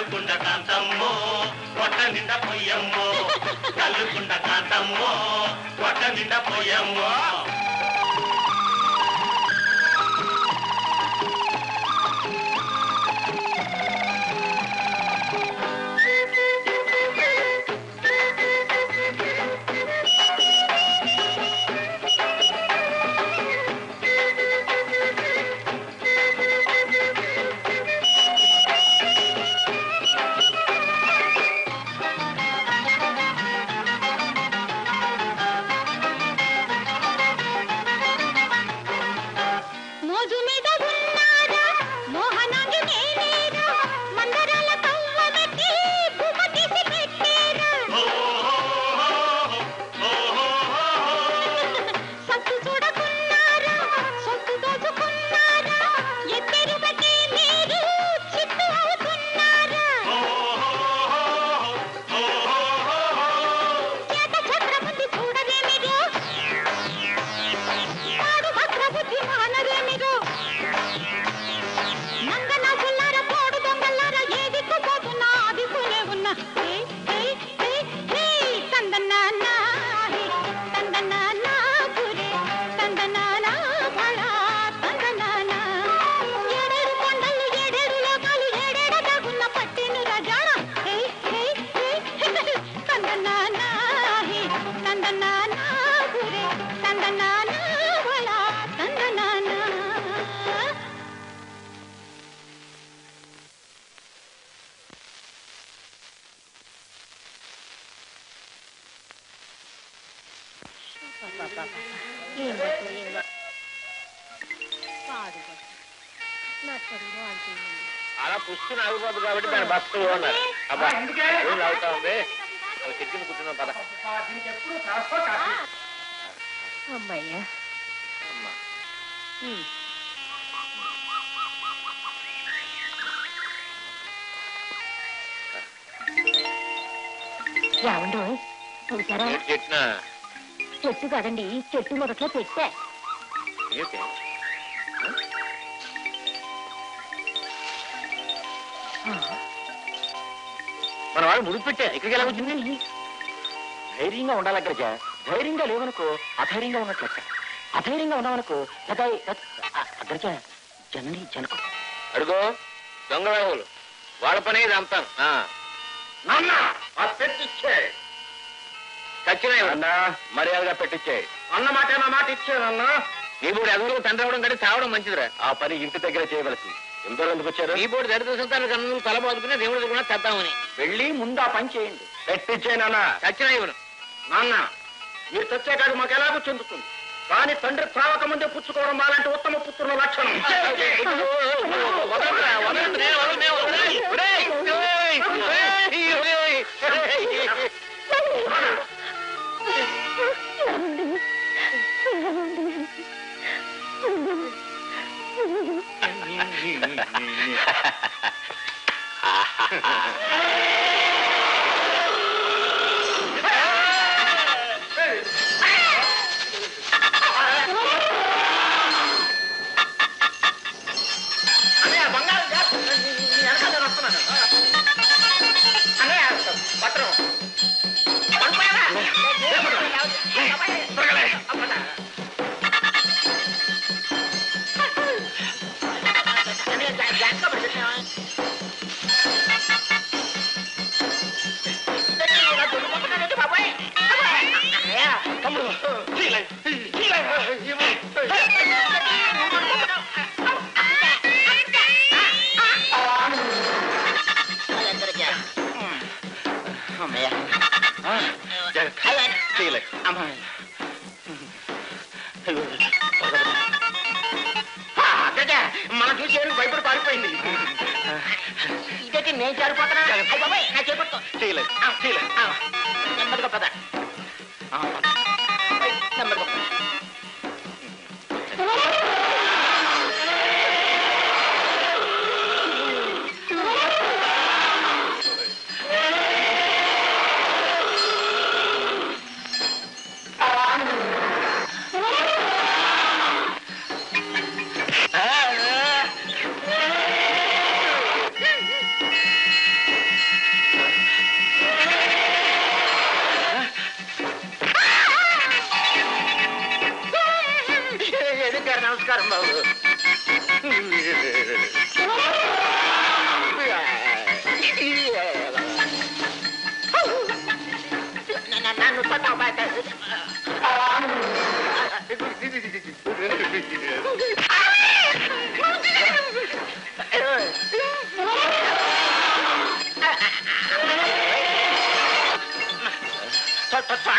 కల్లుకుండ కాంతమ్మో పొట్ట నిండా పొయ్యమ్మో కల్లుకుండ కాంతమ్మో పొట్ట నిండా పొయ్యమ్మో మోజు మీద ఉన్నారా మోహనాంగి నేనేరా మందరాల కవ్వ పెట్టి పువ్వ తీసి పెట్టేరా సత్తు చూడకున్నారా సొత్తు దోచుకున్నారా ఎత్తేరు పెట్టి మీరు చిత్తు అవుతున్నారా చేత చక్రబుద్ధి చూడరే మీరు పాడు భద్రబుద్ధి మానరే మీరు నంగన పుల్లార పోడు దొంగల్లార ఏ దిక్కు పోతున్నా ఆ దిక్కునే ఉన్నా హే, హే, హే, హే, తందనానా, హే, తందనానా, పురే, తందనానా, భళా, తందనానా. ఏడేడు కొండలు, ఏడేడు లోకాలు, ఏడేడ దాగున్న పట్టెను రజాడ. హే, హే, హే, హే, తందనానా, హే, తందనానా, పురే, తందనానా, భళా, తందనానా. ఏం బతుకు, ఏం బతుకు. పాడు బతుకు. నా చదువు అంటుంది అలా పుస్తకం ఆగిపోదు కాబట్టి దాని బతుకులు ఉన్నారు అబ్బా ఏం అవుతా ఉంది ఒక చెట్టు కింద కూర్చున్నాం పద అమ్మయ్యా ఉమ్. ఏమండో చూసారా ఏంటి చెట్టిన చెట్టు కదండి చెట్టు మొదట్లో పెట్టా ఏంటి మన వాళ్ళు ముడుపు పెట్టా ఇక్కడికి ఎలా వచ్చింది ధైర్యంగా ఉండాలి అగ్రజ ధైర్యంగా లేవనుకో అధైర్యంగా ఉన్నట్లు లెక్క. అధైర్యంగా ఉన్నావనుకో పెద్ద అగ్రజ జనని జనకు అడుగో దొంగ వేవులు వాళ్ళ పనే ఇది అంతాను నాన్న ఆ పెట్టిచ్చే చచ్చినాయి అన్నా మర్యాదగా పెట్టిచ్చే అన్న మాట నా మాట ఇచ్చానన్నా నీ బోడి ఎదురు తండ్రి అవడం కంటే చావడం మంచిదిరా ఆ పని ఇంటి దగ్గర చేయవలసింది ఎందరో ఎందుకు వచ్చారు నీ బోడి దరిద్ర సంతానం కన్ను తల బాదుకుని దేవుడి కూడా చేద్దామని వెళ్ళి ముందు ఆ పని చేయండి పెట్టిచ్చే నాన్న చచ్చినా ఇవ్వను నాన్న మీరు తెచ్చాక మాకు ఎలాగో చెందుతుంది కానీ తండ్రి చావక ముందే పుచ్చుకోవడం అలాంటి ఉత్తమ పుత్రుల లక్షణం వదలరా, వదలండి, వదలండి, వదలండి. ఒరేయ్, ఒరేయ్, ఒరేయ్, ఒరేయ్. అన్నయ్య బంగారం జాగ్రత్త. నీ వెనకాల నేను వస్తున్నాను. అన్నయ్య పత్రం పడిపోయావా? త్వరగా లే. అన్నయ్య, జా- జాగ్రత్తగా పడుతున్నావా? ఇలా దొరికిపోతున్నానంటే బాబాయ్. అన్నయ్య, తమ్ముడు, చీలే, చీలే, ఇవ్వు. అమ్మయ్య చేయలే అమ్మా అగ్గజ మన చూసి ఏమి భయపడి పారిపోయింది ఇదైతే నేను జారిపోతున్నా అయ్ బాబాయ్, నా చేపట్టు చేయలేదు ఆ, చేయలే. ఆ, నెమ్మదిగా పద ఆ, పద. అయ్, నెమ్మదిగా పద.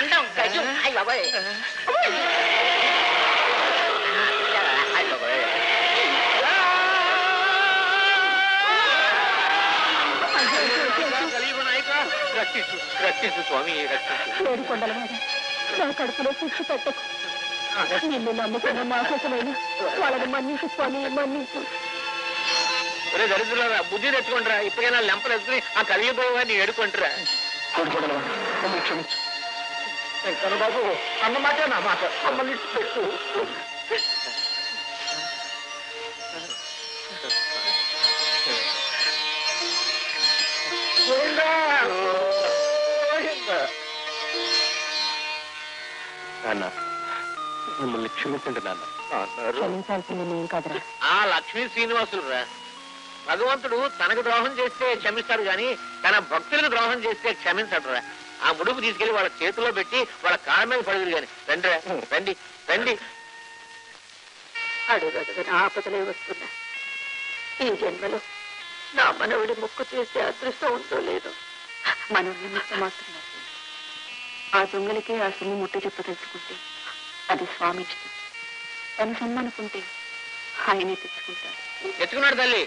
అండం గజం అయ్య బాబాయ్ అయ్య బాబాయ్ కలియుగ నాయక రక్షించు రక్షించు స్వామి రక్షించు ఏడుకొండల వాడ నా కడుపులో శిక్ష పెట్టకు నిన్ను నమ్ముకున్న మా కోసమైన వాళ్ళని మన్నించు స్వామి మన్నించు ఒరే దరిద్రులారా బుద్ధి తెచ్చుకుంటారా ఇప్పటికైనా లెంపలు వేసుకుని ఆ కలిగిపోయేవాడిని ఏడుకుంటారా క్షమించు బాబు అన్న మాట నా మాట మమ్మల్ని పెట్టు నాన్న మిమ్మల్ని క్షమించండి నాన్న క్షమించాల్సింది నేను కాదురా ఆ లక్ష్మీ శ్రీనివాసులు రా భగవంతుడు తనకు ద్రోహం చేస్తే క్షమిస్తాడు గాని తన భక్తులకు ద్రోహం చేస్తే క్షమించడు రా ఆ ముడుపు తీసుకెళ్లి వాళ్ళ చేతిలో పెట్టి వాళ్ళ కాళ్ళ మీద పడదురు గాని రండి రా, రండి రండి అడుగడుగున ఆపదలే వస్తున్నా ఈ జన్మలో నా మనవుడి ముక్కు చేసే అదృష్టం ఉందో లేదో మనం నిమిత్త మాత్రం ఆ దొంగలకే ఆ సొమ్ము ముట్ట చెప్పదలుచుకుంటే అది స్వామి ఇష్టం తన సొమ్ము అనుకుంటే ఆయనే తెచ్చుకుంటాడు తెచ్చుకున్నాడు తల్లి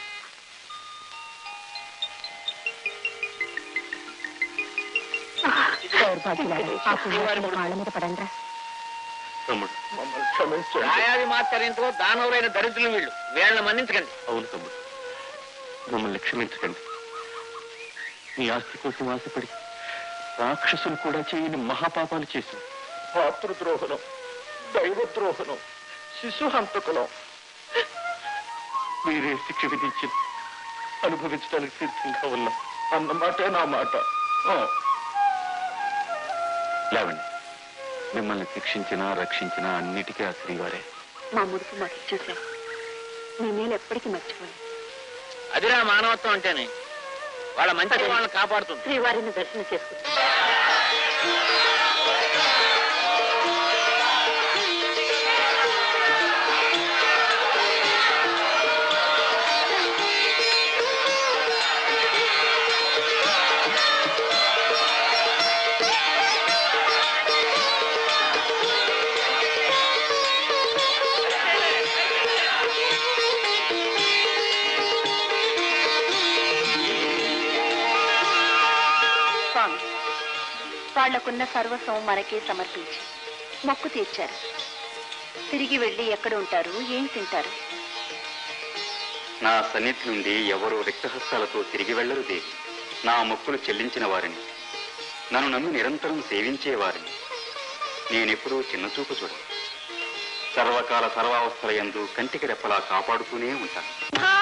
దౌర్భాగ్యులారా, ఆ పుణ్యాత్ముల కాళ్ళ మీద పడండ్రా తమ్ముడు మమ్మల్ని క్షమించండి రాయాది మాత్రంతో దానవులైన దరిద్రులు వీళ్ళు వీళ్ళని మన్నించకండి అవును తమ్ముడు మమ్మల్ని క్షమించకండి మీ ఆస్తి కోసం ఆశపడి రాక్షసులు కూడా చేయని మహాపాపాలు చేశాం మాతృద్రోహులం దైవద్రోహులం శిశు హంతకులం మీరే శిక్ష విధించి అనుభవించడానికి సిద్ధంగా ఉన్నాం అన్నమాటే నా మాట ఆ. లేవండి మిమ్మల్ని శిక్షించినా రక్షించినా అన్నిటికీ ఆ శ్రీవారే మా ముడుపు మాకు ఇచ్చేసాం మీ మేలు ఎప్పటికీ మర్చిపోయి అదిరా మానవత్వం అంటేనే వాళ్ళ మంచి వాళ్ళని కాపాడుతుంది శ్రీవారిని దర్శనం చేసుకుంటాం స్వామి వాళ్లకున్న సర్వస్వం మనకే సమర్పించి మొక్కు తీర్చారు తిరిగి వెళ్ళి ఎక్కడ ఉంటారు ఏం తింటారు నా సన్నిధి నుండి ఎవరు రిక్తహస్తాలతో తిరిగి వెళ్ళరు దేవి నా మొక్కులు చెల్లించిన వారిని నన్ను నమ్మి నిరంతరం సేవించే వారిని నేనెప్పుడూ చిన్నచూపు చూడను సర్వకాల సర్వావస్థల యందు కంటికి రెప్పలా కాపాడుతూనే ఉంటాను ఆ